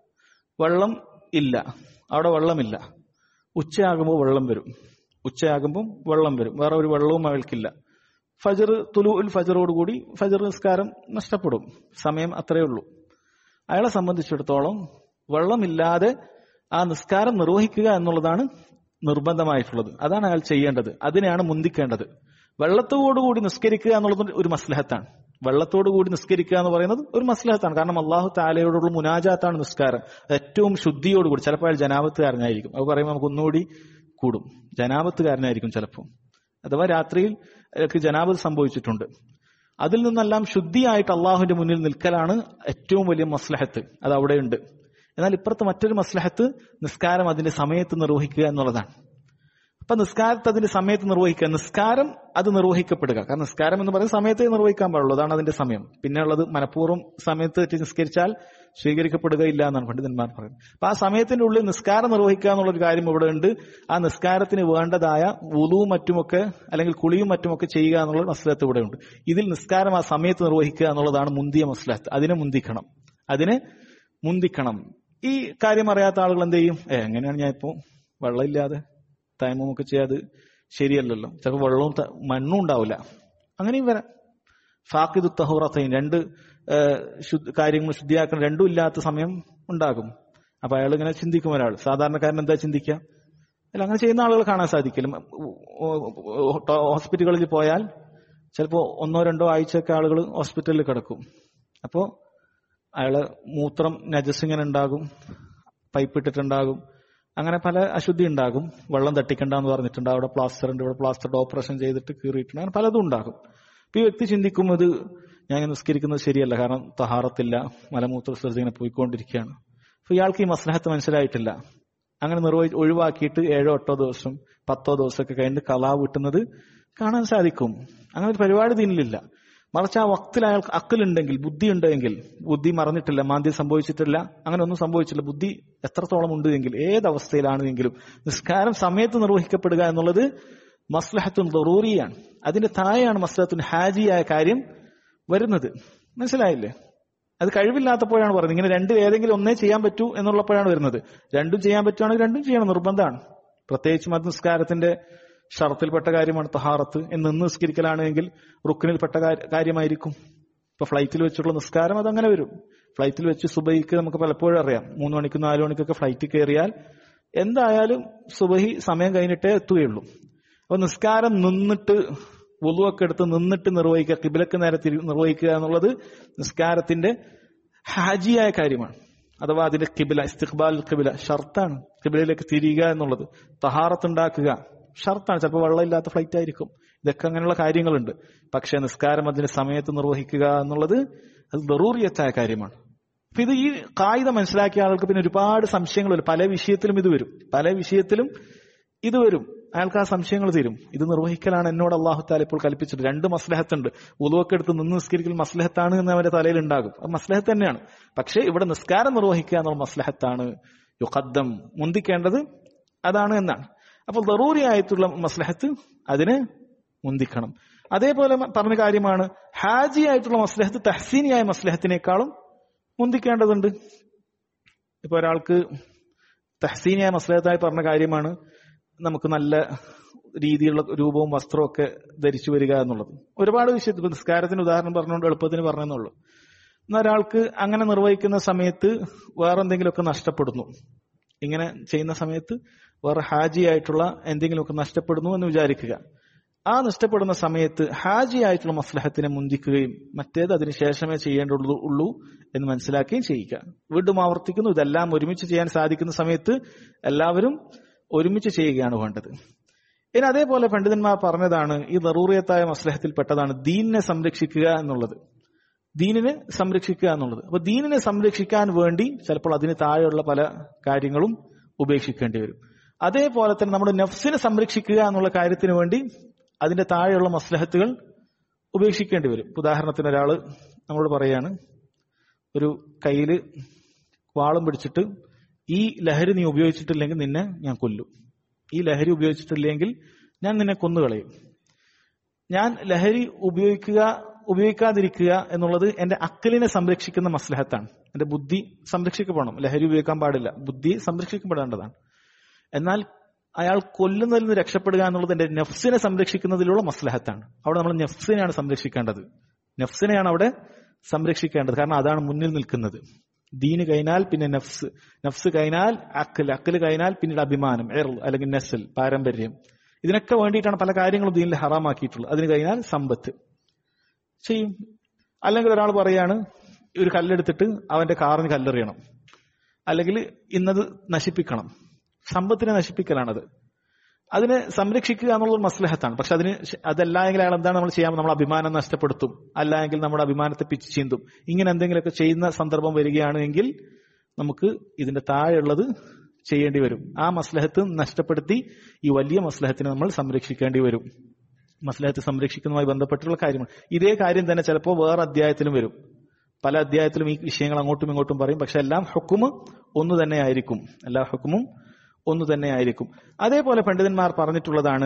വെള്ളം ഇല്ല അവിടെ വെള്ളമില്ല ഉച്ചയാകുമ്പോൾ വെള്ളം വരും ഉച്ചയാകുമ്പോൾ വെള്ളം വരും വേറെ ഒരു വെള്ളവും അയാൾക്കില്ല ഫജർ തുലു ഉൽ ഫജറോടുകൂടി ഫജർ നിസ്കാരം നഷ്ടപ്പെടും സമയം അത്രയേ ഉള്ളൂ അയാളെ സംബന്ധിച്ചിടത്തോളം വെള്ളമില്ലാതെ ആ നിസ്കാരം നിർവഹിക്കുക എന്നുള്ളതാണ് നിർബന്ധമായിട്ടുള്ളത് അതാണ് അയാൾ ചെയ്യേണ്ടത് അതിനെയാണ് മുന്തിക്കേണ്ടത് വെള്ളത്തോടുകൂടി നിസ്കരിക്കുക എന്നുള്ളത് ഒരു മസ്ലഹത്താണ് വെള്ളത്തോടുകൂടി നിസ്കരിക്കുക എന്ന് പറയുന്നത് ഒരു മസ്ലഹത്താണ് കാരണം അള്ളാഹു താലയോടുള്ള മുനാജാത്താണ് നിസ്കാരം അത് ഏറ്റവും ശുദ്ധിയോടുകൂടി ചിലപ്പോൾ അയാൾ ജനാപത്തുകാരനായിരിക്കും അത് പറയുമ്പോൾ നമുക്ക് ഒന്നുകൂടി കൂടും ജനാപത്തുകാരനായിരിക്കും ചിലപ്പോൾ അഥവാ രാത്രിയിൽ അയാൾക്ക് ജനാപത്ത് സംഭവിച്ചിട്ടുണ്ട് അതിൽ നിന്നെല്ലാം ശുദ്ധിയായിട്ട് അള്ളാഹുവിന്റെ മുന്നിൽ നിൽക്കലാണ് ഏറ്റവും വലിയ മസ്ലഹത്ത് അത് അവിടെയുണ്ട് എന്നാൽ ഇപ്പുറത്ത് മറ്റൊരു മസ്ലഹത്ത് നിസ്കാരം അതിന്റെ സമയത്ത് നിർവഹിക്കുക എന്നുള്ളതാണ് അപ്പൊ നിസ്കാരത്തെ അതിന്റെ സമയത്ത് നിർവഹിക്കുക നിസ്കാരം അത് നിർവഹിക്കപ്പെടുക കാരണം നിസ്കാരം എന്ന് പറയുന്നത് സമയത്തെ നിർവഹിക്കാൻ പാടുള്ളൂ അതാണ് അതിന്റെ സമയം പിന്നെ ഉള്ളത് മനഃപൂർവ്വം സമയത്ത് തെറ്റി നിസ്കരിച്ചാൽ സ്വീകരിക്കപ്പെടുകയില്ല എന്നാണ് പണ്ഡിതന്മാർ പറയുന്നത് അപ്പൊ ആ സമയത്തിന്റെ ഉള്ളിൽ നിസ്കാരം നിർവഹിക്കുക എന്നുള്ള ഒരു കാര്യം ഇവിടെ ഉണ്ട് ആ നിസ്കാരത്തിന് വേണ്ടതായ വുളുവും മറ്റുമൊക്കെ അല്ലെങ്കിൽ കുളിയും മറ്റുമൊക്കെ ചെയ്യുക എന്നുള്ള മസ്ലഹത്ത് ഇവിടെ ഉണ്ട് ഇതിൽ നിസ്കാരം ആ സമയത്ത് നിർവഹിക്കുക എന്നുള്ളതാണ് മുന്തിയ മസ്ലഹത്ത് അതിനെ മുന്തിക്കണം അതിനെ മുന്തിക്കണം ഈ കാര്യം അറിയാത്ത ആളുകൾ എന്ത് ചെയ്യും ഏ എങ്ങനെയാണ് ഞാൻ ഇപ്പോ വെള്ളമില്ലാതെ തൈമൊക്കെ ചെയ്യാതെ ശരിയല്ലല്ലോ ചിലപ്പോൾ വെള്ളവും ത- മണ്ണും ഉണ്ടാവില്ല അങ്ങനെയും വരാം ഫാക്കിദു തഹൂറത്തൈൻ രണ്ട് ഏഹ്, ശുദ്ധ- കാര്യങ്ങൾ ശുദ്ധിയാക്കണം രണ്ടും ഇല്ലാത്ത സമയം ഉണ്ടാകും അപ്പൊ അയാൾ ഇങ്ങനെ ചിന്തിക്കും ഒരാൾ സാധാരണക്കാരൻ എന്താ ചിന്തിക്കുക അല്ല അങ്ങനെ ചെയ്യുന്ന ആളുകൾ കാണാൻ സാധിക്കില്ല ഹോസ്പിറ്റലുകളിൽ പോയാൽ ചിലപ്പോൾ ഒന്നോ രണ്ടോ ആഴ്ചയൊക്കെ ആളുകൾ ഹോസ്പിറ്റലിൽ കിടക്കും അപ്പോൾ അയാള് മൂത്രം നജസ് ഇങ്ങനെ ഉണ്ടാകും പൈപ്പ് ഇട്ടിട്ടുണ്ടാകും അങ്ങനെ പല അശുദ്ധി ഉണ്ടാകും വെള്ളം തട്ടിക്കണ്ടെന്ന് പറഞ്ഞിട്ടുണ്ട് അവിടെ പ്ലാസ്റ്റർ ഉണ്ട് ഇവിടെ പ്ലാസ്റ്റർ ഓപ്പറേഷൻ ചെയ്തിട്ട് കീറിയിട്ടുണ്ട് അങ്ങനെ പലതും ഉണ്ടാകും അപ്പൊ ഈ വ്യക്തി ചിന്തിക്കും ഇത് ഞാൻ ഇങ്ങനെ നിസ്കരിക്കുന്നത് ശരിയല്ല കാരണം തഹാറത്തില്ല മലമൂത്ര വിസർജന ഇങ്ങനെ പോയിക്കൊണ്ടിരിക്കുകയാണ് അപ്പൊ ഇയാൾക്ക് ഈ മസ്ലഹത്ത് മനസ്സിലായിട്ടില്ല അങ്ങനെ നിർവഹി ഒഴിവാക്കിയിട്ട് ഏഴോ എട്ടോ ദിവസം പത്തോ ദിവസമൊക്കെ കഴിഞ്ഞിട്ട് കലാ വിട്ടുന്നത് കാണാൻ സാധിക്കും അങ്ങനെ ഒരു പരിപാടി ദീനിലില്ല മറിച്ച് ആ വക്തിൽ അയാൾക്ക് അക്കലുണ്ടെങ്കിൽ ബുദ്ധി ഉണ്ടെങ്കിൽ ബുദ്ധി മറന്നിട്ടില്ല മാന്ദ്യം സംഭവിച്ചിട്ടില്ല അങ്ങനെ ഒന്നും സംഭവിച്ചില്ല ബുദ്ധി എത്രത്തോളം ഉണ്ട് എങ്കിൽ ഏതവസ്ഥയിലാണ് എങ്കിലും നിസ്കാരം സമയത്ത് നിർവഹിക്കപ്പെടുക എന്നുള്ളത് മസ്ലഹത്തുൻ ദറൂറിയാണ് അതിന്റെ താഴെയാണ് മസ്ലഹത്തുൻ ഹാജിയായ കാര്യം വരുന്നത് മനസ്സിലായില്ലേ അത് കഴിവില്ലാത്തപ്പോഴാണ് പറയുന്നത് ഇങ്ങനെ രണ്ടും ഏതെങ്കിലും ഒന്നേ ചെയ്യാൻ പറ്റൂ എന്നുള്ളപ്പോഴാണ് വരുന്നത് രണ്ടും ചെയ്യാൻ പറ്റുവാണെങ്കിൽ രണ്ടും ചെയ്യണം നിർബന്ധമാണ് പ്രത്യേകിച്ചും അത് നിസ്കാരത്തിന്റെ ഷർത്തിൽപ്പെട്ട കാര്യമാണ് തഹാറത്ത് എന്ന് നിന്ന് നിസ്കരിക്കലാണെങ്കിൽ റുക്കിനിൽപ്പെട്ട കാര്യ- കാര്യമായിരിക്കും ഇപ്പൊ ഫ്ലൈറ്റിൽ വെച്ചുള്ള നിസ്കാരം അതങ്ങനെ വരും ഫ്ലൈറ്റിൽ വെച്ച് സുബഹിക്ക് നമുക്ക് പലപ്പോഴും അറിയാം മൂന്ന് മണിക്കും നാലു മണിക്കൊക്കെ ഫ്ലൈറ്റിൽ കയറിയാൽ എന്തായാലും സുബഹി സമയം കഴിഞ്ഞിട്ടേ എത്തുകയുള്ളൂ അപ്പൊ നിസ്കാരം നിന്നിട്ട് വുളുവൊക്കെ എടുത്ത് നിന്നിട്ട് നിർവഹിക്കുക കിബിലക്ക് നേരെ തിരി നിർവഹിക്കുക എന്നുള്ളത് നിസ്കാരത്തിന്റെ ഹാജിയായ കാര്യമാണ് അഥവാ അതിന്റെ കിബില ഇസ്തിഖ്ബാൽ കിബില ഷർത്താണ് കിബിലയിലേക്ക് തിരിയുക എന്നുള്ളത് തഹാറത്ത് ഉണ്ടാക്കുക ഷർത്താണ് ചിലപ്പോൾ വെള്ളമില്ലാത്ത ഫ്ലൈറ്റ് ആയിരിക്കും ഇതൊക്കെ അങ്ങനെയുള്ള കാര്യങ്ങളുണ്ട് പക്ഷെ നിസ്കാരം അതിന്റെ സമയത്ത് നിർവഹിക്കുക എന്നുള്ളത് അത് ദറൂറിയത്തായ കാര്യമാണ് അപ്പൊ ഇത് ഈ കായിക മനസ്സിലാക്കിയ ആൾക്ക് പിന്നെ ഒരുപാട് സംശയങ്ങൾ വരും പല വിഷയത്തിലും ഇത് വരും പല വിഷയത്തിലും ഇത് വരും അയാൾക്ക് ആ സംശയങ്ങൾ തീരും ഇത് നിർവഹിക്കലാണ് എന്നോട് അള്ളാഹു താല ഇപ്പോൾ കൽപ്പിച്ചത് രണ്ട് മസ്ലഹത്തുണ്ട് ഉളുവൊക്കെ എടുത്ത് നിന്ന് നിസ്കരിക്കൽ മസ്ലഹത്താണ് എന്ന് അവന്റെ തലയിൽ ഉണ്ടാകും അത് മസ്ലഹത്ത് തന്നെയാണ് പക്ഷേ ഇവിടെ നിസ്കാരം നിർവഹിക്കുക എന്നുള്ള മസ്ലഹത്താണ് യുഖദ്ദം മുന്തിക്കേണ്ടത് അതാണ് എന്നാണ് അപ്പോൾ ദറൂരിയായിട്ടുള്ള മസ്ലഹത്ത് അതിന് മുന്തിക്കണം അതേപോലെ പറഞ്ഞ കാര്യമാണ് ഹാജി ആയിട്ടുള്ള മസ്ലഹത്ത് തഹസീനിയായ മസ്ലഹത്തിനേക്കാളും മുന്തിക്കേണ്ടതുണ്ട് ഇപ്പൊ ഒരാൾക്ക് തഹസീനിയായ മസ്ലഹത്തായി പറഞ്ഞ കാര്യമാണ് നമുക്ക് നല്ല രീതിയിലുള്ള രൂപവും വസ്ത്രവും ഒക്കെ ധരിച്ചു വരിക എന്നുള്ളത് ഒരുപാട് വിഷയത്തിൽ ഇപ്പൊ നിസ്കാരത്തിന് ഉദാഹരണം പറഞ്ഞുകൊണ്ട് എളുപ്പത്തിന് പറഞ്ഞെന്നുള്ളൂ എന്നാൽ ഒരാൾക്ക് അങ്ങനെ നിർവഹിക്കുന്ന സമയത്ത് വേറെ എന്തെങ്കിലുമൊക്കെ നഷ്ടപ്പെടുന്നു ഇങ്ങനെ ചെയ്യുന്ന സമയത്ത് വേറെ ഹാജി ആയിട്ടുള്ള എന്തെങ്കിലുമൊക്കെ നഷ്ടപ്പെടുന്നു എന്ന് വിചാരിക്കുക ആ നഷ്ടപ്പെടുന്ന സമയത്ത് ഹാജി ആയിട്ടുള്ള മസ്ലഹത്തിനെ മുന്തിക്കുകയും മറ്റേത് അതിന് ശേഷമേ ചെയ്യേണ്ടുള്ളൂ ഉള്ളൂ എന്ന് മനസ്സിലാക്കുകയും ചെയ്യുക വീണ്ടും ആവർത്തിക്കുന്നു ഇതെല്ലാം ഒരുമിച്ച് ചെയ്യാൻ സാധിക്കുന്ന സമയത്ത് എല്ലാവരും ഒരുമിച്ച് ചെയ്യുകയാണ് വേണ്ടത് ഇനി അതേപോലെ പണ്ഡിതന്മാർ പറഞ്ഞതാണ് ഈ ദറൂറിയത്തായ മസ്ലഹത്തിൽ പെട്ടതാണ് ദീനിനെ സംരക്ഷിക്കുക എന്നുള്ളത് ദീനിനെ സംരക്ഷിക്കുക എന്നുള്ളത് അപ്പൊ ദീനിനെ സംരക്ഷിക്കാൻ വേണ്ടി ചിലപ്പോൾ അതിന് താഴെയുള്ള പല കാര്യങ്ങളും ഉപേക്ഷിക്കേണ്ടി വരും അതേപോലെ തന്നെ നമ്മുടെ നഫ്സിനെ സംരക്ഷിക്കുക എന്നുള്ള കാര്യത്തിന് വേണ്ടി അതിന്റെ താഴെയുള്ള മസ്ലഹത്തുകൾ ഉപേക്ഷിക്കേണ്ടി വരും ഉദാഹരണത്തിന് ഒരാള് നമ്മളോട് പറയാണ് ഒരു കയ്യില് വാളും പിടിച്ചിട്ട് ഈ ലഹരി നീ ഉപയോഗിച്ചിട്ടില്ലെങ്കിൽ നിന്നെ ഞാൻ കൊല്ലും ഈ ലഹരി ഉപയോഗിച്ചിട്ടില്ലെങ്കിൽ ഞാൻ നിന്നെ കൊന്നുകളയും ഞാൻ ലഹരി ഉപയോഗിക്കുക ഉപയോഗിക്കാതിരിക്കുക എന്നുള്ളത് എന്റെ അക്കലിനെ സംരക്ഷിക്കുന്ന മസ്ലഹത്താണ് എന്റെ ബുദ്ധി സംരക്ഷിക്കപ്പെടണം ലഹരി ഉപയോഗിക്കാൻ പാടില്ല ബുദ്ധി സംരക്ഷിക്കപ്പെടേണ്ടതാണ് എന്നാൽ അയാൾ കൊല്ലുന്നതിൽ നിന്ന് രക്ഷപ്പെടുക എന്നുള്ളത് എന്റെ നഫ്സിനെ സംരക്ഷിക്കുന്നതിലുള്ള മസ്ലഹത്താണ് അവിടെ നമ്മൾ നഫ്സിനെയാണ് സംരക്ഷിക്കേണ്ടത് നഫ്സിനെയാണ് അവിടെ സംരക്ഷിക്കേണ്ടത് കാരണം അതാണ് മുന്നിൽ നിൽക്കുന്നത് ദീന് കഴിഞ്ഞാൽ പിന്നെ നഫ്സ് നഫ്സ് കഴിഞ്ഞാൽ അക്കൽ അക്കൽ കഴിഞ്ഞാൽ പിന്നീട് അഭിമാനം എർ അല്ലെങ്കിൽ നെസൽ പാരമ്പര്യം ഇതിനൊക്കെ വേണ്ടിയിട്ടാണ് പല കാര്യങ്ങളും ദീനിൽ ഹറാമാക്കിയിട്ടുള്ളത് അതിന് കഴിഞ്ഞാൽ സമ്പത്ത് ചെയ്യും അല്ലെങ്കിൽ ഒരാൾ പറയാണ് ഒരു കല്ലെടുത്തിട്ട് അവന്റെ കാറിന് കല്ലെറിയണം അല്ലെങ്കിൽ ഇന്നത് നശിപ്പിക്കണം സമ്പത്തിനെ നശിപ്പിക്കലാണത് അതിനെ സംരക്ഷിക്കുക എന്നുള്ളത് മസ്ലഹത്താണ് പക്ഷെ അതിന് ശ- അതല്ല എങ്കിൽ അയാൾ എന്താണ് നമ്മൾ ചെയ്യാൻ നമ്മൾ അഭിമാനം നഷ്ടപ്പെടുത്തും അല്ല എങ്കിൽ നമ്മുടെ അഭിമാനത്തെ പിച്ച് ചീന്തും ഇങ്ങനെ എന്തെങ്കിലുമൊക്കെ ചെയ്യുന്ന സന്ദർഭം വരികയാണ് എങ്കിൽ നമുക്ക് ഇതിന്റെ താഴെയുള്ളത് ചെയ്യേണ്ടി വരും ആ മസ്ലഹത്ത് നഷ്ടപ്പെടുത്തി ഈ വലിയ മസ്ലഹത്തിനെ നമ്മൾ സംരക്ഷിക്കേണ്ടി വരും മസ്ലഹത്ത് സംരക്ഷിക്കുന്നതുമായി ബന്ധപ്പെട്ടുള്ള കാര്യമാണ് ഇതേ കാര്യം തന്നെ ചിലപ്പോൾ വേറെ അധ്യായത്തിലും വരും പല അധ്യായത്തിലും ഈ വിഷയങ്ങൾ അങ്ങോട്ടും ഇങ്ങോട്ടും പറയും പക്ഷെ എല്ലാം ഹുക്കുമ് ഒന്ന് തന്നെ ആയിരിക്കും എല്ലാ ഹുക്കുമും ഒന്ന് തന്നെ ആയിരിക്കും അതേപോലെ പണ്ഡിതന്മാർ പറഞ്ഞിട്ടുള്ളതാണ്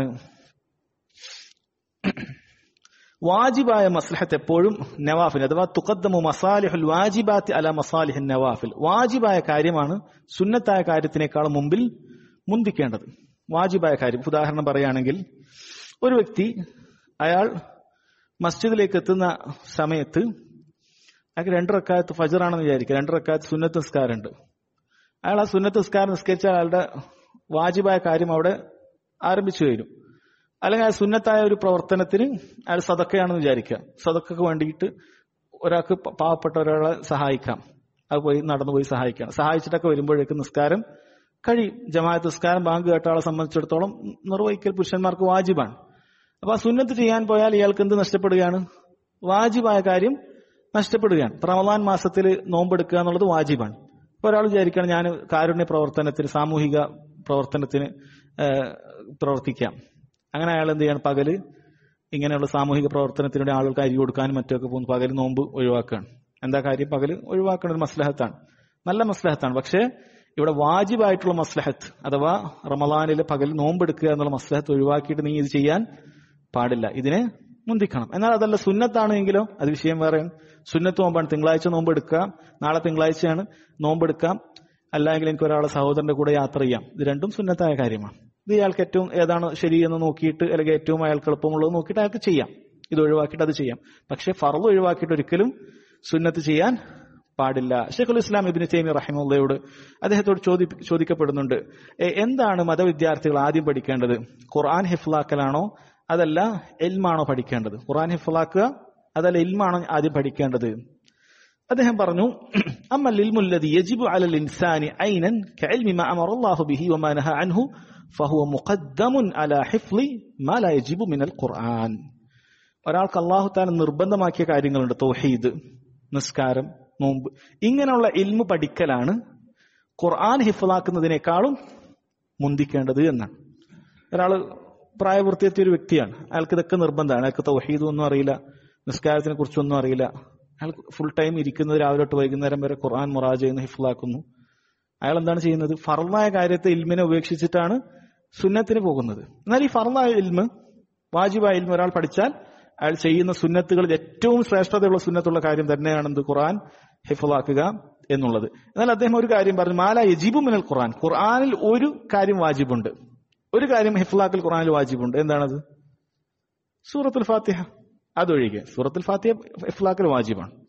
വാജിബായ മസ്ലഹത്ത് എപ്പോഴും നവാഫിൽ അഥവാ തുക്കദ്ദമു മസാലിഹുൽ വാജിബാത്തി അല മസാലിഹ് നവാഫിൽ വാജിബായ കാര്യമാണ് സുന്നത്തായ കാര്യത്തിനേക്കാൾ മുമ്പിൽ മുന്തിക്കേണ്ടത് വാജിബായ കാര്യം ഉദാഹരണം പറയുകയാണെങ്കിൽ ഒരു വ്യക്തി അയാൾ മസ്ജിദിലേക്ക് എത്തുന്ന സമയത്ത് അയാൾക്ക് രണ്ട് റക്കായത്ത് ഫജറാണെന്ന് വിചാരിക്കുക രണ്ട് റക്കായത്ത് സുന്നത്ത് നിസ്കാരമുണ്ട് അയാൾ ആ സുന്നത്ത് നിസ്കാരം നിസ്കരിച്ച അയാളുടെ വാജിബായ കാര്യം അവിടെ ആരംഭിച്ചു കഴിഞ്ഞു അല്ലെങ്കിൽ ആ സുന്നത്തായ ഒരു പ്രവർത്തനത്തിന് അയാൾ സതക്കയാണെന്ന് വിചാരിക്കുക സതക്കക്ക് വേണ്ടിയിട്ട് ഒരാൾക്ക് പ- പാവപ്പെട്ട ഒരാളെ സഹായിക്കാം അത് പോയി നടന്നു പോയി സഹായിക്കണം സഹായിച്ചിട്ടൊക്കെ വരുമ്പോഴേക്ക് നിസ്കാരം കഴിയും ജമാഅത്ത് നിസ്കാരം ബാങ്ക് കേട്ട ആളെ സംബന്ധിച്ചിടത്തോളം നിർവഹിക്കൽ പുരുഷന്മാർക്ക് വാജിബാണ് അപ്പൊ ആ സുന്നത്ത് ചെയ്യാൻ പോയാൽ ഇയാൾക്ക് എന്ത് നഷ്ടപ്പെടുകയാണ് വാജിബായ കാര്യം നഷ്ടപ്പെടുകയാണ് ഇപ്പൊ റമദാൻ മാസത്തിൽ നോമ്പെടുക്കുക എന്നുള്ളത് വാജിബാണ് ഇപ്പൊ ഒരാൾ വിചാരിക്കണം ഞാൻ കാരുണ്യ പ്രവർത്തനത്തിന് സാമൂഹിക പ്രവർത്തനത്തിന് ഏഹ്, പ്രവർത്തിക്കാം അങ്ങനെ അയാൾ എന്ത് ചെയ്യണം പകല് ഇങ്ങനെയുള്ള സാമൂഹിക പ്രവർത്തനത്തിലൂടെ ആളുകൾക്ക് അരി കൊടുക്കാനും മറ്റൊക്കെ പോകുന്നു പകല് നോമ്പ് ഒഴിവാക്കുകയാണ് എന്താ കാര്യം പകല് ഒഴിവാക്കുന്ന ഒരു മസ്ലഹത്താണ് നല്ല മസ്ലഹത്താണ് പക്ഷേ ഇവിടെ വാജിബായിട്ടുള്ള മസ്ലഹത്ത് അഥവാ റമദാനിലെ പകൽ നോമ്പെടുക്കുക എന്നുള്ള മസ്ലഹത്ത് ഒഴിവാക്കിയിട്ട് നീ ഇത് ചെയ്യാൻ പാടില്ല ഇതിനെ മുന്തിക്കണം എന്നാൽ അതല്ല സുന്നത്താണെങ്കിലോ അത് വിഷയം വേറെയാണ് സുന്നത്ത് നോമ്പാണ് തിങ്കളാഴ്ച നോമ്പ് എടുക്കാം നാളെ തിങ്കളാഴ്ചയാണ് നോമ്പ് എടുക്കാം അല്ലെങ്കിൽ എനിക്ക് ഒരാളെ സഹോദരന്റെ കൂടെ യാത്ര ചെയ്യാം ഇത് രണ്ടും സുന്നത്തായ കാര്യമാണ് ഇത് ഇയാൾക്ക് ഏറ്റവും ഏതാണ് ശരി എന്ന് നോക്കിയിട്ട് അല്ലെങ്കിൽ ഏറ്റവും അയാൾക്ക് എളുപ്പമുള്ളത് നോക്കിയിട്ട് അയാൾക്ക് ചെയ്യാം ഇത് ഒഴിവാക്കിയിട്ട് അത് ചെയ്യാം പക്ഷെ ഫറവ് ഒഴിവാക്കിയിട്ട് ഒരിക്കലും സുന്നത്ത് ചെയ്യാൻ പാടില്ല ഷെയ്ഖുൽ ഇസ്ലാം ഇബിന് തൈമി റഹിമുള്ളയോട് അദ്ദേഹത്തോട് ചോദി ചോദിക്കപ്പെടുന്നുണ്ട് "എ, എന്താണ് മതവിദ്യാർത്ഥികൾ ആദ്യം പഠിക്കേണ്ടത് ഖുർആൻ ഹിഫ്ലാക്കലാണോ അതല്ല എൽമാണോ പഠിക്കേണ്ടത് ഖുർആൻ ഹിഫ്ലാക്കുക അതല്ല ഇൽമാണോ ആദ്യം പഠിക്കേണ്ടത് അദ്ദേഹം പറഞ്ഞു അമ്മ ലിൽമുല്ലദി യജിബു അലൽ ഇൻസാനി ഐനൻ കഇൽമി മാ അമറ അല്ലാഹു ബിഹി വമാ നഹ അൻഹു ഫഹുവ മുഖദ്ദമുൻ അലാ ഹിഫ്ളി മാ ലാ യജിബു മിനൽ ഖുർആൻ ഒരാൾക്ക് അള്ളാഹു താൻ നിർബന്ധമാക്കിയ കാര്യങ്ങളുണ്ട് തൗഹീദ് നിസ്കാരം നോമ്പ് ഇങ്ങനെയുള്ള ഇൽമു പഠിക്കലാണ് ഖുർആൻ ഹിഫലാക്കുന്നതിനേക്കാളും മുന്തിക്കേണ്ടത് എന്നാണ് ഒരാള് പ്രായപൂർത്തിയെത്തിയ ഒരു വ്യക്തിയാണ് അയാൾക്ക് ഇതൊക്കെ നിർബന്ധമാണ് അയാൾക്ക് തൗഹീദ് ഒന്നും അറിയില്ല നിസ്കാരത്തിനെ കുറിച്ചൊന്നും അറിയില്ല അയാൾ ഫുൾ ടൈം ഇരിക്കുന്നത് രാവിലെ തൊട്ട് വൈകുന്നേരം വരെ ഖുർആൻ മൊറാജ് ചെയ്യുന്നു ഹിഫ്ലാക്കുന്നു അയാൾ എന്താണ് ചെയ്യുന്നത് ഫർമായ കാര്യത്തെ ഇൽമിനെ ഉപേക്ഷിച്ചിട്ടാണ് സുന്നത്തിന് പോകുന്നത് എന്നാൽ ഈ ഫർമായ ഇൽമ് വാജിബായ ഇൽമ ഒരാൾ പഠിച്ചാൽ അയാൾ ചെയ്യുന്ന സുന്നത്തുകളിൽ ഏറ്റവും ശ്രേഷ്ഠതയുള്ള സുന്നത്തുള്ള കാര്യം തന്നെയാണ് എന്ത് ഖുർആൻ ഹിഫലാക്കുക എന്നുള്ളത് എന്നാൽ അദ്ദേഹം ഒരു കാര്യം പറഞ്ഞു മാല യജീബു മിനൽ ഖുർആൻ ഖുർആനിൽ ഒരു കാര്യം വാജിബുണ്ട് ഒരു കാര്യം ഹിഫ്ലാക്കൽ ഖുർആനിൽ വാജിബുണ്ട് എന്താണത് സൂറത്തുൽ ഫാത്തിഹ അതൊഴികെ സൂറത്തുൽ ഫാത്തിഹ ഹിഫ്ലാക്കൽ വാജിബാണ്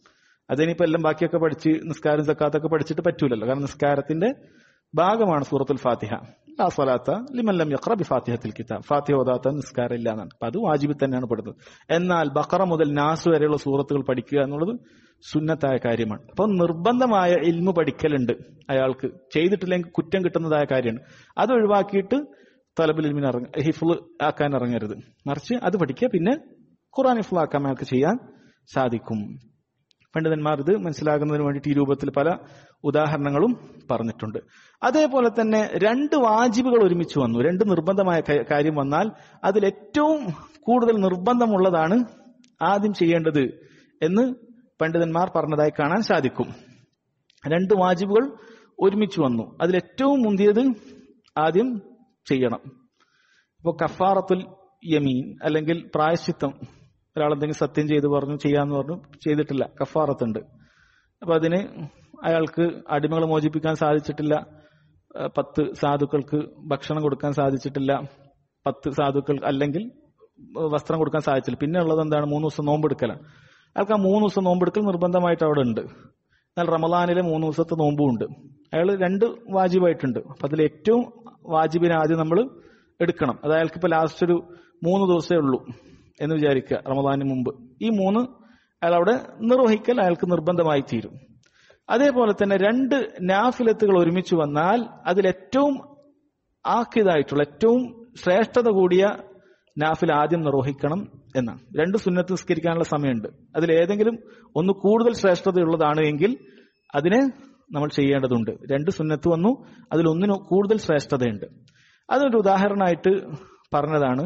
അതിനിപ്പോ എല്ലാം ബാക്കിയൊക്കെ പഠിച്ച് നിസ്കാരം സക്കാത്തൊക്കെ പഠിച്ചിട്ട് പറ്റൂലല്ലോ കാരണം നിസ്കാരത്തിന്റെ ഭാഗമാണ് സൂറത്തുൽ ഫാത്തിഹ ലാ സ്വലാത്ത ലിമല്ലം യഖ്റ ബി ഫാത്തിഹത്തിൽ കിതാബ് ഫാത്തിഹ ഓതാത്ത നിസ്കാരം ഇല്ല എന്നാണ് അപ്പൊ അത് വാജിബിൽ തന്നെയാണ് പെടുന്നത് എന്നാൽ ബക്കറ മുതൽ നാസ് വരെയുള്ള സൂറത്തുകൾ പഠിക്കുക എന്നുള്ളത് സുന്നത്തായ കാര്യമാണ് അപ്പൊ നിർബന്ധമായ ഇൽമു പഠിക്കലുണ്ട് അയാൾക്ക് ചെയ്തിട്ടില്ലെങ്കിൽ കുറ്റം കിട്ടുന്നതായ കാര്യമാണ് അത് ഒഴിവാക്കിയിട്ട് തലബിൽ ഇൽമിന് ഇറങ്ങ ഹിഫ്ള് ആക്കാൻ ഇറങ്ങരുത് മറിച്ച് അത് പഠിക്കുക പിന്നെ ഖുറാൻ ഹിഫ്ള് ആക്കാൻ അയാൾക്ക് ചെയ്യാൻ സാധിക്കും പണ്ഡിതന്മാർ ഇത് മനസ്സിലാകുന്നതിന് വേണ്ടിയിട്ട് ഈ രൂപത്തിൽ പല ഉദാഹരണങ്ങളും പറഞ്ഞിട്ടുണ്ട് അതേപോലെ തന്നെ രണ്ട് വാജിബുകൾ ഒരുമിച്ച് വന്നു രണ്ട് നിർബന്ധമായ ക- കാര്യം വന്നാൽ അതിൽ ഏറ്റവും കൂടുതൽ നിർബന്ധമുള്ളതാണ് ആദ്യം ചെയ്യേണ്ടത് എന്ന് പണ്ഡിതന്മാർ പറഞ്ഞതായി കാണാൻ സാധിക്കും രണ്ട് വാജിബുകൾ ഒരുമിച്ച് വന്നു അതിൽ ഏറ്റവും മുന്തിയത് ആദ്യം ചെയ്യണം ഇപ്പോൾ കഫാറത്തുൽ യമീൻ അല്ലെങ്കിൽ പ്രായശ്ചിത്തം ഒരാൾ എന്തെങ്കിലും സത്യം ചെയ്ത് പറഞ്ഞു ചെയ്യാന്ന് പറഞ്ഞു ചെയ്തിട്ടില്ല കഫാറത്തുണ്ട് അപ്പൊ അതിന് അയാൾക്ക് അടിമകളെ മോചിപ്പിക്കാൻ സാധിച്ചിട്ടില്ല ഏഹ് പത്ത് സാധുക്കൾക്ക് ഭക്ഷണം കൊടുക്കാൻ സാധിച്ചിട്ടില്ല പത്ത് സാധുക്കൾ അല്ലെങ്കിൽ ഏഹ് വസ്ത്രം കൊടുക്കാൻ സാധിച്ചില്ല പിന്നെ ഉള്ളത് എന്താണ് മൂന്ന് ദിവസം നോമ്പെടുക്കലാണ് അയാൾക്ക് ആ മൂന്ന് ദിവസം നോമ്പെടുക്കൽ നിർബന്ധമായിട്ട് അവിടെ ഉണ്ട് എന്നാൽ റമദാനിലെ മൂന്ന് ദിവസത്തെ നോമ്പും ഉണ്ട് അയാൾ രണ്ട് വാജിബായിട്ടുണ്ട് അപ്പൊ അതിൽ ഏറ്റവും വാജിബിനെ ആദ്യം നമ്മൾ എടുക്കണം അത് അയാൾക്ക് ഇപ്പൊ ലാസ്റ്റ് ഒരു മൂന്ന് ദിവസമേ ഉള്ളൂ എന്ന് വിചാരിക്കുക റമദാനിന് മുമ്പ് ഈ മൂന്ന് അയാൾ അവിടെ നിർവഹിക്കൽ അയാൾക്ക് നിർബന്ധമായി തീരും അതേപോലെ തന്നെ രണ്ട് നാഫിലത്തുകൾ ഒരുമിച്ച് വന്നാൽ അതിൽ ഏറ്റവും ആക്കിയതായിട്ടുള്ള ഏറ്റവും ശ്രേഷ്ഠത കൂടിയ നാഫിൽ ആദ്യം നിർവഹിക്കണം എന്നാണ് രണ്ട് സുന്നത്ത് നിസ്കരിക്കാനുള്ള സമയമുണ്ട് അതിൽ ഏതെങ്കിലും ഒന്ന് കൂടുതൽ ശ്രേഷ്ഠതയുള്ളതാണ് എങ്കിൽ അതിനെ നമ്മൾ ചെയ്യേണ്ടതുണ്ട് രണ്ട് സുന്നത്ത് വന്നു അതിൽ ഒന്നിന് കൂടുതൽ ശ്രേഷ്ഠതയുണ്ട് അതൊരു ഉദാഹരണമായിട്ട് പറഞ്ഞതാണ്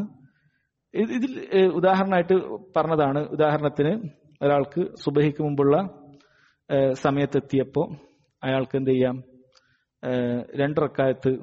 ഇത് ഇതിൽ ഏഹ്, ഉദാഹരണമായിട്ട് പറഞ്ഞതാണ് ഉദാഹരണത്തിന് ഒരാൾക്ക് സുബഹിക്ക് മുമ്പുള്ള ഏഹ്, സമയത്തെത്തിയപ്പോൾ അയാൾക്ക് എന്ത് ചെയ്യാം ഏഹ്, രണ്ടിറക്കായത്ത്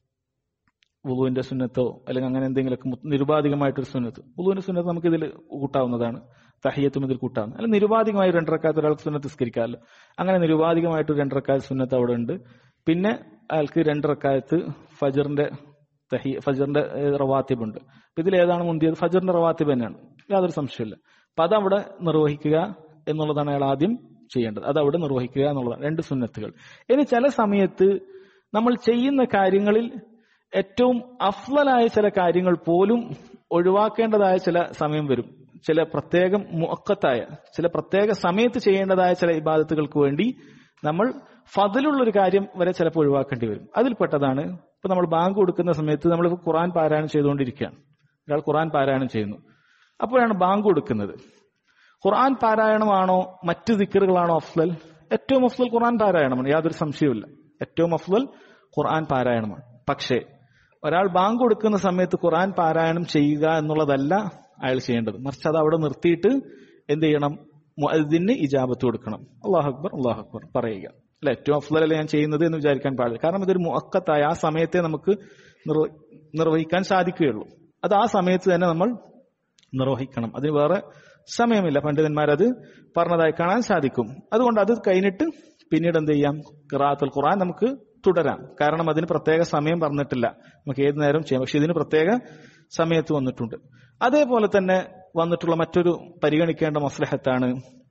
വുളുവിന്റെ സുന്നത്തോ അല്ലെങ്കിൽ അങ്ങനെ എന്തെങ്കിലുമൊക്കെ മു- നിരുപാധികമായിട്ടൊരു സുന്നത്ത് വുളുവിന്റെ സുന്നത്ത് നമുക്ക് ഇതിൽ കൂട്ടാവുന്നതാണ് തഹിയത്തും ഇതിൽ കൂട്ടാവുന്ന അല്ല നിരുപാധികമായി രണ്ടരക്കാലത്ത് ഒരാൾക്ക് സുന്നത്ത് നിസ്കരിക്കാമല്ലോ അങ്ങനെ നിരുപാധികമായിട്ട് രണ്ടരക്കാലത്ത് സുന്നത്ത് അവിടെ ഉണ്ട് പിന്നെ അയാൾക്ക് രണ്ടരക്കാലത്ത് ഫജറിന്റെ തഹി ഫജറിന്റെ ഏഹ്, റവാത്തിബ് ഉണ്ട് അപ്പൊ ഇതിൽ ഏതാണ് മുന്തിയത് ഫജറിന്റെ റവാത്തിബ് തന്നെയാണ് യാതൊരു സംശയമില്ല അപ്പൊ അത് അവിടെ നിർവഹിക്കുക എന്നുള്ളതാണ് അയാൾ ആദ്യം ചെയ്യേണ്ടത് അത് അവിടെ നിർവഹിക്കുക എന്നുള്ളതാണ് രണ്ട് സുന്നത്തുകൾ ഇനി ചില സമയത്ത് നമ്മൾ ചെയ്യുന്ന കാര്യങ്ങളിൽ ഏറ്റവും അഫ്ലലായ ചില കാര്യങ്ങൾ പോലും ഒഴിവാക്കേണ്ടതായ ചില സമയം വരും ചില പ്രത്യേകം മുക്കത്തായ ചില പ്രത്യേക സമയത്ത് ചെയ്യേണ്ടതായ ചില ഇബാദത്തുകൾക്ക് വേണ്ടി നമ്മൾ ഫതിലുള്ള ഒരു കാര്യം വരെ ചിലപ്പോൾ ഒഴിവാക്കേണ്ടി വരും അതിൽപ്പെട്ടതാണ് ഇപ്പൊ നമ്മൾ ബാങ്ക് കൊടുക്കുന്ന സമയത്ത് നമ്മൾ ഖുറാൻ പാരായണം ചെയ്തുകൊണ്ടിരിക്കുകയാണ് ഒരാൾ ഖുറാൻ പാരായണം ചെയ്യുന്നു അപ്പോഴാണ് ബാങ്ക് കൊടുക്കുന്നത് ഖുർആൻ പാരായണമാണോ മറ്റ് ദിക്കറുകളാണോ അഫ്ലൽ ഏറ്റവും അഫ്ലൽ ഖുർആൻ പാരായണമാണ് യാതൊരു സംശയവുമില്ല ഏറ്റവും അഫ്ലൽ ഖുർആൻ പാരായണമാണ് പക്ഷേ ഒരാൾ ബാങ്ക് കൊടുക്കുന്ന സമയത്ത് ഖുർആൻ പാരായണം ചെയ്യുക എന്നുള്ളതല്ല അയാൾ ചെയ്യേണ്ടത് മറിച്ച് അത് അവിടെ നിർത്തിയിട്ട് എന്ത് ചെയ്യണം മുഅദ്ദിന് ഇജാബത്ത് കൊടുക്കണം അള്ളാഹു അക്ബർ അള്ളാഹു അക്ബർ പറയുക അല്ല ഏറ്റവും അഫ്ലൽ ഞാൻ ചെയ്യുന്നത് എന്ന് വിചാരിക്കാൻ പാടില്ല കാരണം ഇതൊരു മുഅക്കത്തായ ആ സമയത്തെ നമുക്ക് നിർവ- നിർവഹിക്കാൻ സാധിക്കുകയുള്ളൂ അത് ആ സമയത്ത് തന്നെ നമ്മൾ നിർവഹിക്കണം അതിന് വേറെ സമയമില്ല പണ്ഡിതന്മാരത് പറഞ്ഞതായി കാണാൻ സാധിക്കും അതുകൊണ്ട് അത് കഴിഞ്ഞിട്ട് പിന്നീട് എന്ത് ചെയ്യാം ഖിറാത്തുൽ ഖുർആൻ നമുക്ക് തുടരാം കാരണം അതിന് പ്രത്യേക സമയം പറഞ്ഞിട്ടില്ല നമുക്ക് ഏത് നേരം ചെയ്യാം പക്ഷെ ഇതിന് പ്രത്യേക സമയത്ത് വന്നിട്ടുണ്ട് അതേപോലെ തന്നെ വന്നിട്ടുള്ള മറ്റൊരു പരിഗണിക്കേണ്ട മസ്ലഹത്താണ്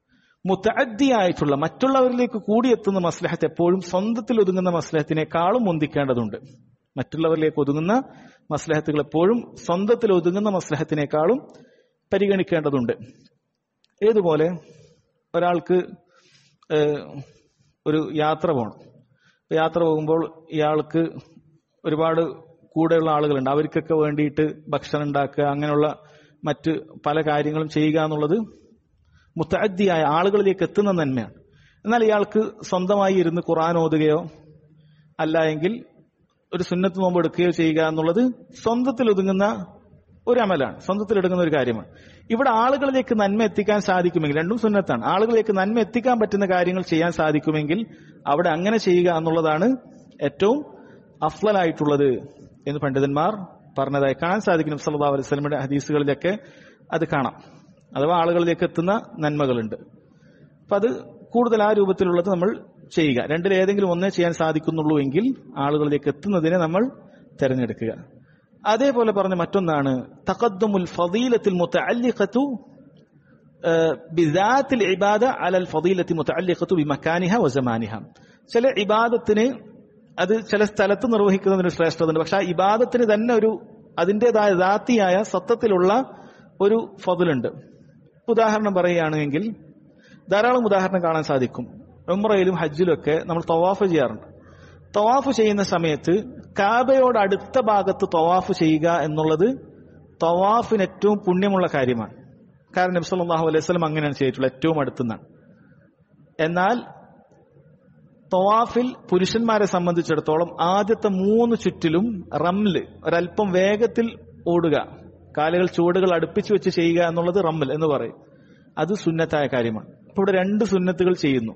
മുത്തഅദ്ദിയായിട്ടുള്ള മറ്റുള്ളവരിലേക്ക് കൂടിയെത്തുന്ന മസ്ലഹത്ത് എപ്പോഴും സ്വന്തത്തിൽ ഒതുങ്ങുന്ന മസ്ലഹത്തിനേക്കാളും മുന്തിക്കേണ്ടതുണ്ട് മറ്റുള്ളവരിലേക്ക് ഒതുങ്ങുന്ന മസ്ലഹത്തുകൾ എപ്പോഴും സ്വന്തത്തിൽ ഒതുങ്ങുന്ന മസ്ലഹത്തിനേക്കാളും പരിഗണിക്കേണ്ടതുണ്ട് ഏതുപോലെ ഒരാൾക്ക് ഏഹ്, ഒരു യാത്ര പോകണം ഇപ്പൊ യാത്ര പോകുമ്പോൾ ഇയാൾക്ക് ഒരുപാട് കൂടെയുള്ള ആളുകളുണ്ട് അവർക്കൊക്കെ വേണ്ടിയിട്ട് ഭക്ഷണം ഉണ്ടാക്കുക അങ്ങനെയുള്ള മറ്റ് പല കാര്യങ്ങളും ചെയ്യുക എന്നുള്ളത് മുത്തഅദ്ദിയായ ആളുകളിലേക്ക് എത്തുന്ന നന്മയാണ് എന്നാൽ ഇയാൾക്ക് സ്വന്തമായി ഇരുന്ന് ഖുർആൻ ഓതുകയോ അല്ല എങ്കിൽ ഒരു സുന്നത്ത് നോമ്പ് എടുക്കുകയോ ചെയ്യുക എന്നുള്ളത് സ്വന്തത്തിൽ ഒതുങ്ങുന്ന ഒരു അമലാണ് സ്വന്തത്തിൽ എടുക്കുന്ന ഒരു കാര്യമാണ് ഇവിടെ ആളുകളിലേക്ക് നന്മ എത്തിക്കാൻ സാധിക്കുമെങ്കിൽ രണ്ടും സുന്നത്താണ് ആളുകളിലേക്ക് നന്മ എത്തിക്കാൻ പറ്റുന്ന കാര്യങ്ങൾ ചെയ്യാൻ സാധിക്കുമെങ്കിൽ അവിടെ അങ്ങനെ ചെയ്യുക എന്നുള്ളതാണ് ഏറ്റവും അഫ്ലലായിട്ടുള്ളത് എന്ന് പണ്ഡിതന്മാർ പറഞ്ഞതായി കാണാൻ സാധിക്കും സല്ലല്ലാഹു അലൈഹി വസല്ലമയുടെ ഹദീസുകളിലൊക്കെ അത് കാണാം അഥവാ ആളുകളിലേക്ക് എത്തുന്ന നന്മകളുണ്ട് അപ്പൊ അത് കൂടുതൽ ആ രൂപത്തിലുള്ളത് നമ്മൾ ചെയ്യുക രണ്ടിൽ ഏതെങ്കിലും ഒന്നേ ചെയ്യാൻ സാധിക്കുന്നുള്ളൂ എങ്കിൽ ആളുകളിലേക്ക് എത്തുന്നതിനെ നമ്മൾ തിരഞ്ഞെടുക്കുക അതേപോലെ പറഞ്ഞ മറ്റൊന്നാണ് തഖദ്ദുമുൽ ഫദീലത്തിൽ മുത്തഅല്ലിഖത്തു ബിദാത്തിൽ ഇബാദ അലൽ ഫദീലത്തി മുതഅല്ലിഖത്തു ബിമക്കാനിഹ വസമാനിഹ ചില ഇബാദത്തിന് അത് ചില സ്ഥലത്ത് നിർവഹിക്കുന്നതിന് ശ്രേഷ്ഠതയുണ്ട് പക്ഷെ ആ ഇബാദത്തിന് തന്നെ ഒരു അതിൻ്റെതായ ദാത്തിയായ സത്തത്തിലുള്ള ഒരു ഫതിലുണ്ട് ഉദാഹരണം പറയുകയാണെങ്കിൽ ധാരാളം ഉദാഹരണം കാണാൻ സാധിക്കും ഉമ്രയിലും ഹജ്ജിലും ഒക്കെ നമ്മൾ തവാഫ് ചെയ്യാറുണ്ട് തവാഫ് ചെയ്യുന്ന സമയത്ത് കാബയോട് അടുത്ത ഭാഗത്ത് തവാഫ് ചെയ്യുക എന്നുള്ളത് തവാഫിന് ഏറ്റവും പുണ്യമുള്ള കാര്യമാണ് കാരണം നബി സല്ലല്ലാഹു അലൈഹി വസല്ലം അങ്ങനെയാണ് ചെയ്തിട്ടുള്ളത് ഏറ്റവും അടുത്തുനിന്നാണ് എന്നാൽ തവാഫിൽ പുരുഷന്മാരെ സംബന്ധിച്ചിടത്തോളം ആദ്യത്തെ മൂന്ന് ചുറ്റിലും റംല് ഒരല്പം വേഗത്തിൽ ഓടുക കാലുകൾ ചുവടുകൾ അടുപ്പിച്ചു വെച്ച് ചെയ്യുക എന്നുള്ളത് റമ്മൽ എന്ന് പറയും അത് സുന്നത്തായ കാര്യമാണ് ഇപ്പൊ ഇവിടെ രണ്ട് സുന്നത്തുകൾ ചെയ്യുന്നു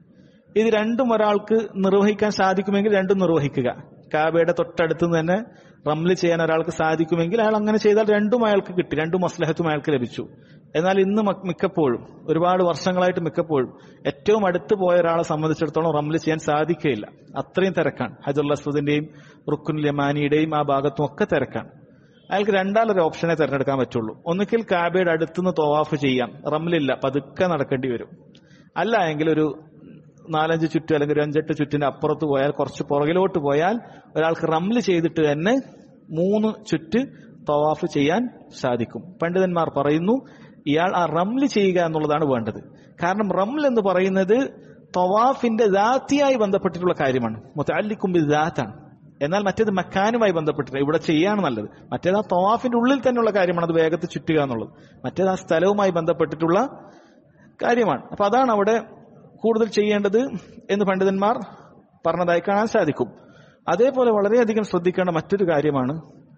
ഇത് രണ്ടും ഒരാൾക്ക് നിർവഹിക്കാൻ സാധിക്കുമെങ്കിൽ രണ്ടും നിർവഹിക്കുക കാബയുടെ തൊട്ടടുത്ത് നിന്ന് തന്നെ റംല് ചെയ്യാൻ ഒരാൾക്ക് സാധിക്കുമെങ്കിൽ അയാൾ അങ്ങനെ ചെയ്താൽ രണ്ടും അയാൾക്ക് കിട്ടി രണ്ടും മസ്ലഹത്തും അയാൾക്ക് ലഭിച്ചു എന്നാൽ ഇന്ന് മ- മിക്കപ്പോഴും ഒരുപാട് വർഷങ്ങളായിട്ട് മിക്കപ്പോഴും ഏറ്റവും അടുത്ത് പോയ ഒരാളെ സംബന്ധിച്ചിടത്തോളം റംല് ചെയ്യാൻ സാധിക്കുകയില്ല അത്രയും തിരക്കാണ് ഹജുൽ അസ്വദിന്റെയും റുക്കുൻ യമാനിയുടെയും ആ ഭാഗത്തും ഒക്കെ തിരക്കാണ് അയാൾക്ക് രണ്ടാലൊരു ഓപ്ഷനെ തിരഞ്ഞെടുക്കാൻ പറ്റുള്ളൂ ഒന്നുകിൽ കാബയുടെ അടുത്തുനിന്ന് തോവാഫ് ചെയ്യാം റംലില്ല പതുക്കെ നടക്കേണ്ടി വരും അല്ല എങ്കിൽ ഒരു നാലഞ്ച് ചുറ്റ് അല്ലെങ്കിൽ ഒരു അഞ്ചെട്ട് ചുറ്റിന്റെ അപ്പുറത്ത് പോയാൽ കുറച്ച് പുറകിലോട്ട് പോയാൽ ഒരാൾക്ക് റംല് ചെയ്തിട്ട് തന്നെ മൂന്ന് ചുറ്റ് തവാഫ് ചെയ്യാൻ സാധിക്കും പണ്ഡിതന്മാർ പറയുന്നു ഇയാൾ ആ റംല് ചെയ്യുക എന്നുള്ളതാണ് വേണ്ടത് കാരണം റംൽ എന്ന് പറയുന്നത് തവാഫിന്റെ ദാത്തിയായി ബന്ധപ്പെട്ടിട്ടുള്ള കാര്യമാണ് മുത്തല്ലിക്കുമ്പി ദാത്താണ് എന്നാൽ മറ്റേത് മക്കാനുമായി ബന്ധപ്പെട്ടിട്ട് ഇവിടെ ചെയ്യാണ് നല്ലത് മറ്റേത് ആ തവാഫിന്റെ ഉള്ളിൽ തന്നെയുള്ള കാര്യമാണ് അത് വേഗത്തിൽ ചുറ്റുക എന്നുള്ളത് മറ്റേത് ആ സ്ഥലവുമായി ബന്ധപ്പെട്ടിട്ടുള്ള കാര്യമാണ് അപ്പൊ അതാണ് അവിടെ കൂടുതൽ ചെയ്യേണ്ടത് എന്ന് പണ്ഡിതന്മാർ പറഞ്ഞതായി കാണാൻ സാധിക്കും അതേപോലെ വളരെയധികം ശ്രദ്ധിക്കേണ്ട മറ്റൊരു കാര്യമാണ്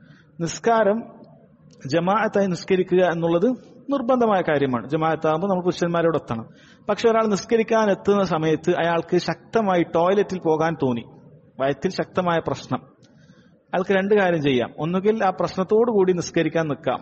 നിസ്കാരം ജമാഅത്തായി നിസ്കരിക്കുക എന്നുള്ളത് നിർബന്ധമായ കാര്യമാണ് ജമാഅത്താകുമ്പോൾ നമ്മൾ പുരുഷന്മാരോട് എത്തണം പക്ഷെ ഒരാൾ നിസ്കരിക്കാൻ എത്തുന്ന സമയത്ത് അയാൾക്ക് ശക്തമായി ടോയ്ലറ്റിൽ പോകാൻ തോന്നി വയറ്റിൽ ശക്തമായ പ്രശ്നം അയാൾക്ക് രണ്ട് കാര്യം ചെയ്യാം ഒന്നുകിൽ ആ പ്രശ്നത്തോടു കൂടി നിസ്കരിക്കാൻ നിൽക്കാം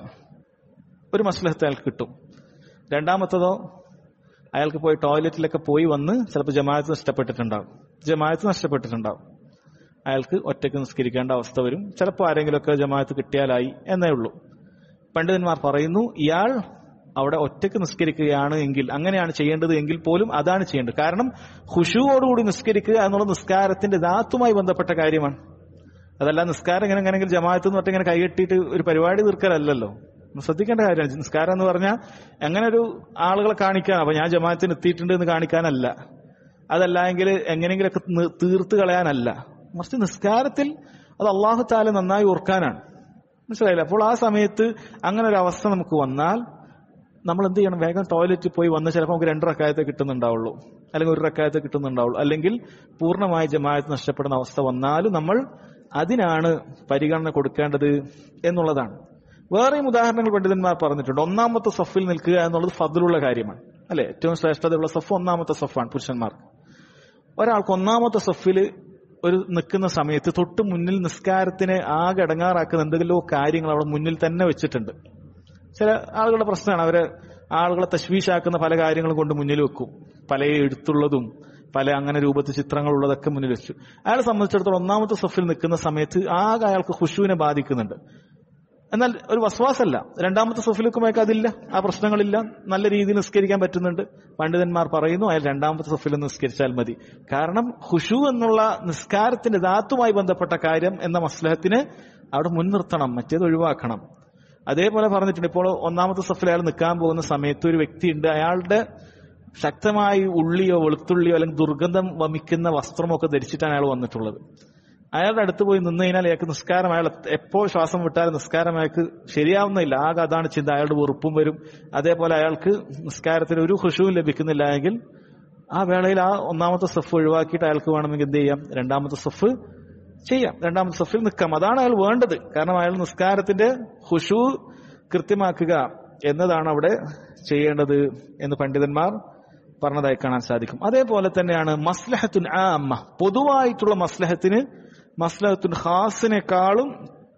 ഒരു മസ്ലഹത്ത് അയാൾക്ക് കിട്ടും രണ്ടാമത്തതോ അയാൾക്ക് പോയി ടോയ്ലറ്റിലൊക്കെ പോയി വന്ന് ചിലപ്പോൾ ജമാഅത്ത് നഷ്ടപ്പെട്ടിട്ടുണ്ടാവും ജമാഅത്ത് നഷ്ടപ്പെട്ടിട്ടുണ്ടാവും അയാൾക്ക് ഒറ്റയ്ക്ക് നിസ്കരിക്കേണ്ട അവസ്ഥ വരും ചിലപ്പോൾ ആരെങ്കിലുമൊക്കെ ജമാഅത്ത് കിട്ടിയാലായി എന്നേ ഉള്ളൂ പണ്ഡിതന്മാർ പറയുന്നു ഇയാൾ അവിടെ ഒറ്റയ്ക്ക് നിസ്കരിക്കുകയാണ് എങ്കിൽ അങ്ങനെയാണ് ചെയ്യേണ്ടത് എങ്കിൽ പോലും അതാണ് ചെയ്യേണ്ടത് കാരണം ഖുഷുവോടുകൂടി നിസ്കരിക്കുക എന്നുള്ള നിസ്കാരത്തിന്റെ ദാത്തുമായി ബന്ധപ്പെട്ട കാര്യമാണ് അതല്ല നിസ്കാരം ഇങ്ങനെ എങ്ങനെയെങ്കിലും ജമാഅത്ത് എന്ന് പറഞ്ഞിട്ട് ഇങ്ങനെ കൈകെട്ടിയിട്ട് ഒരു പരിപാടി തീർക്കലല്ലോ ശ്രദ്ധിക്കേണ്ട കാര്യമാണ് നിസ്കാരം എന്ന് പറഞ്ഞാൽ എങ്ങനെ ഒരു ആളുകളെ കാണിക്കാൻ അപ്പൊ ഞാൻ ജമാഅത്തിന് എത്തിയിട്ടുണ്ട് എന്ന് കാണിക്കാനല്ല അതല്ല എങ്കിൽ എങ്ങനെയെങ്കിലൊക്കെ നി- തീർത്ത് കളയാനല്ല മറിച്ച് നിസ്കാരത്തിൽ അത് അള്ളാഹു താല നന്നായി ഓർക്കാനാണ് മനസ്സിലായില്ല അപ്പോൾ ആ സമയത്ത് അങ്ങനെ ഒരു അവസ്ഥ നമുക്ക് വന്നാൽ നമ്മൾ എന്ത് ചെയ്യണം വേഗം ടോയ്ലറ്റിൽ പോയി വന്ന് ചിലപ്പോൾ നമുക്ക് രണ്ട് റക്കായത്തെ കിട്ടുന്നുണ്ടാവുള്ളൂ അല്ലെങ്കിൽ ഒരു റക്കായത്തെ കിട്ടുന്നുണ്ടാവുള്ളൂ അല്ലെങ്കിൽ പൂർണ്ണമായ ജമാഅത്ത് നഷ്ടപ്പെടുന്ന അവസ്ഥ വന്നാലും നമ്മൾ അതിനാണ് പരിഗണന കൊടുക്കേണ്ടത് എന്നുള്ളതാണ് വേറെയും ഉദാഹരണങ്ങൾ പണ്ഡിതന്മാർ പറഞ്ഞിട്ടുണ്ട് ഒന്നാമത്തെ സഫിൽ നിൽക്കുക എന്നുള്ളത് ഫതിലുള്ള കാര്യമാണ് അല്ലെ ഏറ്റവും ശ്രേഷ്ഠതയുള്ള സഫ് ഒന്നാമത്തെ സഫാണ് പുരുഷന്മാർക്ക് ഒരാൾക്ക് ഒന്നാമത്തെ സഫിൽ ഒരു നിൽക്കുന്ന സമയത്ത് തൊട്ട് മുന്നിൽ നിസ്കാരത്തിനെ ആകെ അടങ്ങാറാക്കുന്ന എന്തെങ്കിലുമോ കാര്യങ്ങൾ അവിടെ മുന്നിൽ തന്നെ വെച്ചിട്ടുണ്ട് ചില ആളുകളുടെ പ്രശ്നമാണ് അവരെ ആളുകളെ തശ്വീശാക്കുന്ന പല കാര്യങ്ങളും കൊണ്ട് മുന്നിൽ വെക്കും പല എഴുത്തുള്ളതും പല അങ്ങനെ രൂപത്തിൽ ചിത്രങ്ങളുള്ളതൊക്കെ മുന്നിൽ വെച്ചു അയാളെ സംബന്ധിച്ചിടത്തോളം ഒന്നാമത്തെ സഫിൽ നിൽക്കുന്ന സമയത്ത് ആകെ അയാൾക്ക് ഖുഷുവിനെ ബാധിക്കുന്നുണ്ട് എന്നാൽ ഒരു വസ്വാസല്ല രണ്ടാമത്തെ സഫിലുക്കുമൊക്കെ അതില്ല ആ പ്രശ്നങ്ങളില്ല നല്ല രീതിയിൽ നിസ്കരിക്കാൻ പറ്റുന്നുണ്ട് പണ്ഡിതന്മാർ പറയുന്നു അയാൾ രണ്ടാമത്തെ സഫിൽ നിസ്കരിച്ചാൽ മതി കാരണം ഖുഷു എന്നുള്ള നിസ്കാരത്തിന്റെ ധാത്തുമായി ബന്ധപ്പെട്ട കാര്യം എന്ന മസ്ലഹത്തിന് അവിടെ മുൻനിർത്തണം മറ്റേത് ഒഴിവാക്കണം അതേപോലെ പറഞ്ഞിട്ടുണ്ട് ഇപ്പോൾ ഒന്നാമത്തെ സഫിൽ അയാൾ നിൽക്കാൻ പോകുന്ന സമയത്ത് ഒരു വ്യക്തിയുണ്ട് അയാളുടെ ശക്തമായി ഉള്ളിയോ വെളുത്തുള്ളിയോ അല്ലെങ്കിൽ ദുർഗന്ധം വമിക്കുന്ന വസ്ത്രമോ ഒക്കെ ധരിച്ചിട്ടാണ് അയാൾ വന്നിട്ടുള്ളത് അയാളുടെ അടുത്ത് പോയി നിന്ന് കഴിഞ്ഞാൽ അയാൾക്ക് നിസ്കാരം അയാൾ എപ്പോൾ ശ്വാസം വിട്ടാലും നിസ്കാരം അയാൾക്ക് ശരിയാവുന്നില്ല ആകെ അതാണ് ചിന്ത അയാളുടെ വെറുപ്പും വരും അതേപോലെ അയാൾക്ക് നിസ്കാരത്തിന് ഒരു ഖുഷുവും ലഭിക്കുന്നില്ല എങ്കിൽ ആ വേളയിൽ ആ ഒന്നാമത്തെ സഫ് ഒഴിവാക്കിയിട്ട് അയാൾക്ക് വേണമെങ്കിൽ എന്ത് ചെയ്യാം രണ്ടാമത്തെ സഫ് ചെയ്യാം രണ്ടാമത്തെ സഫിൽ നിൽക്കാം അതാണ് അയാൾ വേണ്ടത് കാരണം അയാൾ നിസ്കാരത്തിന്റെ ഖുഷു കൃത്യമാക്കുക എന്നതാണ് അവിടെ ചെയ്യേണ്ടത് എന്ന് പണ്ഡിതന്മാർ പറഞ്ഞതായി കാണാൻ സാധിക്കും അതേപോലെ തന്നെയാണ് മസ്ലഹത്തുൻ ആമ്മ പൊതുവായിട്ടുള്ള മസ്ലഹത്തിന് മസ്ലഹത്തുൻ ഖാസിനേക്കാളും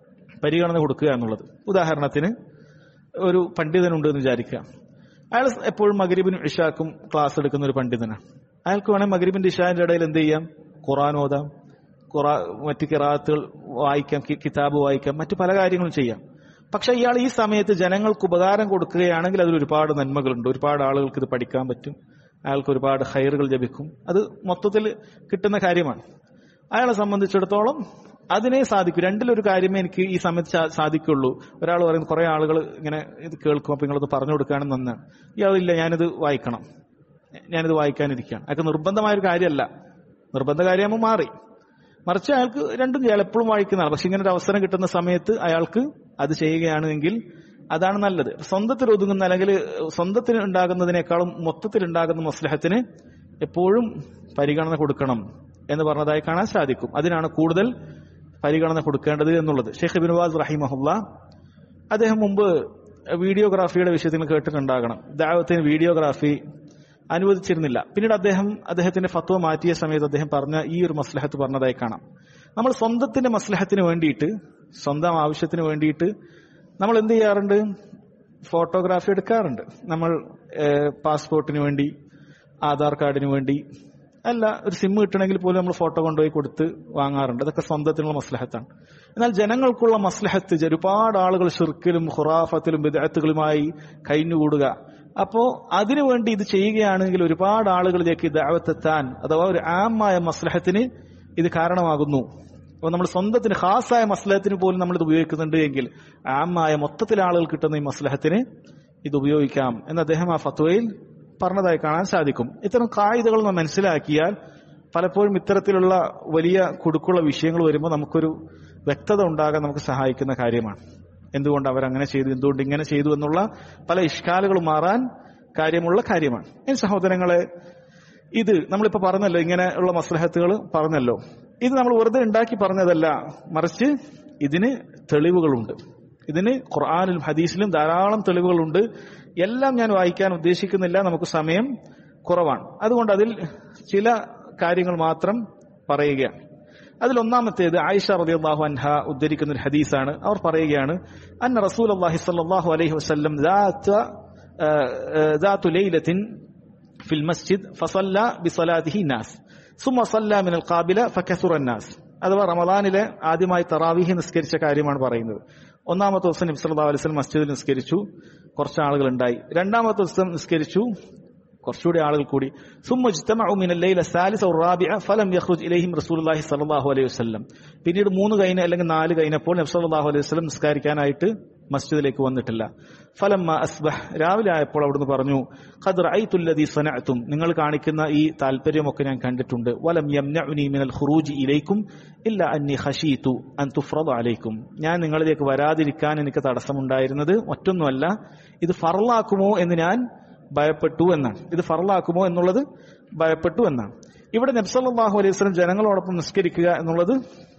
പരിഗണന കൊടുക്കുക എന്നുള്ളത് ഉദാഹരണത്തിന് ഒരു പണ്ഡിതനുണ്ട് എന്ന് വിചാരിക്കുക അയാൾ എപ്പോഴും മകരിബിനും ഇഷാക്കും ക്ലാസ് എടുക്കുന്ന ഒരു പണ്ഡിതനാണ് അയാൾക്ക് വേണമെങ്കിൽ മകരിബിന്റെ ഇഷാന്റെ ഇടയിൽ എന്ത് ചെയ്യാം ഖുറാൻ ഓതാം ഖുറാ മറ്റ് കിറാത്തുകൾ വായിക്കാം കി- കിതാബ് വായിക്കാം മറ്റു പല കാര്യങ്ങളും ചെയ്യാം പക്ഷെ ഇയാൾ ഈ സമയത്ത് ജനങ്ങൾക്ക് ഉപകാരം കൊടുക്കുകയാണെങ്കിൽ അതിൽ ഒരുപാട് നന്മകളുണ്ട് ഒരുപാട് ആളുകൾക്ക് ഇത് പഠിക്കാൻ പറ്റും അയാൾക്ക് ഒരുപാട് ഹൈറുകൾ ലഭിക്കും അത് മൊത്തത്തിൽ കിട്ടുന്ന കാര്യമാണ് അയാളെ സംബന്ധിച്ചിടത്തോളം അതിനെ സാധിക്കും രണ്ടിലൊരു കാര്യമേ എനിക്ക് ഈ സമയത്ത് സാ- സാധിക്കുള്ളൂ ഒരാൾ പറയുന്നത് കുറെ ആളുകൾ ഇങ്ങനെ ഇത് കേൾക്കും അപ്പൊ നിങ്ങളത് പറഞ്ഞു കൊടുക്കുകയാണെന്ന് നന്നാണ് ഇയാളില്ല ഞാനിത് വായിക്കണം ഞാനിത് വായിക്കാനിരിക്കുകയാണ് അതൊക്കെ നിർബന്ധമായ ഒരു കാര്യമല്ല നിർബന്ധ കാര്യമാകുമ്പോൾ മാറി മറിച്ച് അയാൾക്ക് രണ്ടും ചെയ്യാം എപ്പോഴും വായിക്കുന്നതാണ് പക്ഷെ ഇങ്ങനെ ഒരു അവസരം കിട്ടുന്ന സമയത്ത് അയാൾക്ക് അത് ചെയ്യുകയാണെങ്കിൽ അതാണ് നല്ലത് സ്വന്തത്തിൽ ഒതുങ്ങുന്ന അല്ലെങ്കിൽ സ്വന്തത്തിന് ഉണ്ടാകുന്നതിനേക്കാളും മൊത്തത്തിൽ ഉണ്ടാകുന്ന മസ്ലഹത്തിന് എപ്പോഴും പരിഗണന കൊടുക്കണം എന്ന് പറഞ്ഞതായി കാണാൻ സാധിക്കും അതിനാണ് കൂടുതൽ പരിഗണന കൊടുക്കേണ്ടത് എന്നുള്ളത് ഷെയ്ഖ് ബിൻവാസ് റഹിമഹുല്ല അദ്ദേഹം മുമ്പ് വീഡിയോഗ്രാഫിയുടെ വിഷയത്തിൽ കേട്ടിട്ടുണ്ടാകണം ദാവത്തിന് വീഡിയോഗ്രാഫി അനുവദിച്ചിരുന്നില്ല പിന്നീട് അദ്ദേഹം അദ്ദേഹത്തിന്റെ ഫത്വ മാറ്റിയ സമയത്ത് അദ്ദേഹം പറഞ്ഞ ഈ ഒരു മസ്ലഹത്ത് പറഞ്ഞതായി കാണാം നമ്മൾ സ്വന്തത്തിന്റെ മസ്ലഹത്തിന് വേണ്ടിയിട്ട് സ്വന്തം ആവശ്യത്തിന് വേണ്ടിയിട്ട് നമ്മൾ എന്ത് ചെയ്യാറുണ്ട് ഫോട്ടോഗ്രാഫി എടുക്കാറുണ്ട് നമ്മൾ ഏഹ്, പാസ്പോർട്ടിന് വേണ്ടി ആധാർ കാർഡിന് വേണ്ടി അല്ല ഒരു സിം കിട്ടണമെങ്കിൽ പോലും നമ്മൾ ഫോട്ടോ കൊണ്ടുപോയി കൊടുത്ത് വാങ്ങാറുണ്ട് അതൊക്കെ സ്വന്തത്തിനുള്ള മസ്ലഹത്താണ് എന്നാൽ ജനങ്ങൾക്കുള്ള മസ്ലഹത്ത് ജ- ഒരുപാട് ആളുകൾ ഷിർക്കിലും ഖുറാഫത്തിലും വിദഗ്ധകളുമായി കഴിഞ്ഞുകൂടുക അപ്പോ അതിനുവേണ്ടി ഇത് ചെയ്യുകയാണെങ്കിൽ ഒരുപാട് ആളുകളിലേക്ക് ദാവത്തെത്താൻ അഥവാ ഒരു ആമായ മസ്ലഹത്തിന് ഇത് കാരണമാകുന്നു അപ്പൊ നമ്മൾ സ്വന്തത്തിന് ഖാസായ മസ്ലഹത്തിന് പോലും നമ്മൾ ഇത് ഉപയോഗിക്കുന്നുണ്ട് എങ്കിൽ ആമായ മൊത്തത്തിൽ ആളുകൾ കിട്ടുന്ന ഈ മസ്ലഹത്തിന് ഇത് ഉപയോഗിക്കാം എന്ന് അദ്ദേഹം ആ ഫത്വയിൽ പറഞ്ഞതായി കാണാൻ സാധിക്കും ഇത്തരം കായികകൾ നാം മനസ്സിലാക്കിയാൽ പലപ്പോഴും ഇത്തരത്തിലുള്ള വലിയ കുടുക്കുള്ള വിഷയങ്ങൾ വരുമ്പോൾ നമുക്കൊരു വ്യക്തത ഉണ്ടാകാൻ നമുക്ക് സഹായിക്കുന്ന കാര്യമാണ് എന്തുകൊണ്ട് അവരങ്ങനെ ചെയ്തു എന്തുകൊണ്ട് ഇങ്ങനെ ചെയ്തു എന്നുള്ള പല ഇഷ്കാലുകൾ മാറാൻ കാര്യമുള്ള കാര്യമാണ് ഇനി സഹോദരങ്ങളെ ഇത് നമ്മളിപ്പോ പറഞ്ഞല്ലോ ഇങ്ങനെയുള്ള മസ്ലഹത്തുകൾ പറഞ്ഞല്ലോ ഇത് നമ്മൾ വെറുതെ ഉണ്ടാക്കി പറഞ്ഞതല്ല മറിച്ച് ഇതിന് തെളിവുകളുണ്ട് ഇതിന് ഖുർആാനിലും ഹദീസിലും ധാരാളം തെളിവുകളുണ്ട് എല്ലാം ഞാൻ വായിക്കാൻ ഉദ്ദേശിക്കുന്നില്ല നമുക്ക് സമയം കുറവാണ് അതുകൊണ്ട് അതിൽ ചില കാര്യങ്ങൾ മാത്രം പറയുകയാണ് അതിൽ ഒന്നാമത്തേത് ആയിഷ റളിയല്ലാഹു അൻഹ ഉദ്ധരിക്കുന്ന ഒരു ഹദീസാണ് അവർ പറയുകയാണ് അന്ന റസൂൽ അള്ളാഹി സ്വല്ലല്ലാഹു അലൈഹി വസല്ലം ذات ذات ليلة في المسجد فصلى بصلاته الناس ثم صلى من القابلة فكثر الناس അഥവാ റമദാനിലെ ആദ്യമായി തറാവീഹ് നിസ്കരിച്ച കാര്യമാണ് പറയുന്നത് ഒന്നാമത്തെ ദിവസം നബി സല്ലല്ലാഹു അലൈഹി വസല്ലം മസ്ജിദിൽ നിസ്കരിച്ചു കുറച്ച് ആളുകൾ ഉണ്ടായി രണ്ടാമത്തെ ദിവസം നിസ്കരിച്ചു കുറച്ചുകൂടി ആളുകൾ കൂടി ثم اجتمعوا من الليل الثالث والرابع فلم يخرج اليهم رسول الله صلى الله عليه وسلم പിന്നീട് മൂന്ന് കഴിഞ്ഞ അല്ലെങ്കിൽ നാല് കഴിഞ്ഞപ്പോൾ നബി സല്ലല്ലാഹു അലൈഹി വസല്ലം നിസ്കരിക്കാനായിട്ട് മസ്ജിദിലേക്ക് വന്നിട്ടില്ല ഫലമ്മ അസ്ബഹ് രാവിലെ ആയപ്പോൾ അവിടുന്ന് പറഞ്ഞു ഖദ് റഅയ്തുല്ലദീ സനഅതും നിങ്ങൾ കാണിക്കുന്ന ഈ താല്പര്യമൊക്കെ ഞാൻ കണ്ടിട്ടുണ്ട് വലം യംനഉനി മിനൽ ഖുറൂജി ഇലൈക്കും ഇല്ല അന്നി ഖശീതു അൻ തുഫ്റദ അലൈക്കും ഞാൻ നിങ്ങളിലേക്ക് വരാതിരിക്കാൻ എനിക്ക് തടസ്സമുണ്ടായിരുന്നത് മറ്റൊന്നുമല്ല ഇത് ഫർലാക്കുമോ എന്ന് ഞാൻ ഭയപ്പെട്ടു എന്നാണ് ഇത് ഫർലാക്കുമോ എന്നുള്ളത് ഭയപ്പെട്ടു എന്നാണ് ഇവിടെ നബ്സല്ലാഹു അലൈഹി വസല്ലം ജനങ്ങളോടൊപ്പം നിസ്കരിക്കുക എന്നുള്ളത്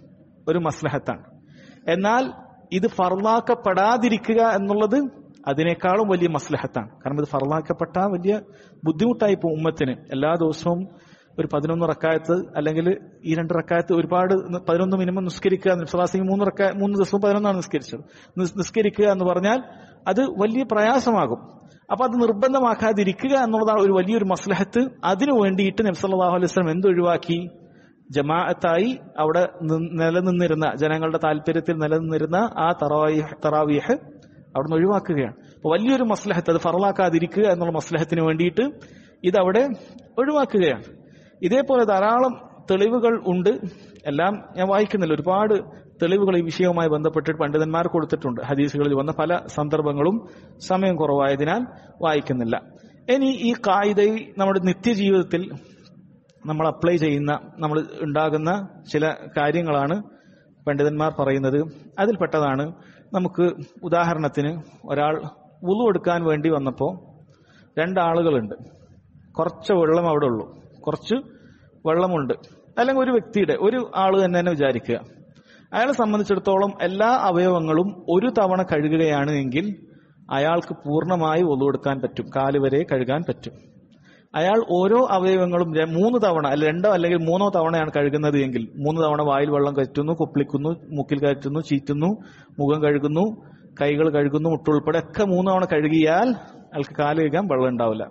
ഒരു മസ്ലഹത്താണ് എന്നാൽ ഇത് ഫർലാക്കപ്പെടാതിരിക്കുക എന്നുള്ളത് അതിനേക്കാളും വലിയ മസ്ലഹത്താണ് കാരണം ഇത് ഫർലാക്കപ്പെട്ടാൽ വലിയ ബുദ്ധിമുട്ടായി പോകും ഉമ്മത്തിന് എല്ലാ ദിവസവും ഒരു പതിനൊന്ന് റക്കായത്ത് അല്ലെങ്കിൽ ഈ രണ്ട് റക്കായത്ത് ഒരുപാട് ന- പതിനൊന്ന് മിനിമം നിസ്കരിക്കുക നിസ്ലാസിംഗ് മൂന്ന് റക്ക മൂന്ന് ദിവസവും പതിനൊന്നാണ് നിസ്കരിച്ചത് നിസ്- നിസ്കരിക്കുക എന്ന് പറഞ്ഞാൽ അത് വലിയ പ്രയാസമാകും അപ്പൊ അത് നിർബന്ധമാക്കാതിരിക്കുക എന്നുള്ളതാണ് ഒരു വലിയൊരു മസ്ലഹത്ത് അതിനു വേണ്ടിയിട്ട് നബ്സല്ലാഹു അലൈഹി വസല്ലം എന്തൊഴിവാക്കി ജമാഅത്തായി അവിടെ നി- നിലനിന്നിരുന്ന ജനങ്ങളുടെ താല്പര്യത്തിൽ നിലനിന്നിരുന്ന ആ തറാവീഹ് തറാവീഹ് അവിടുന്ന് ഒഴിവാക്കുകയാണ് അപ്പൊ വലിയൊരു മസ്ലഹത്ത് അത് ഫറലാക്കാതിരിക്കുക എന്നുള്ള മസ്ലഹത്തിന് വേണ്ടിയിട്ട് ഇതവിടെ ഒഴിവാക്കുകയാണ് ഇതേപോലെ ധാരാളം തെളിവുകൾ ഉണ്ട് എല്ലാം ഞാൻ വായിക്കുന്നില്ല ഒരുപാട് തെളിവുകൾ ഈ വിഷയവുമായി ബന്ധപ്പെട്ടിട്ട് പണ്ഡിതന്മാർ കൊടുത്തിട്ടുണ്ട് ഹദീസുകളിൽ വന്ന പല സന്ദർഭങ്ങളും സമയം കുറവായതിനാൽ വായിക്കുന്നില്ല ഇനി ഈ കായികയിൽ നമ്മുടെ നിത്യജീവിതത്തിൽ നമ്മൾ അപ്ലൈ ചെയ്യുന്ന നമ്മൾ ഉണ്ടാകുന്ന ചില കാര്യങ്ങളാണ് പണ്ഡിതന്മാർ പറയുന്നത് അതിൽപ്പെട്ടതാണ് നമുക്ക് ഉദാഹരണത്തിന് ഒരാൾ ഉളു എടുക്കാൻ വേണ്ടി വന്നപ്പോൾ രണ്ടാളുകളുണ്ട് കുറച്ച് വെള്ളം അവിടെ ഉള്ളൂ കുറച്ച് വെള്ളമുണ്ട് അല്ലെങ്കിൽ ഒരു വ്യക്തിയുടെ ഒരു ആള് തന്നെ തന്നെ വിചാരിക്കുക അയാളെ സംബന്ധിച്ചിടത്തോളം എല്ലാ അവയവങ്ങളും ഒരു തവണ കഴുകുകയാണ് എങ്കിൽ അയാൾക്ക് പൂർണ്ണമായി ഒളു എടുക്കാൻ പറ്റും കാല് വരെ കഴുകാൻ പറ്റും അയാൾ ഓരോ അവയവങ്ങളും ര- മൂന്ന് തവണ അല്ല രണ്ടോ അല്ലെങ്കിൽ മൂന്നോ തവണയാണ് കഴുകുന്നത് എങ്കിൽ മൂന്ന് തവണ വായിൽ വെള്ളം കയറ്റുന്നു കൊപ്പിളിക്കുന്നു മൂക്കിൽ കയറ്റുന്നു ചീറ്റുന്നു മുഖം കഴുകുന്നു കൈകൾ കഴുകുന്നു മുട്ടുൾപ്പെടെ ഒക്കെ മൂന്ന് തവണ കഴുകിയാൽ അയാൾക്ക് കാല് കഴുകാൻ വെള്ളം ഉണ്ടാവില്ല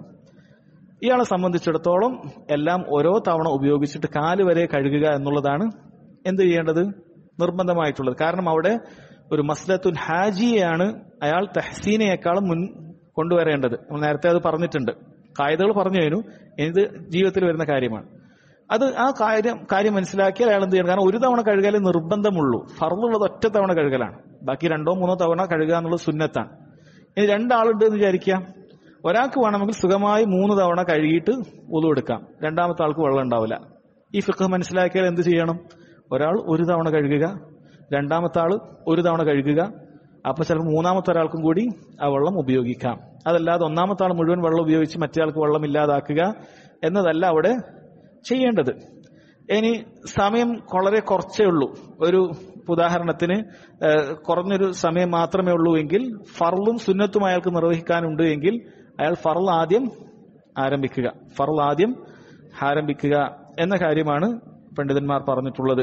ഇയാളെ സംബന്ധിച്ചിടത്തോളം എല്ലാം ഓരോ തവണ ഉപയോഗിച്ചിട്ട് കാല് വരെ കഴുകുക എന്നുള്ളതാണ് എന്ത് ചെയ്യേണ്ടത് നിർബന്ധമായിട്ടുള്ളത് കാരണം അവിടെ ഒരു മസ്ലത്തുൻ ഹാജിയെയാണ് അയാൾ തെഹ്സീനയെക്കാളും മുൻ കൊണ്ടുവരേണ്ടത് നമ്മൾ നേരത്തെ അത് പറഞ്ഞിട്ടുണ്ട് കായതകൾ പറഞ്ഞു കഴിഞ്ഞു ഇത് ജീവിതത്തിൽ വരുന്ന കാര്യമാണ് അത് ആ കാര്യം കാര്യം മനസ്സിലാക്കിയാൽ അയാൾ എന്ത് ചെയ്യണം കാരണം ഒരു തവണ കഴുകലേ നിർബന്ധമുള്ളൂ ഫറുള്ളത് ഒറ്റ തവണ കഴുകലാണ് ബാക്കി രണ്ടോ മൂന്നോ തവണ കഴുകുക എന്നുള്ളത് സുന്നത്താണ് ഇനി രണ്ടാളുണ്ട് എന്ന് വിചാരിക്കാം ഒരാൾക്ക് വേണമെങ്കിൽ സുഖമായി മൂന്ന് തവണ കഴുകിയിട്ട് ഒതു എടുക്കാം രണ്ടാമത്തെ ആൾക്ക് വെള്ളം ഉണ്ടാവില്ല ഈ ഫിഖ് മനസ്സിലാക്കിയാൽ എന്ത് ചെയ്യണം ഒരാൾ ഒരു തവണ കഴുകുക രണ്ടാമത്തെ ആള് ഒരു തവണ കഴുകുക അപ്പൊ ചിലപ്പോൾ മൂന്നാമത്തെ ഒരാൾക്കും കൂടി ആ വെള്ളം ഉപയോഗിക്കാം അതല്ലാതെ ഒന്നാമത്തെ ആൾ മുഴുവൻ വെള്ളം ഉപയോഗിച്ച് മറ്റേ ആൾക്ക് വെള്ളം ഇല്ലാതാക്കുക എന്നതല്ല അവിടെ ചെയ്യേണ്ടത് ഇനി സമയം വളരെ കുറച്ചേ ഉള്ളൂ ഒരു ഉദാഹരണത്തിന് ഏഹ്, കുറഞ്ഞൊരു സമയം മാത്രമേ ഉള്ളൂ എങ്കിൽ ഫർളും സുന്നത്തും അയാൾക്ക് നിർവഹിക്കാനുണ്ട് എങ്കിൽ അയാൾ ഫർൾ ആദ്യം ആരംഭിക്കുക ഫർൾ ആദ്യം ആരംഭിക്കുക എന്ന കാര്യമാണ് പണ്ഡിതന്മാർ പറഞ്ഞിട്ടുള്ളത്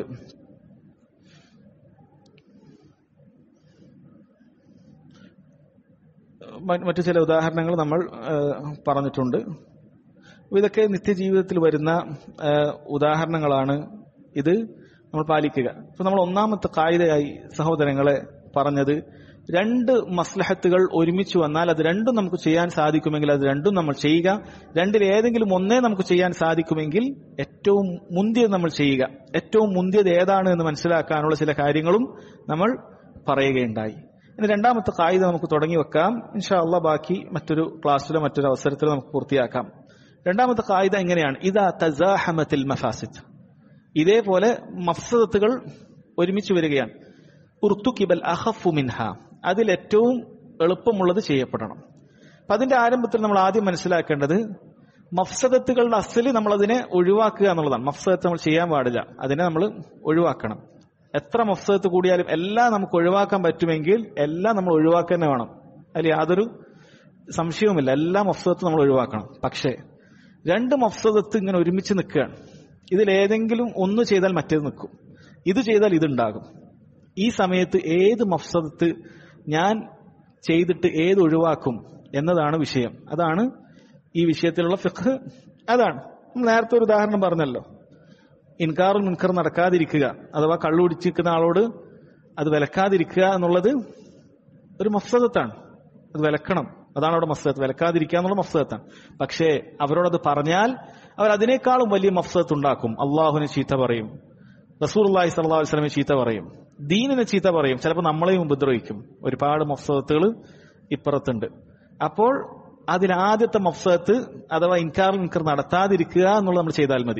മ- മറ്റു ചില ഉദാഹരണങ്ങൾ നമ്മൾ ഏഹ്, പറഞ്ഞിട്ടുണ്ട് അപ്പൊ ഇതൊക്കെ നിത്യജീവിതത്തിൽ വരുന്ന ഏഹ്, ഉദാഹരണങ്ങളാണ് ഇത് നമ്മൾ പാലിക്കുക ഇപ്പൊ നമ്മൾ ഒന്നാമത്തെ കായികയായി സഹോദരങ്ങളെ പറഞ്ഞത് രണ്ട് മസ്ലഹത്തുകൾ ഒരുമിച്ച് വന്നാൽ അത് രണ്ടും നമുക്ക് ചെയ്യാൻ സാധിക്കുമെങ്കിൽ അത് രണ്ടും നമ്മൾ ചെയ്യുക രണ്ടിൽ ഏതെങ്കിലും ഒന്നേ നമുക്ക് ചെയ്യാൻ സാധിക്കുമെങ്കിൽ ഏറ്റവും മുന്തിയത് നമ്മൾ ചെയ്യുക ഏറ്റവും മുന്തിയത് ഏതാണ് എന്ന് മനസ്സിലാക്കാനുള്ള ചില കാര്യങ്ങളും നമ്മൾ പറയുകയുണ്ടായി ഇനി രണ്ടാമത്തെ കായിക നമുക്ക് തുടങ്ങി വെക്കാം ഇൻഷാ അള്ളാഹ് ബാക്കി മറ്റൊരു ക്ലാസ്സിലോ മറ്റൊരു അവസരത്തിലോ നമുക്ക് പൂർത്തിയാക്കാം രണ്ടാമത്തെ കായിക ഇങ്ങനെയാണ് ഇതാ തസാഹമത്തിൽ മഫാസിദ് ഇതേപോലെ മഫ്സദത്തുകൾ ഒരുമിച്ച് വരികയാണ് ഉർത്തുക്കിബൽ അഹഫു മിൻഹ അതിൽ ഏറ്റവും എളുപ്പമുള്ളത് ചെയ്യപ്പെടണം അപ്പൊ അതിന്റെ ആരംഭത്തിൽ നമ്മൾ ആദ്യം മനസ്സിലാക്കേണ്ടത് മഫ്സദത്തുകളുടെ അസല് നമ്മൾ അതിനെ ഒഴിവാക്കുക എന്നുള്ളതാണ് മഫ്സദത്ത് നമ്മൾ ചെയ്യാൻ പാടില്ല അതിനെ നമ്മൾ ഒഴിവാക്കണം എത്ര മഫ്സദത്ത് കൂടിയാലും എല്ലാം നമുക്ക് ഒഴിവാക്കാൻ പറ്റുമെങ്കിൽ എല്ലാം നമ്മൾ ഒഴിവാക്കുക തന്നെ വേണം അതിൽ യാതൊരു സംശയവുമില്ല എല്ലാ മഫ്സദത്തും നമ്മൾ ഒഴിവാക്കണം പക്ഷേ രണ്ട് മഫ്സദത്ത് ഇങ്ങനെ ഒരുമിച്ച് നിൽക്കുകയാണ് ഇതിലേതെങ്കിലും ഒന്ന് ചെയ്താൽ മറ്റേത് നിൽക്കും ഇത് ചെയ്താൽ ഇതുണ്ടാകും ഈ സമയത്ത് ഏത് മഫ്സദത്ത് ഞാൻ ചെയ്തിട്ട് ഏത് ഒഴിവാക്കും എന്നതാണ് വിഷയം അതാണ് ഈ വിഷയത്തിലുള്ള ഫിഖ് അതാണ് നമ്മൾ നേരത്തെ ഒരു ഉദാഹരണം പറഞ്ഞല്ലോ ഇൻകാറും മുൻകർ നടക്കാതിരിക്കുക അഥവാ കള്ളുപിടിച്ചിരിക്കുന്ന ആളോട് അത് വിലക്കാതിരിക്കുക എന്നുള്ളത് ഒരു മഫ്സദത്താണ് അത് വിലക്കണം അതാണ് അവിടെ മഫ്സദത്ത് വിലക്കാതിരിക്കുക എന്നുള്ള മഫ്സദത്താണ് പക്ഷേ അവരോടത് പറഞ്ഞാൽ അവർ അതിനേക്കാളും വലിയ മഫ്സദത്ത് ഉണ്ടാക്കും അള്ളാഹുവിനെ ചീത്ത പറയും റസൂർ അള്ളാഹി സല്ലാ വസ്ലമെ ചീത്ത പറയും ദീനിനെ ചീത്ത പറയും ചിലപ്പോൾ നമ്മളെയും ഉപദ്രവിക്കും ഒരുപാട് മഫ്സദത്തുകൾ ഇപ്പുറത്തുണ്ട് അപ്പോൾ അതിലാദ്യത്തെ മഫ്സദത്ത് അഥവാ ഇൻകാർ ഇൻകർ നടത്താതിരിക്കുക എന്നുള്ളത് നമ്മൾ ചെയ്താൽ മതി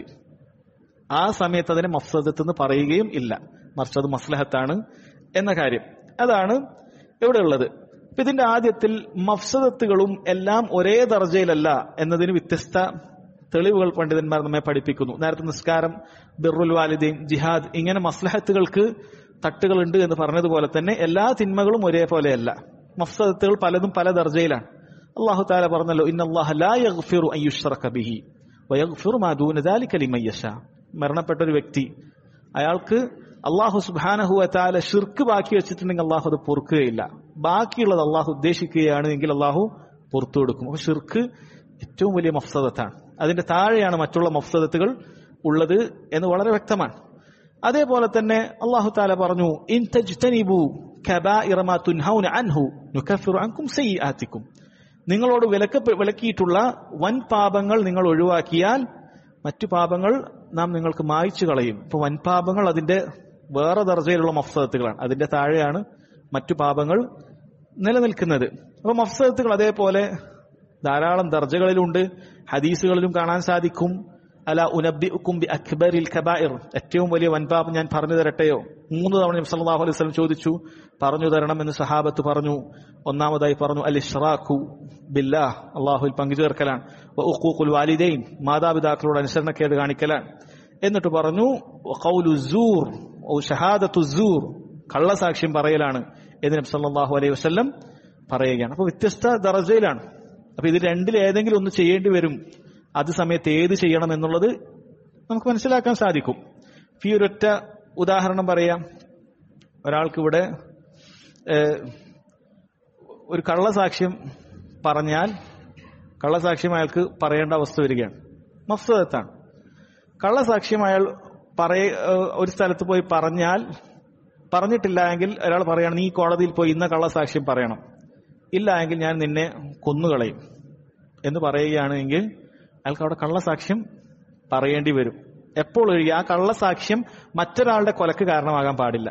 ആ സമയത്ത് അതിനെ മഫ്സദത്ത് എന്ന് പറയുകയും ഇല്ല മറിച്ച് അത് മസ്ലഹത്താണ് എന്ന കാര്യം അതാണ് ഇവിടെ ഉള്ളത് ഇപ്പൊ ഇതിന്റെ ആദ്യത്തിൽ മഫ്സദത്തുകളും എല്ലാം ഒരേ ദർജയിലല്ല എന്നതിന് വ്യത്യസ്ത തെളിവുകൾ പണ്ഡിതന്മാർ നമ്മെ പഠിപ്പിക്കുന്നു നേരത്തെ നിസ്കാരം ബിറുൽ വാലിദീൻ ജിഹാദ് ഇങ്ങനെ മസ്ലഹത്തുകൾക്ക് തട്ടുകളുണ്ട് എന്ന് പറഞ്ഞതുപോലെ തന്നെ എല്ലാ തിന്മകളും ഒരേപോലെയല്ല മഫ്സദത്തുകൾ പലതും പല ദർജയിലാണ് അള്ളാഹു താല പറഞ്ഞല്ലോ ഇന്നല്ലാഹ ലാ യഗ്ഫിറു അൻ യുശ്റക ബിഹി വയഗ്ഫിറു മാ ദൂന ദാലിക ലിമൻ യശാ മരണപ്പെട്ട ഒരു വ്യക്തി അയാൾക്ക് അള്ളാഹു സുബാനഹു താല ഷിർക്ക് ബാക്കി വെച്ചിട്ടുണ്ടെങ്കിൽ അള്ളാഹു അത് പൊറുക്കുകയില്ല ബാക്കിയുള്ളത് അള്ളാഹു ഉദ്ദേശിക്കുകയാണ് എങ്കിൽ അള്ളാഹു പുറത്തു കൊടുക്കും അപ്പൊ ഷിർക്ക് ഏറ്റവും വലിയ മഫ്സദത്താണ് അതിന്റെ താഴെയാണ് മറ്റുള്ള മഫ്സദത്തുകൾ ഉള്ളത് എന്ന് വളരെ വ്യക്തമാണ് അതേപോലെ തന്നെ അള്ളാഹു താല പറഞ്ഞു ഇൻ തജ്തനിബു കബാഇറ മാ തുൻഹൗന അൻഹു നുകഫിറു അൻകും സയ്യിആതിക്കും നിങ്ങളോട് വിലക്ക വിലക്കിയിട്ടുള്ള വൻ പാപങ്ങൾ നിങ്ങൾ ഒഴിവാക്കിയാൽ മറ്റു പാപങ്ങൾ നാം നിങ്ങൾക്ക് മായ്ച്ചു കളയും ഇപ്പൊ വൻ പാപങ്ങൾ അതിന്റെ വേറെ ദർജയിലുള്ള മഫ്സദത്തുകളാണ് അതിന്റെ താഴെയാണ് മറ്റു പാപങ്ങൾ നിലനിൽക്കുന്നത് അപ്പൊ മഫ്സദത്തുകൾ അതേപോലെ ധാരാളം ദർജകളിലുണ്ട് ഹദീസുകളിലും കാണാൻ സാധിക്കും അല ഉനബിഉക്കും ബി അക്ബരിൽ കബായിർ ഏറ്റവും വലിയ വൻപാപം ഞാൻ പറഞ്ഞു തരട്ടെയോ മൂന്ന് തവണ നബി സല്ലല്ലാഹു അലൈഹി വസല്ലം ചോദിച്ചു പറഞ്ഞു തരണം എന്ന് സഹാബത്ത് പറഞ്ഞു ഒന്നാമതായി പറഞ്ഞു അൽ ഇഷ്റാഖു ബില്ലാഹ് അള്ളാഹുൽ പങ്കുചേർക്കലാണ് വ ഉഖൂഖുൽ വാലിദൈൻ മാതാപിതാക്കളോട് അനുസരണക്കേട് കാണിക്കലാണ് എന്നിട്ട് പറഞ്ഞു ഖൗലു സൂർ ഓ ഷഹാദത്തു സൂർ കള്ളസാക്ഷ്യം പറയലാണ് എന്ന് നബി സല്ലല്ലാഹു അലൈഹി വസല്ലം പറയുകയാണ് അപ്പൊ വ്യത്യസ്ത ദർജയിലാണ് അപ്പൊ ഇത് രണ്ടിൽ ഏതെങ്കിലും ഒന്ന് ചെയ്യേണ്ടി വരും അത് സമയത്ത് ഏത് ചെയ്യണം എന്നുള്ളത് നമുക്ക് മനസ്സിലാക്കാൻ സാധിക്കും ഈ ഒരൊറ്റ ഉദാഹരണം പറയാം ഒരാൾക്ക് ഇവിടെ ഏഹ്, ഒരു കള്ളസാക്ഷ്യം പറഞ്ഞാൽ കള്ളസാക്ഷ്യം അയാൾക്ക് പറയേണ്ട അവസ്ഥ വരികയാണ് മഫ്സദത്താണ് കള്ളസാക്ഷ്യം അയാൾ പറയ ഏഹ്, ഒരു സ്ഥലത്ത് പോയി പറഞ്ഞാൽ പറഞ്ഞിട്ടില്ല എങ്കിൽ ഒരാൾ പറയണം നീ കോടതിയിൽ പോയി ഇന്ന കള്ളസാക്ഷ്യം പറയണം ഇല്ല എങ്കിൽ ഞാൻ നിന്നെ കൊന്നുകളയും എന്ന് പറയുകയാണെങ്കിൽ അയാൾക്ക് അവിടെ കള്ളസാക്ഷ്യം പറയേണ്ടി വരും എപ്പോൾ ഒഴികെ ആ കള്ളസാക്ഷ്യം മറ്റൊരാളുടെ കൊലക്ക് കാരണമാകാൻ പാടില്ല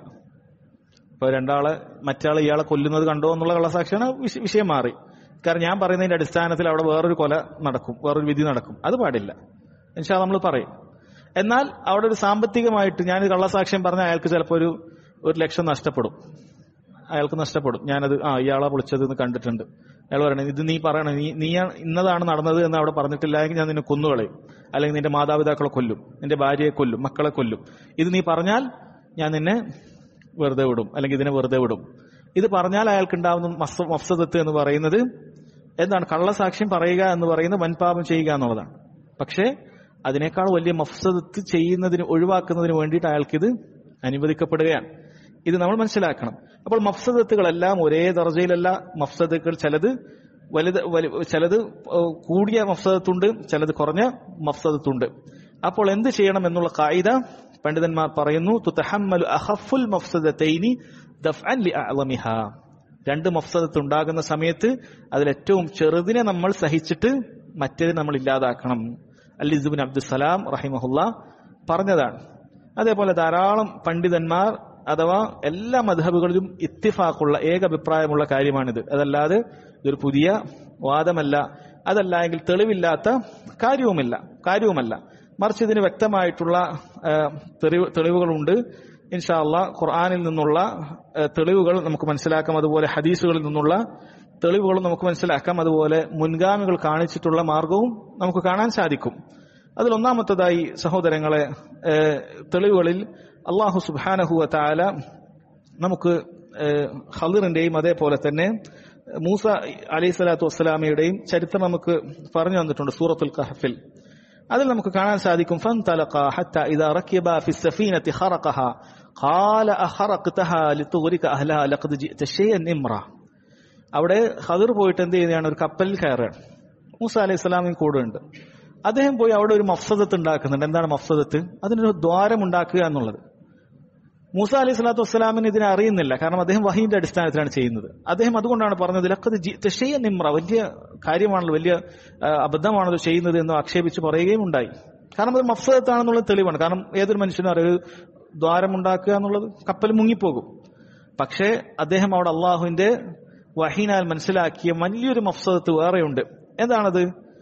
ഇപ്പൊ രണ്ടാളെ മറ്റാൾ ഇയാളെ കൊല്ലുന്നത് കണ്ടോ എന്നുള്ള കള്ളസാക്ഷിയാണ് വിഷ- വിഷയം മാറി കാരണം ഞാൻ പറയുന്നതിന്റെ അടിസ്ഥാനത്തിൽ അവിടെ വേറൊരു കൊല നടക്കും വേറൊരു വിധി നടക്കും അത് പാടില്ല എന്നുവെച്ചാൽ നമ്മൾ പറയും എന്നാൽ അവിടെ ഒരു സാമ്പത്തികമായിട്ട് ഞാൻ കള്ളസാക്ഷ്യം പറഞ്ഞാൽ അയാൾക്ക് ചിലപ്പോൾ ഒരു ഒരു ലക്ഷം നഷ്ടപ്പെടും അയാൾക്ക് നഷ്ടപ്പെടും ഞാനത് ആ ഇയാളെ വിളിച്ചത് എന്ന് കണ്ടിട്ടുണ്ട് അയാൾ പറയണേ ഇത് നീ പറയണം നീ നീ ഇന്നതാണ് നടന്നത് എന്ന് അവിടെ പറഞ്ഞിട്ടില്ല എങ്കിൽ ഞാൻ നിന്നെ കൊന്നുകളയും അല്ലെങ്കിൽ നിന്റെ മാതാപിതാക്കളെ കൊല്ലും നിന്റെ ഭാര്യയെ കൊല്ലും മക്കളെ കൊല്ലും ഇത് നീ പറഞ്ഞാൽ ഞാൻ നിന്നെ വെറുതെ വിടും അല്ലെങ്കിൽ ഇതിനെ വെറുതെ വിടും ഇത് പറഞ്ഞാൽ അയാൾക്ക് ഉണ്ടാവുന്ന മഫ്സ- മഫ്സദത്ത് എന്ന് പറയുന്നത് എന്താണ് കള്ളസാക്ഷ്യം പറയുക എന്ന് പറയുന്നത് വൻപാപം ചെയ്യുക എന്നുള്ളതാണ് പക്ഷേ അതിനേക്കാൾ വലിയ മഫ്സദത്ത് ചെയ്യുന്നതിന് ഒഴിവാക്കുന്നതിന് വേണ്ടിയിട്ട് അയാൾക്കിത് അനുവദിക്കപ്പെടുകയാണ് ഇത് നമ്മൾ മനസ്സിലാക്കണം അപ്പോൾ മഫ്സദത്തുകളെല്ലാം ഒരേ ദർജയിലല്ല മഫ്സദത്തുകൾ ചിലത് വലുത് വലു- ചിലത് ഏഹ്, കൂടിയ മഫ്സദത്തുണ്ട് ചിലത് കുറഞ്ഞ മഫ്സദത്തുണ്ട് അപ്പോൾ എന്ത് ചെയ്യണം എന്നുള്ള കായിക പണ്ഡിതന്മാർ പറയുന്നു തുതഹമ്മലു അഖഫുൽ മഫ്സദത്തൈനി ദഫ്അൻ ലിഅഅളമിഹ രണ്ട് മഫ്സദത്ത് ഉണ്ടാകുന്ന സമയത്ത് അതിൽ ഏറ്റവും ചെറുതിനെ നമ്മൾ സഹിച്ചിട്ട് മറ്റേത് നമ്മൾ ഇല്ലാതാക്കണം അലിസുബിൻ അബ്ദുസലാം റഹിമഹുല്ല പറഞ്ഞതാണ് അതേപോലെ ധാരാളം പണ്ഡിതന്മാർ അഥവാ എല്ലാ മധബുകളിലും ഇത്തിഫാക്കുള്ള ഏക അഭിപ്രായമുള്ള കാര്യമാണിത് അതല്ലാതെ ഇതൊരു പുതിയ വാദമല്ല അതല്ല എങ്കിൽ തെളിവില്ലാത്ത കാര്യവുമില്ല കാര്യവുമല്ല മറിച്ച് ഇതിന് വ്യക്തമായിട്ടുള്ള ആ, തെളിവ് തെളിവുകളുണ്ട് ഇൻഷാ അള്ളാ ഖുർആാനിൽ നിന്നുള്ള ആ, തെളിവുകൾ നമുക്ക് മനസ്സിലാക്കാം അതുപോലെ ഹദീസുകളിൽ നിന്നുള്ള തെളിവുകളും നമുക്ക് മനസ്സിലാക്കാം അതുപോലെ മുൻഗാമികൾ കാണിച്ചിട്ടുള്ള മാർഗവും നമുക്ക് കാണാൻ സാധിക്കും അതിൽ ഒന്നാമത്തതായി സഹോദരങ്ങളെ ആ, തെളിവുകളിൽ അള്ളാഹു സുബാനഹുവ താല നമുക്ക് ഏഹ്, ഖളിറിന്റെയും അതേപോലെ തന്നെ മൂസ അലൈഹി സ്വലാത്തു വസ്സലാമയുടെയും ചരിത്രം നമുക്ക് പറഞ്ഞു തന്നിട്ടുണ്ട് സൂറത്തുൽ കഹഫിൽ അതിൽ നമുക്ക് കാണാൻ സാധിക്കും فانطلقا حتى إذا ركبا في السفينة خرقها قال أخرقتها لتغرق أهلها لقد جئت شيئا إمرا അവിടെ ഖദർ പോയിട്ട് എന്ത് ചെയ്യുന്നതാണ് ഒരു കപ്പലിൽ കയറുകയാണ് മൂസ അലൈഹി സ്വലാമിന് കൂടെ ഉണ്ട് അദ്ദേഹം പോയി അവിടെ ഒരു മഫ്സദത്ത് ഉണ്ടാക്കുന്നുണ്ട് എന്താണ് മഫ്സദത്ത് അതിനൊരു ദ്വാരം ഉണ്ടാക്കുക എന്നുള്ളത് മൂസ അലൈഹി സ്വലാത്തു വസ്സലാമിന് ഇതിനെ അറിയുന്നില്ല കാരണം അദ്ദേഹം വഹീന്റെ അടിസ്ഥാനത്തിലാണ് ചെയ്യുന്നത് അദ്ദേഹം അതുകൊണ്ടാണ് പറഞ്ഞത് ലക്കത് തെഷയ നിമ്ര വലിയ കാര്യമാണല്ലോ വലിയ ആ, അബദ്ധമാണല്ലോ ചെയ്യുന്നത് എന്ന് ആക്ഷേപിച്ച് പറയുകയും ഉണ്ടായി കാരണം അത് മഫ്സദത്താണെന്നുള്ളത് തെളിവാണ് കാരണം ഏതൊരു മനുഷ്യനും അറിയാം ഒരു ദ്വാരം ഉണ്ടാക്കുക എന്നുള്ളത് കപ്പൽ മുങ്ങിപ്പോകും പക്ഷേ അദ്ദേഹം അവിടെ അള്ളാഹുവിന്റെ വഹീനാൽ മനസ്സിലാക്കിയ വലിയൊരു മഫ്സദത്ത് വേറെയുണ്ട് എന്താണത്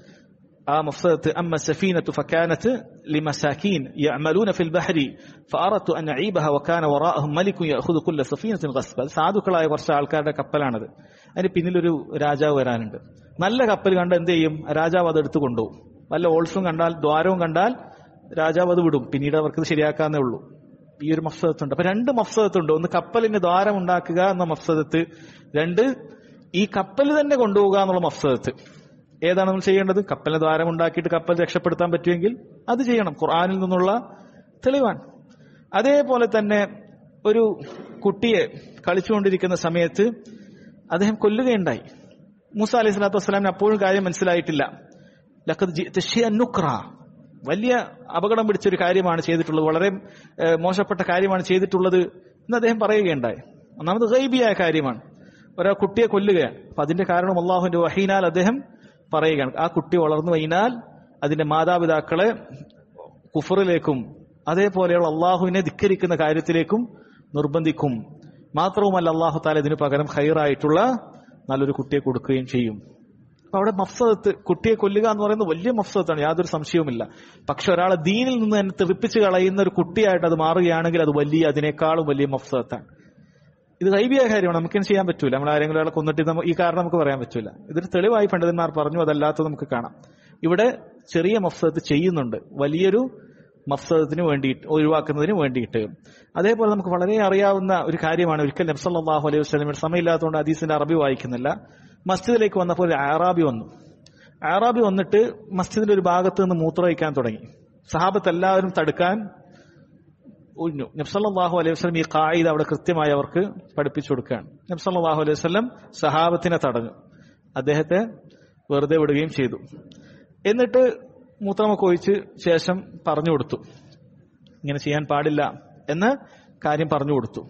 ആ മഫ്സദത്ത് അമ്മ സഫീനത്തു ഫക്കാനത്ത് لمساكين يعملون في البحر فأردت أن أعيبها وكان وراءهم ملك يأخذ كل سفينة غصبا സാധുക്കളായ കുറച്ച് ആൾക്കാരുടെ കപ്പലാണത് അതിന് പിന്നിലൊരു രാജാവ് വരാനുണ്ട് നല്ല കപ്പൽ കണ്ട എന്ത് ചെയ്യും രാജാവ് അത് എടുത്തു കൊണ്ടുപോകും വല്ല ഓൾസും കണ്ടാൽ ദ്വാരവും കണ്ടാൽ രാജാവ് അത് വിടും പിന്നീട് അവർക്ക് ഇത് ശരിയാക്കാന്നേ ഉള്ളൂ ഈ ഒരു മഫ്സദത്തുണ്ട് അപ്പൊ രണ്ട് മഫ്സദത്തുണ്ട് ഒന്ന് കപ്പലിന് ദ്വാരം ഉണ്ടാക്കുക എന്ന മഫ്സദത്ത് രണ്ട് ഈ കപ്പൽ തന്നെ കൊണ്ടുപോകുക എന്നുള്ള മഫ്സദത്ത് ഏതാണ് നമ്മൾ ചെയ്യേണ്ടത് കപ്പലിന് ദ്വാരം ഉണ്ടാക്കിയിട്ട് കപ്പൽ രക്ഷപ്പെടുത്താൻ പറ്റുമെങ്കിൽ അത് ചെയ്യണം ഖുർആനിൽ നിന്നുള്ള തെളിവാണ് അതേപോലെ തന്നെ ഒരു കുട്ടിയെ കളിച്ചുകൊണ്ടിരിക്കുന്ന സമയത്ത് അദ്ദേഹം കൊല്ലുകയുണ്ടായി മൂസ അലൈഹി സ്വലാത്തു വസ്സലാമിന് അപ്പോഴും കാര്യം മനസ്സിലായിട്ടില്ല ലഖദ് ജിഅ്ത ശൈഅൻ നുക്റാ. വലിയ അപകടം പിടിച്ചൊരു കാര്യമാണ് ചെയ്തിട്ടുള്ളത് വളരെ ഏഹ്, മോശപ്പെട്ട കാര്യമാണ് ചെയ്തിട്ടുള്ളത് എന്ന് അദ്ദേഹം പറയുകയുണ്ടായി ഒന്നാമത് ഗൈബിയായ കാര്യമാണ് ഒരാ കുട്ടിയെ കൊല്ലുകയാണ് അപ്പൊ അതിന്റെ കാരണം അള്ളാഹുവിന്റെ വഹീനാൽ അദ്ദേഹം പറയുകയാണ് ആ കുട്ടി വളർന്നു കഴിഞ്ഞാൽ അതിന്റെ മാതാപിതാക്കളെ കുഫറിലേക്കും അതേപോലെയുള്ള അള്ളാഹുവിനെ ധിക്കരിക്കുന്ന കാര്യത്തിലേക്കും നിർബന്ധിക്കും മാത്രവുമല്ല അള്ളാഹു താല ഇതിനു പകരം ഹൈറായിട്ടുള്ള നല്ലൊരു കുട്ടിയെ കൊടുക്കുകയും ചെയ്യും അപ്പൊ അവിടെ മഫ്സദത്ത് കുട്ടിയെ കൊല്ലുക എന്ന് പറയുന്നത് വലിയ മഫ്സദത്താണ് യാതൊരു സംശയവുമില്ല പക്ഷെ ഒരാളെ ദീനിൽ നിന്ന് തന്നെ തെറിപ്പിച്ച് കളയുന്ന ഒരു കുട്ടിയായിട്ട് അത് മാറുകയാണെങ്കിൽ അത് വലിയ അതിനേക്കാളും വലിയ മഫ്സദത്താണ് ഇത് ഗൈബിയായ കാര്യമാണ് നമുക്കിന് ചെയ്യാൻ പറ്റൂല നമ്മൾ ആരെങ്കിലും ഒരാളെ കൊന്നിട്ട് നമ്മ- ഈ കാരണം നമുക്ക് പറയാൻ പറ്റൂല ഇതൊരു തെളിവായി പണ്ഡിതന്മാർ പറഞ്ഞു അതല്ലാത്തത് നമുക്ക് കാണാം ഇവിടെ ചെറിയ മഫ്സദത്ത് ചെയ്യുന്നുണ്ട് വലിയൊരു മഫ്സദത്തിന് വേണ്ടിയിട്ട് ഒഴിവാക്കുന്നതിന് വേണ്ടിയിട്ട് അതേപോലെ നമുക്ക് വളരെ അറിയാവുന്ന ഒരു കാര്യമാണ് ഒരിക്കൽ നബ്സല്ലാഹു അലൈഹി വസ്ലമിയുടെ സമയമില്ലാത്തതുകൊണ്ട് ഹദീസിന്റെ അറബി വായിക്കുന്നില്ല മസ്ജിദിലേക്ക് വന്നപ്പോൾ ഒരു ആറാബി വന്നു ആറാബി വന്നിട്ട് മസ്ജിദിന്റെ ഒരു ഭാഗത്ത് നിന്ന് മൂത്രമൊഴിക്കാൻ തുടങ്ങി സഹാബത്ത് എല്ലാവരും തടുക്കാൻ ഒഴിഞ്ഞു നബ്സല്ലാഹു അലൈഹി വസ്ലം ഈ കായിദ അവിടെ കൃത്യമായി അവർക്ക് പഠിപ്പിച്ചു കൊടുക്കുകയാണ് നബ്സല്ലാഹു അലൈഹി വസ്ലം സഹാബത്തിനെ തടഞ്ഞു അദ്ദേഹത്തെ വെറുതെ വിടുകയും ചെയ്തു എന്നിട്ട് മൂത്രമൊക്കെ ഒഴിച്ച് ശേഷം പറഞ്ഞു കൊടുത്തു ഇങ്ങനെ ചെയ്യാൻ പാടില്ല എന്ന് കാര്യം പറഞ്ഞു കൊടുത്തു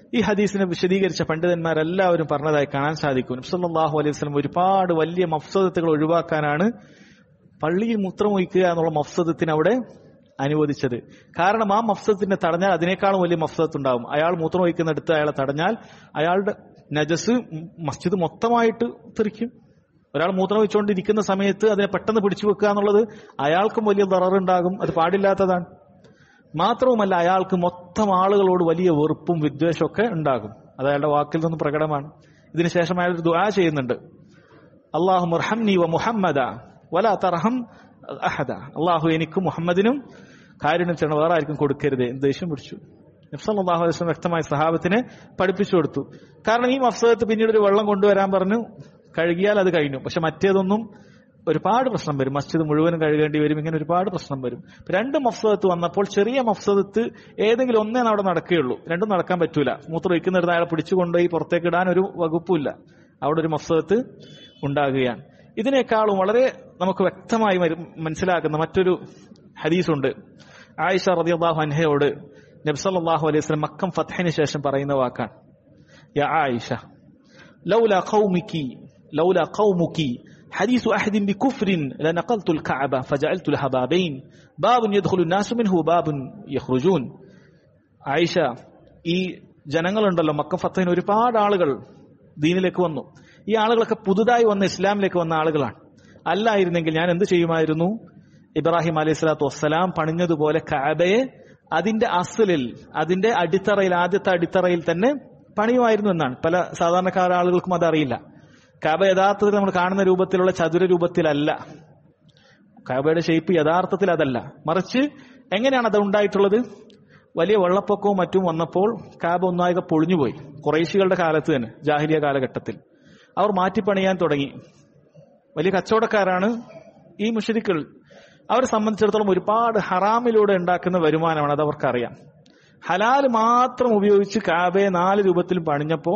ഈ ഹദീസിനെ വിശദീകരിച്ച പണ്ഡിതന്മാരെല്ലാവരും പറഞ്ഞതായി കാണാൻ സാധിക്കും നബ്സല്ലാഹു അലൈഹി വസ്ലം ഒരുപാട് വലിയ മഫ്സദത്തുകൾ ഒഴിവാക്കാനാണ് പള്ളിയിൽ മൂത്രമൊഴിക്കുക എന്നുള്ള മഫ്സദത്തിന് അവിടെ അനുവദിച്ചത് കാരണം ആ മഫ്സദത്തിനെ തടഞ്ഞാൽ അതിനേക്കാളും വലിയ മഫ്സദത്ത് ഉണ്ടാവും അയാൾ മൂത്രമൊഴിക്കുന്നിടത്ത് അയാളെ തടഞ്ഞാൽ അയാളുടെ നജസ് മസ്ജിദ് മൊത്തമായിട്ട് തെറിക്കും ഒരാൾ മൂത്രമൊഴിച്ചുകൊണ്ടിരിക്കുന്ന സമയത്ത് അതിനെ പെട്ടെന്ന് പിടിച്ചു വെക്കുക എന്നുള്ളത് അയാൾക്കും വലിയ ദററുണ്ടാകും അത് പാടില്ലാത്തതാണ് മാത്രവുമല്ല അയാൾക്ക് മൊത്തം ആളുകളോട് വലിയ വെറുപ്പും വിദ്വേഷവും ഒക്കെ ഉണ്ടാകും അത് അയാളുടെ വാക്കിൽ നിന്ന് പ്രകടമാണ് ഇതിനുശേഷം അയാൾ ഒരു ദുആ ചെയ്യുന്നുണ്ട് അള്ളാഹു മുർഹംനി വ മുഹമ്മദ വല തർഹം അഹദ അള്ളാഹു എനിക്കും മുഹമ്മദിനും കാരുണ്യം ചെയ്യണം വേറെ ആർക്കും കൊടുക്കരുത് എന്ന് ദേഷ്യം പിടിച്ചു നബ്സല്ലാഹു അലൈഹി വസല്ലം വ്യക്തമായി സഹാബത്തിനെ പഠിപ്പിച്ചു കൊടുത്തു കാരണം ഈ മഫ്സദത്ത് പിന്നീട് ഒരു വെള്ളം കൊണ്ടുവരാൻ പറഞ്ഞു കഴുകിയാൽ അത് കഴിഞ്ഞു പക്ഷെ മറ്റേതൊന്നും ഒരുപാട് പ്രശ്നം വരും മസ്ജിദ് മുഴുവനും കഴുകേണ്ടി വരും ഇങ്ങനെ ഒരുപാട് പ്രശ്നം വരും ഇപ്പൊ രണ്ട് മഫ്സദത്ത് വന്നപ്പോൾ ചെറിയ മഫ്സദത്ത് ഏതെങ്കിലും ഒന്നേ അവിടെ നടക്കുകയുള്ളൂ രണ്ടും നടക്കാൻ പറ്റൂല മൂത്രം വയ്ക്കുന്നിടത്ത് അയാളെ പിടിച്ചുകൊണ്ടുപോയി പുറത്തേക്ക് ഇടാൻ ഒരു വകുപ്പില്ല അവിടെ ഒരു മഫ്സദത്ത് ഉണ്ടാകുകയാണ് ഇതിനേക്കാളും വളരെ നമുക്ക് വ്യക്തമായി മരു- മനസ്സിലാക്കുന്ന മറ്റൊരു ഹദീസുണ്ട് ആയിഷ റളിയല്ലാഹു അൻഹയോട് നബ്സല്ലാഹു അലൈഹി വസല്ലം മക്കം ഫത്ഹിന് ശേഷം പറയുന്ന വാക്കാണ് യാ ആയിഷ لولا قومك لولا قومك حديث أحد بكفر لنقلت الكعبة فجعلت لها بابين باب يدخل الناس منه وباب يخرجون ആയിഷ ഈ ജനങ്ങളുണ്ടല്ലോ മക്ക ഫത്തഹിന് ഒരുപാട് ആളുകൾ ദീനിലേക്ക് വന്നു ഈ ആളുകളൊക്കെ പുതുതായി വന്ന ഇസ്ലാമിലേക്ക് വന്ന ആളുകളാണ് അല്ലായിരുന്നെങ്കിൽ ഞാൻ എന്ത് ചെയ്യുമായിരുന്നു ഇബ്രാഹിം അലൈഹി സ്വലാത്തു വസ്സലാം പണിഞ്ഞതുപോലെ കാബയെ അതിന്റെ അസലിൽ അതിന്റെ അടിത്തറയിൽ ആദ്യത്തെ അടിത്തറയിൽ തന്നെ പണിയുമായിരുന്നു എന്നാണ് പല സാധാരണക്കാര ആളുകൾക്കും അതറിയില്ല കാബ യഥാർത്ഥത്തിൽ നമ്മൾ കാണുന്ന രൂപത്തിലുള്ള ചതുര രൂപത്തിലല്ല കാബയുടെ ഷേപ്പ് യഥാർത്ഥത്തിൽ അതല്ല മറിച്ച് എങ്ങനെയാണ് അത് ഉണ്ടായിട്ടുള്ളത് വലിയ വെള്ളപ്പൊക്കവും മറ്റും വന്നപ്പോൾ കാബ ഒന്നാകെ പൊളിഞ്ഞുപോയി കുറേശികളുടെ കാലത്ത് തന്നെ ജാഹിലിയ കാലഘട്ടത്തിൽ അവർ മാറ്റിപ്പണിയാൻ തുടങ്ങി വലിയ കച്ചവടക്കാരാണ് ഈ മുഷരിക്കൾ അവരെ സംബന്ധിച്ചിടത്തോളം ഒരുപാട് ഹറാമിലൂടെ ഉണ്ടാക്കുന്ന വരുമാനമാണ് അത് അവർക്കറിയാം ഹലാൽ മാത്രം ഉപയോഗിച്ച് കാബയെ നാല് രൂപത്തിൽ പണിഞ്ഞപ്പോ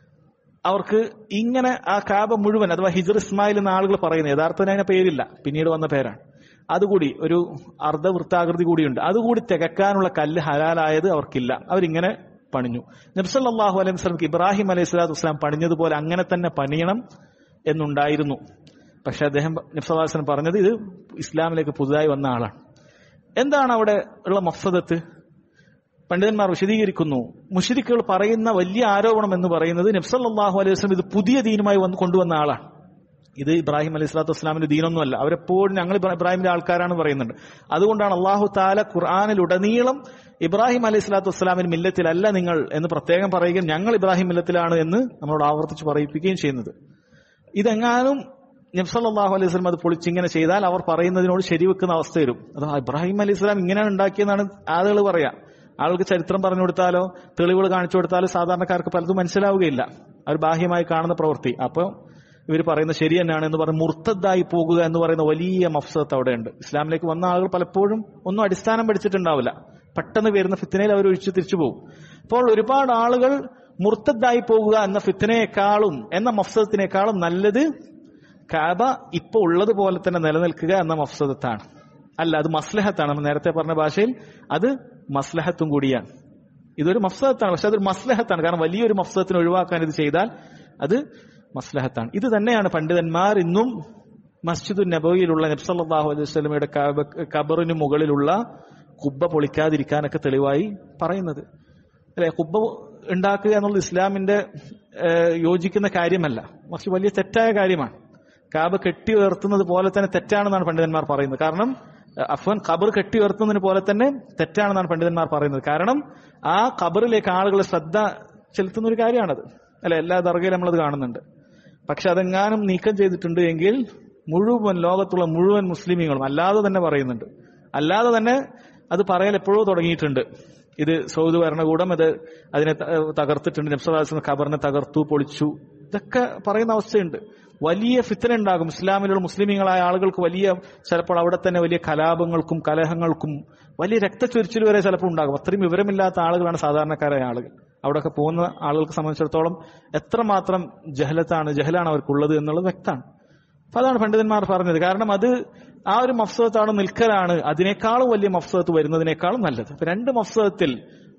അവർക്ക് ഇങ്ങനെ ആ കാബ മുഴുവൻ അഥവാ ഹിജർ ഇസ്മായിൽ എന്ന ആളുകൾ പറയുന്നത് യഥാർത്ഥത്തിന് അതിന് പേരില്ല പിന്നീട് വന്ന പേരാണ് അതുകൂടി ഒരു അർദ്ധവൃത്താകൃതി കൂടിയുണ്ട് അതുകൂടി തികക്കാനുള്ള കല്ല് ഹലാലായത് അവർക്കില്ല അവരിങ്ങനെ പണിഞ്ഞു നബ്സല്ലാഹു അലൈഹി വസ്ലംക്ക് ഇബ്രാഹിം അലൈഹി സ്വലാത്തു വസ്സലാം പണിഞ്ഞതുപോലെ അങ്ങനെ തന്നെ പണിയണം എന്നുണ്ടായിരുന്നു പക്ഷെ അദ്ദേഹം നബ്സല്ലാസ്ലം പറഞ്ഞത് ഇത് ഇസ്ലാമിലേക്ക് പുതുതായി വന്ന ആളാണ് എന്താണ് അവിടെ ഉള്ള മഫ്സദത്ത് പണ്ഡിതന്മാർ വിശദീകരിക്കുന്നു മുഷരിക്കുകൾ പറയുന്ന വലിയ ആരോപണം എന്ന് പറയുന്നത് നബ്സല്ലാഹു അലൈഹി വസ്ലം ഇത് പുതിയ ദീനുമായി വന്ന് കൊണ്ടുവന്ന ആളാണ് ഇത് ഇബ്രാഹിം അലൈഹി സ്വലാത്തു വസ്സലാമിന്റെ ദീനൊന്നുമല്ല അവരെപ്പോഴും ഞങ്ങൾ ഇബ്രാ- ഇബ്രാഹിമിന്റെ ആൾക്കാരാണ് പറയുന്നുണ്ട് അതുകൊണ്ടാണ് അള്ളാഹു താല ഖുർആാനിലുടനീളം ഇബ്രാഹിം അലൈഹി സ്വലാത്തു വസ്സലാമിന് മില്ലത്തിലല്ല നിങ്ങൾ എന്ന് പ്രത്യേകം പറയുകയും ഞങ്ങൾ ഇബ്രാഹിം മില്ലത്തിലാണ് എന്ന് നമ്മളോട് ആവർത്തിച്ച് പറയിപ്പിക്കുകയും ചെയ്യുന്നത് ഇതെങ്ങാനും നബ്സല്ലാഹു അലൈഹി സ്വലം അത് പൊളിച്ചിങ്ങനെ ചെയ്താൽ അവർ പറയുന്നതിനോട് ശരിവെക്കുന്ന അവസ്ഥ വരും അത് ഇബ്രാഹിം അലൈഹി സ്വലാം ഇങ്ങനെയാണ് ഉണ്ടാക്കിയെന്നാണ് ആളുകൾ പറയാ ആൾക്ക് ചരിത്രം പറഞ്ഞു കൊടുത്താലോ തെളിവുകൾ കാണിച്ചു കൊടുത്താലോ സാധാരണക്കാർക്ക് പലതും മനസ്സിലാവുകയില്ല അവർ ബാഹ്യമായി കാണുന്ന പ്രവൃത്തി അപ്പോൾ ഇവർ പറയുന്നത് ശരി തന്നെയാണ് എന്ന് പറഞ്ഞ് മുർത്തദ്ദായി പോകുക എന്ന് പറയുന്ന വലിയ മഫ്സത്ത് അവിടെയുണ്ട് ഇസ്ലാമിലേക്ക് വന്ന ആളുകൾ പലപ്പോഴും ഒന്നും അടിസ്ഥാനം പഠിച്ചിട്ടുണ്ടാവില്ല പെട്ടെന്ന് വരുന്ന ഫിത്തനയിൽ അവർ ഒഴിച്ചു തിരിച്ചു പോകും അപ്പോൾ ഒരുപാട് ആളുകൾ മുർത്തദ്ദായി പോകുക എന്ന ഫിത്തനയെക്കാളും എന്ന മഫ്സത്തിനേക്കാളും നല്ലത് കാബ ഇപ്പൊ ഉള്ളതുപോലെ തന്നെ നിലനിൽക്കുക എന്ന മഫ്സദത്താണ് അല്ല അത് മസ്ലഹത്താണ് നമ്മൾ നേരത്തെ പറഞ്ഞ ഭാഷയിൽ അത് മസ്ലഹത്തും കൂടിയാണ് ഇതൊരു മഫ്സദത്താണ് പക്ഷെ അതൊരു മസ്ലഹത്താണ് കാരണം വലിയൊരു മഫ്സദത്തിന് ഒഴിവാക്കാൻ ഇത് ചെയ്താൽ അത് മസ്ലഹത്താണ് ഇത് തന്നെയാണ് പണ്ഡിതന്മാർ ഇന്നും മസ്ജിദുൻ നബവിയിലുള്ള നബ്സല്ലാഹു അലൈഹി സ്വലമയുടെ കബറിന് മുകളിലുള്ള കുബ്ബ പൊളിക്കാതിരിക്കാനൊക്കെ തെളിവായി പറയുന്നത് അല്ലെ കുബ്ബ ഉണ്ടാക്കുക എന്നുള്ളത് ഇസ്ലാമിന്റെ ഏഹ്, യോജിക്കുന്ന കാര്യമല്ല മറിച്ച് വലിയ തെറ്റായ കാര്യമാണ് കാബ കെട്ടി ഉയർത്തുന്നത് പോലെ തന്നെ തെറ്റാണെന്നാണ് പണ്ഡിതന്മാർ പറയുന്നത് കാരണം ഏഹ്, അഫ്വാൻ ഖബർ കെട്ടി ഉയർത്തുന്നതിന് പോലെ തന്നെ തെറ്റാണെന്നാണ് പണ്ഡിതന്മാർ പറയുന്നത് കാരണം ആ ഖബറിലേക്ക് ആളുകൾ ശ്രദ്ധ ചെലുത്തുന്ന ഒരു കാര്യമാണത് അല്ലെ എല്ലാ ദർഗയിലും നമ്മളത് കാണുന്നുണ്ട് പക്ഷെ അതെങ്ങാനും നീക്കം ചെയ്തിട്ടുണ്ട് എങ്കിൽ മുഴുവൻ ലോകത്തുള്ള മുഴുവൻ മുസ്ലിമീങ്ങളും അല്ലാതെ തന്നെ പറയുന്നുണ്ട് അല്ലാതെ തന്നെ അത് പറയൽ എപ്പോഴോ തുടങ്ങിയിട്ടുണ്ട് ഇത് സൗദി ഭരണകൂടം ഇത് അതിനെ ത- തകർത്തിട്ടുണ്ട് നബ്സദാസിന് ഖബറിനെ തകർത്തു പൊളിച്ചു ഇതൊക്കെ പറയുന്ന അവസ്ഥയുണ്ട് വലിയ ഫിത്തന ഉണ്ടാകും ഇസ്ലാമിലുള്ള മുസ്ലിമീങ്ങളായ ആളുകൾക്ക് വലിയ ചിലപ്പോൾ അവിടെ തന്നെ വലിയ കലാപങ്ങൾക്കും കലഹങ്ങൾക്കും വലിയ രക്തച്ചൊരിച്ചിൽ വരെ ചിലപ്പോൾ ഉണ്ടാകും അത്രയും വിവരമില്ലാത്ത ആളുകളാണ് സാധാരണക്കാരായ ആളുകൾ അവിടെയൊക്കെ പോകുന്ന ആളുകൾക്ക് സംബന്ധിച്ചിടത്തോളം എത്രമാത്രം ജഹലത്താണ് ജഹലാണ് അവർക്കുള്ളത് എന്നുള്ളത് വ്യക്തമാണ് അപ്പൊ അതാണ് പണ്ഡിതന്മാർ പറഞ്ഞത് കാരണം അത് ആ ഒരു മഫ്സദത്താണ് നിൽക്കലാണ് അതിനേക്കാളും വലിയ മഫ്സദത്ത് വരുന്നതിനേക്കാളും നല്ലത് അപ്പൊ രണ്ട് മഫ്സദത്തിൽ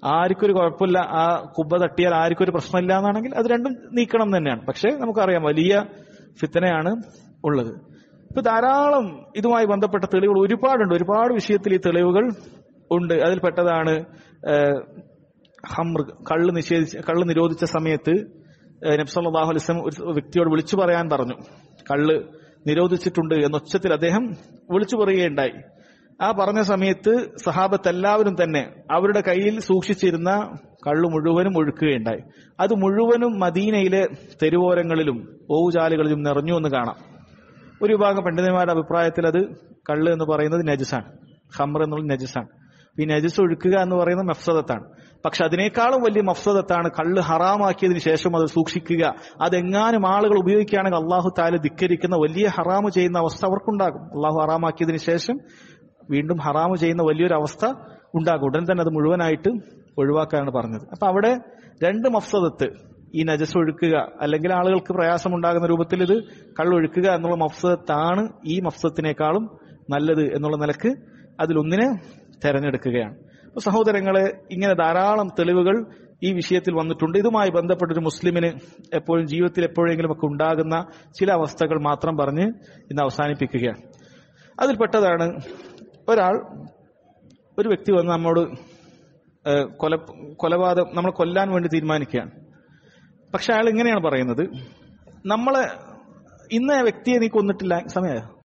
ആർക്കൊരു കുഴപ്പമില്ല ആ കുബ്ബ തട്ടിയാൽ ആർക്കൊരു പ്രശ്നമില്ല എന്നാണെങ്കിൽ അത് രണ്ടും നീക്കണം എന്ന് തന്നെയാണ് പക്ഷെ നമുക്കറിയാം വലിയ ഫിത്തനയാണ് ഉള്ളത് ഇപ്പൊ ധാരാളം ഇതുമായി ബന്ധപ്പെട്ട തെളിവുകൾ ഒരുപാടുണ്ട് ഒരുപാട് വിഷയത്തിൽ ഈ തെളിവുകൾ ഉണ്ട് അതിൽപ്പെട്ടതാണ് ഏഹ്, ഹംർ കള്ള് നിഷേധിച്ച കള്ള് നിരോധിച്ച സമയത്ത് നബ്സല്ലാഹു അലിസ്ലം ഒരു വ്യക്തിയോട് വിളിച്ചു പറയാൻ പറഞ്ഞു കള്ള് നിരോധിച്ചിട്ടുണ്ട് എന്നൊച്ചത്തിൽ അദ്ദേഹം വിളിച്ചു പറയുകയുണ്ടായി ആ പറഞ്ഞ സമയത്ത് സഹാബത്ത് എല്ലാവരും തന്നെ അവരുടെ കയ്യിൽ സൂക്ഷിച്ചിരുന്ന കള്ളു മുഴുവനും ഒഴുക്കുകയുണ്ടായി അത് മുഴുവനും മദീനയിലെ തെരുവോരങ്ങളിലും ഓവുചാലുകളിലും നിറഞ്ഞു എന്ന് കാണാം ഒരു വിഭാഗം പണ്ഡിതന്മാരുടെ അഭിപ്രായത്തിൽ അത് കള്ള് എന്ന് പറയുന്നത് നജസാണ് ഹംർ എന്നുള്ളത് നജസാണ് ഈ നജസ് ഒഴുക്കുക എന്ന് പറയുന്നത് മഫ്സദത്താണ് പക്ഷെ അതിനേക്കാളും വലിയ മഫ്സദത്താണ് കള്ള് ഹറാമാക്കിയതിനു ശേഷം അത് സൂക്ഷിക്കുക അതെങ്ങാനും ആളുകൾ ഉപയോഗിക്കുകയാണെങ്കിൽ അള്ളാഹു താല ധിക്കരിക്കുന്ന വലിയ ഹറാമ് ചെയ്യുന്ന അവസ്ഥ അവർക്കുണ്ടാകും അള്ളാഹു ഹറാമാക്കിയതിനു ശേഷം വീണ്ടും ഹറാമ് ചെയ്യുന്ന വലിയൊരു അവസ്ഥ ഉണ്ടാകും ഉടൻ തന്നെ അത് മുഴുവനായിട്ട് ഒഴിവാക്കാനാണ് പറഞ്ഞത് അപ്പൊ അവിടെ രണ്ട് മഫ്സദത്ത് ഈ നജസ് ഒഴുക്കുക അല്ലെങ്കിൽ ആളുകൾക്ക് പ്രയാസമുണ്ടാകുന്ന രൂപത്തിൽ ഇത് കള്ളൊഴുക്കുക എന്നുള്ള മഫ്സദത്താണ് ഈ മഫ്സത്തിനേക്കാളും നല്ലത് എന്നുള്ള നിലക്ക് അതിലൊന്നിനെ തെരഞ്ഞെടുക്കുകയാണ് അപ്പൊ സഹോദരങ്ങളെ ഇങ്ങനെ ധാരാളം തെളിവുകൾ ഈ വിഷയത്തിൽ വന്നിട്ടുണ്ട് ഇതുമായി ബന്ധപ്പെട്ട ഒരു മുസ്ലിമിന് എപ്പോഴും ജീവിതത്തിൽ എപ്പോഴെങ്കിലും ഒക്കെ ഉണ്ടാകുന്ന ചില അവസ്ഥകൾ മാത്രം പറഞ്ഞ് ഇന്ന് അവസാനിപ്പിക്കുകയാണ് അതിൽപ്പെട്ടതാണ് ഒരാൾ ഒരു വ്യക്തി വന്ന് നമ്മോട് ഏഹ്, കൊല കൊലപാതകം നമ്മൾ കൊല്ലാൻ വേണ്ടി തീരുമാനിക്കുകയാണ് പക്ഷെ അയാൾ ഇങ്ങനെയാണ് പറയുന്നത് നമ്മളെ ഇന്ന് ആ വ്യക്തിയെ നീ കൊന്നിട്ടില്ല സമയമായോ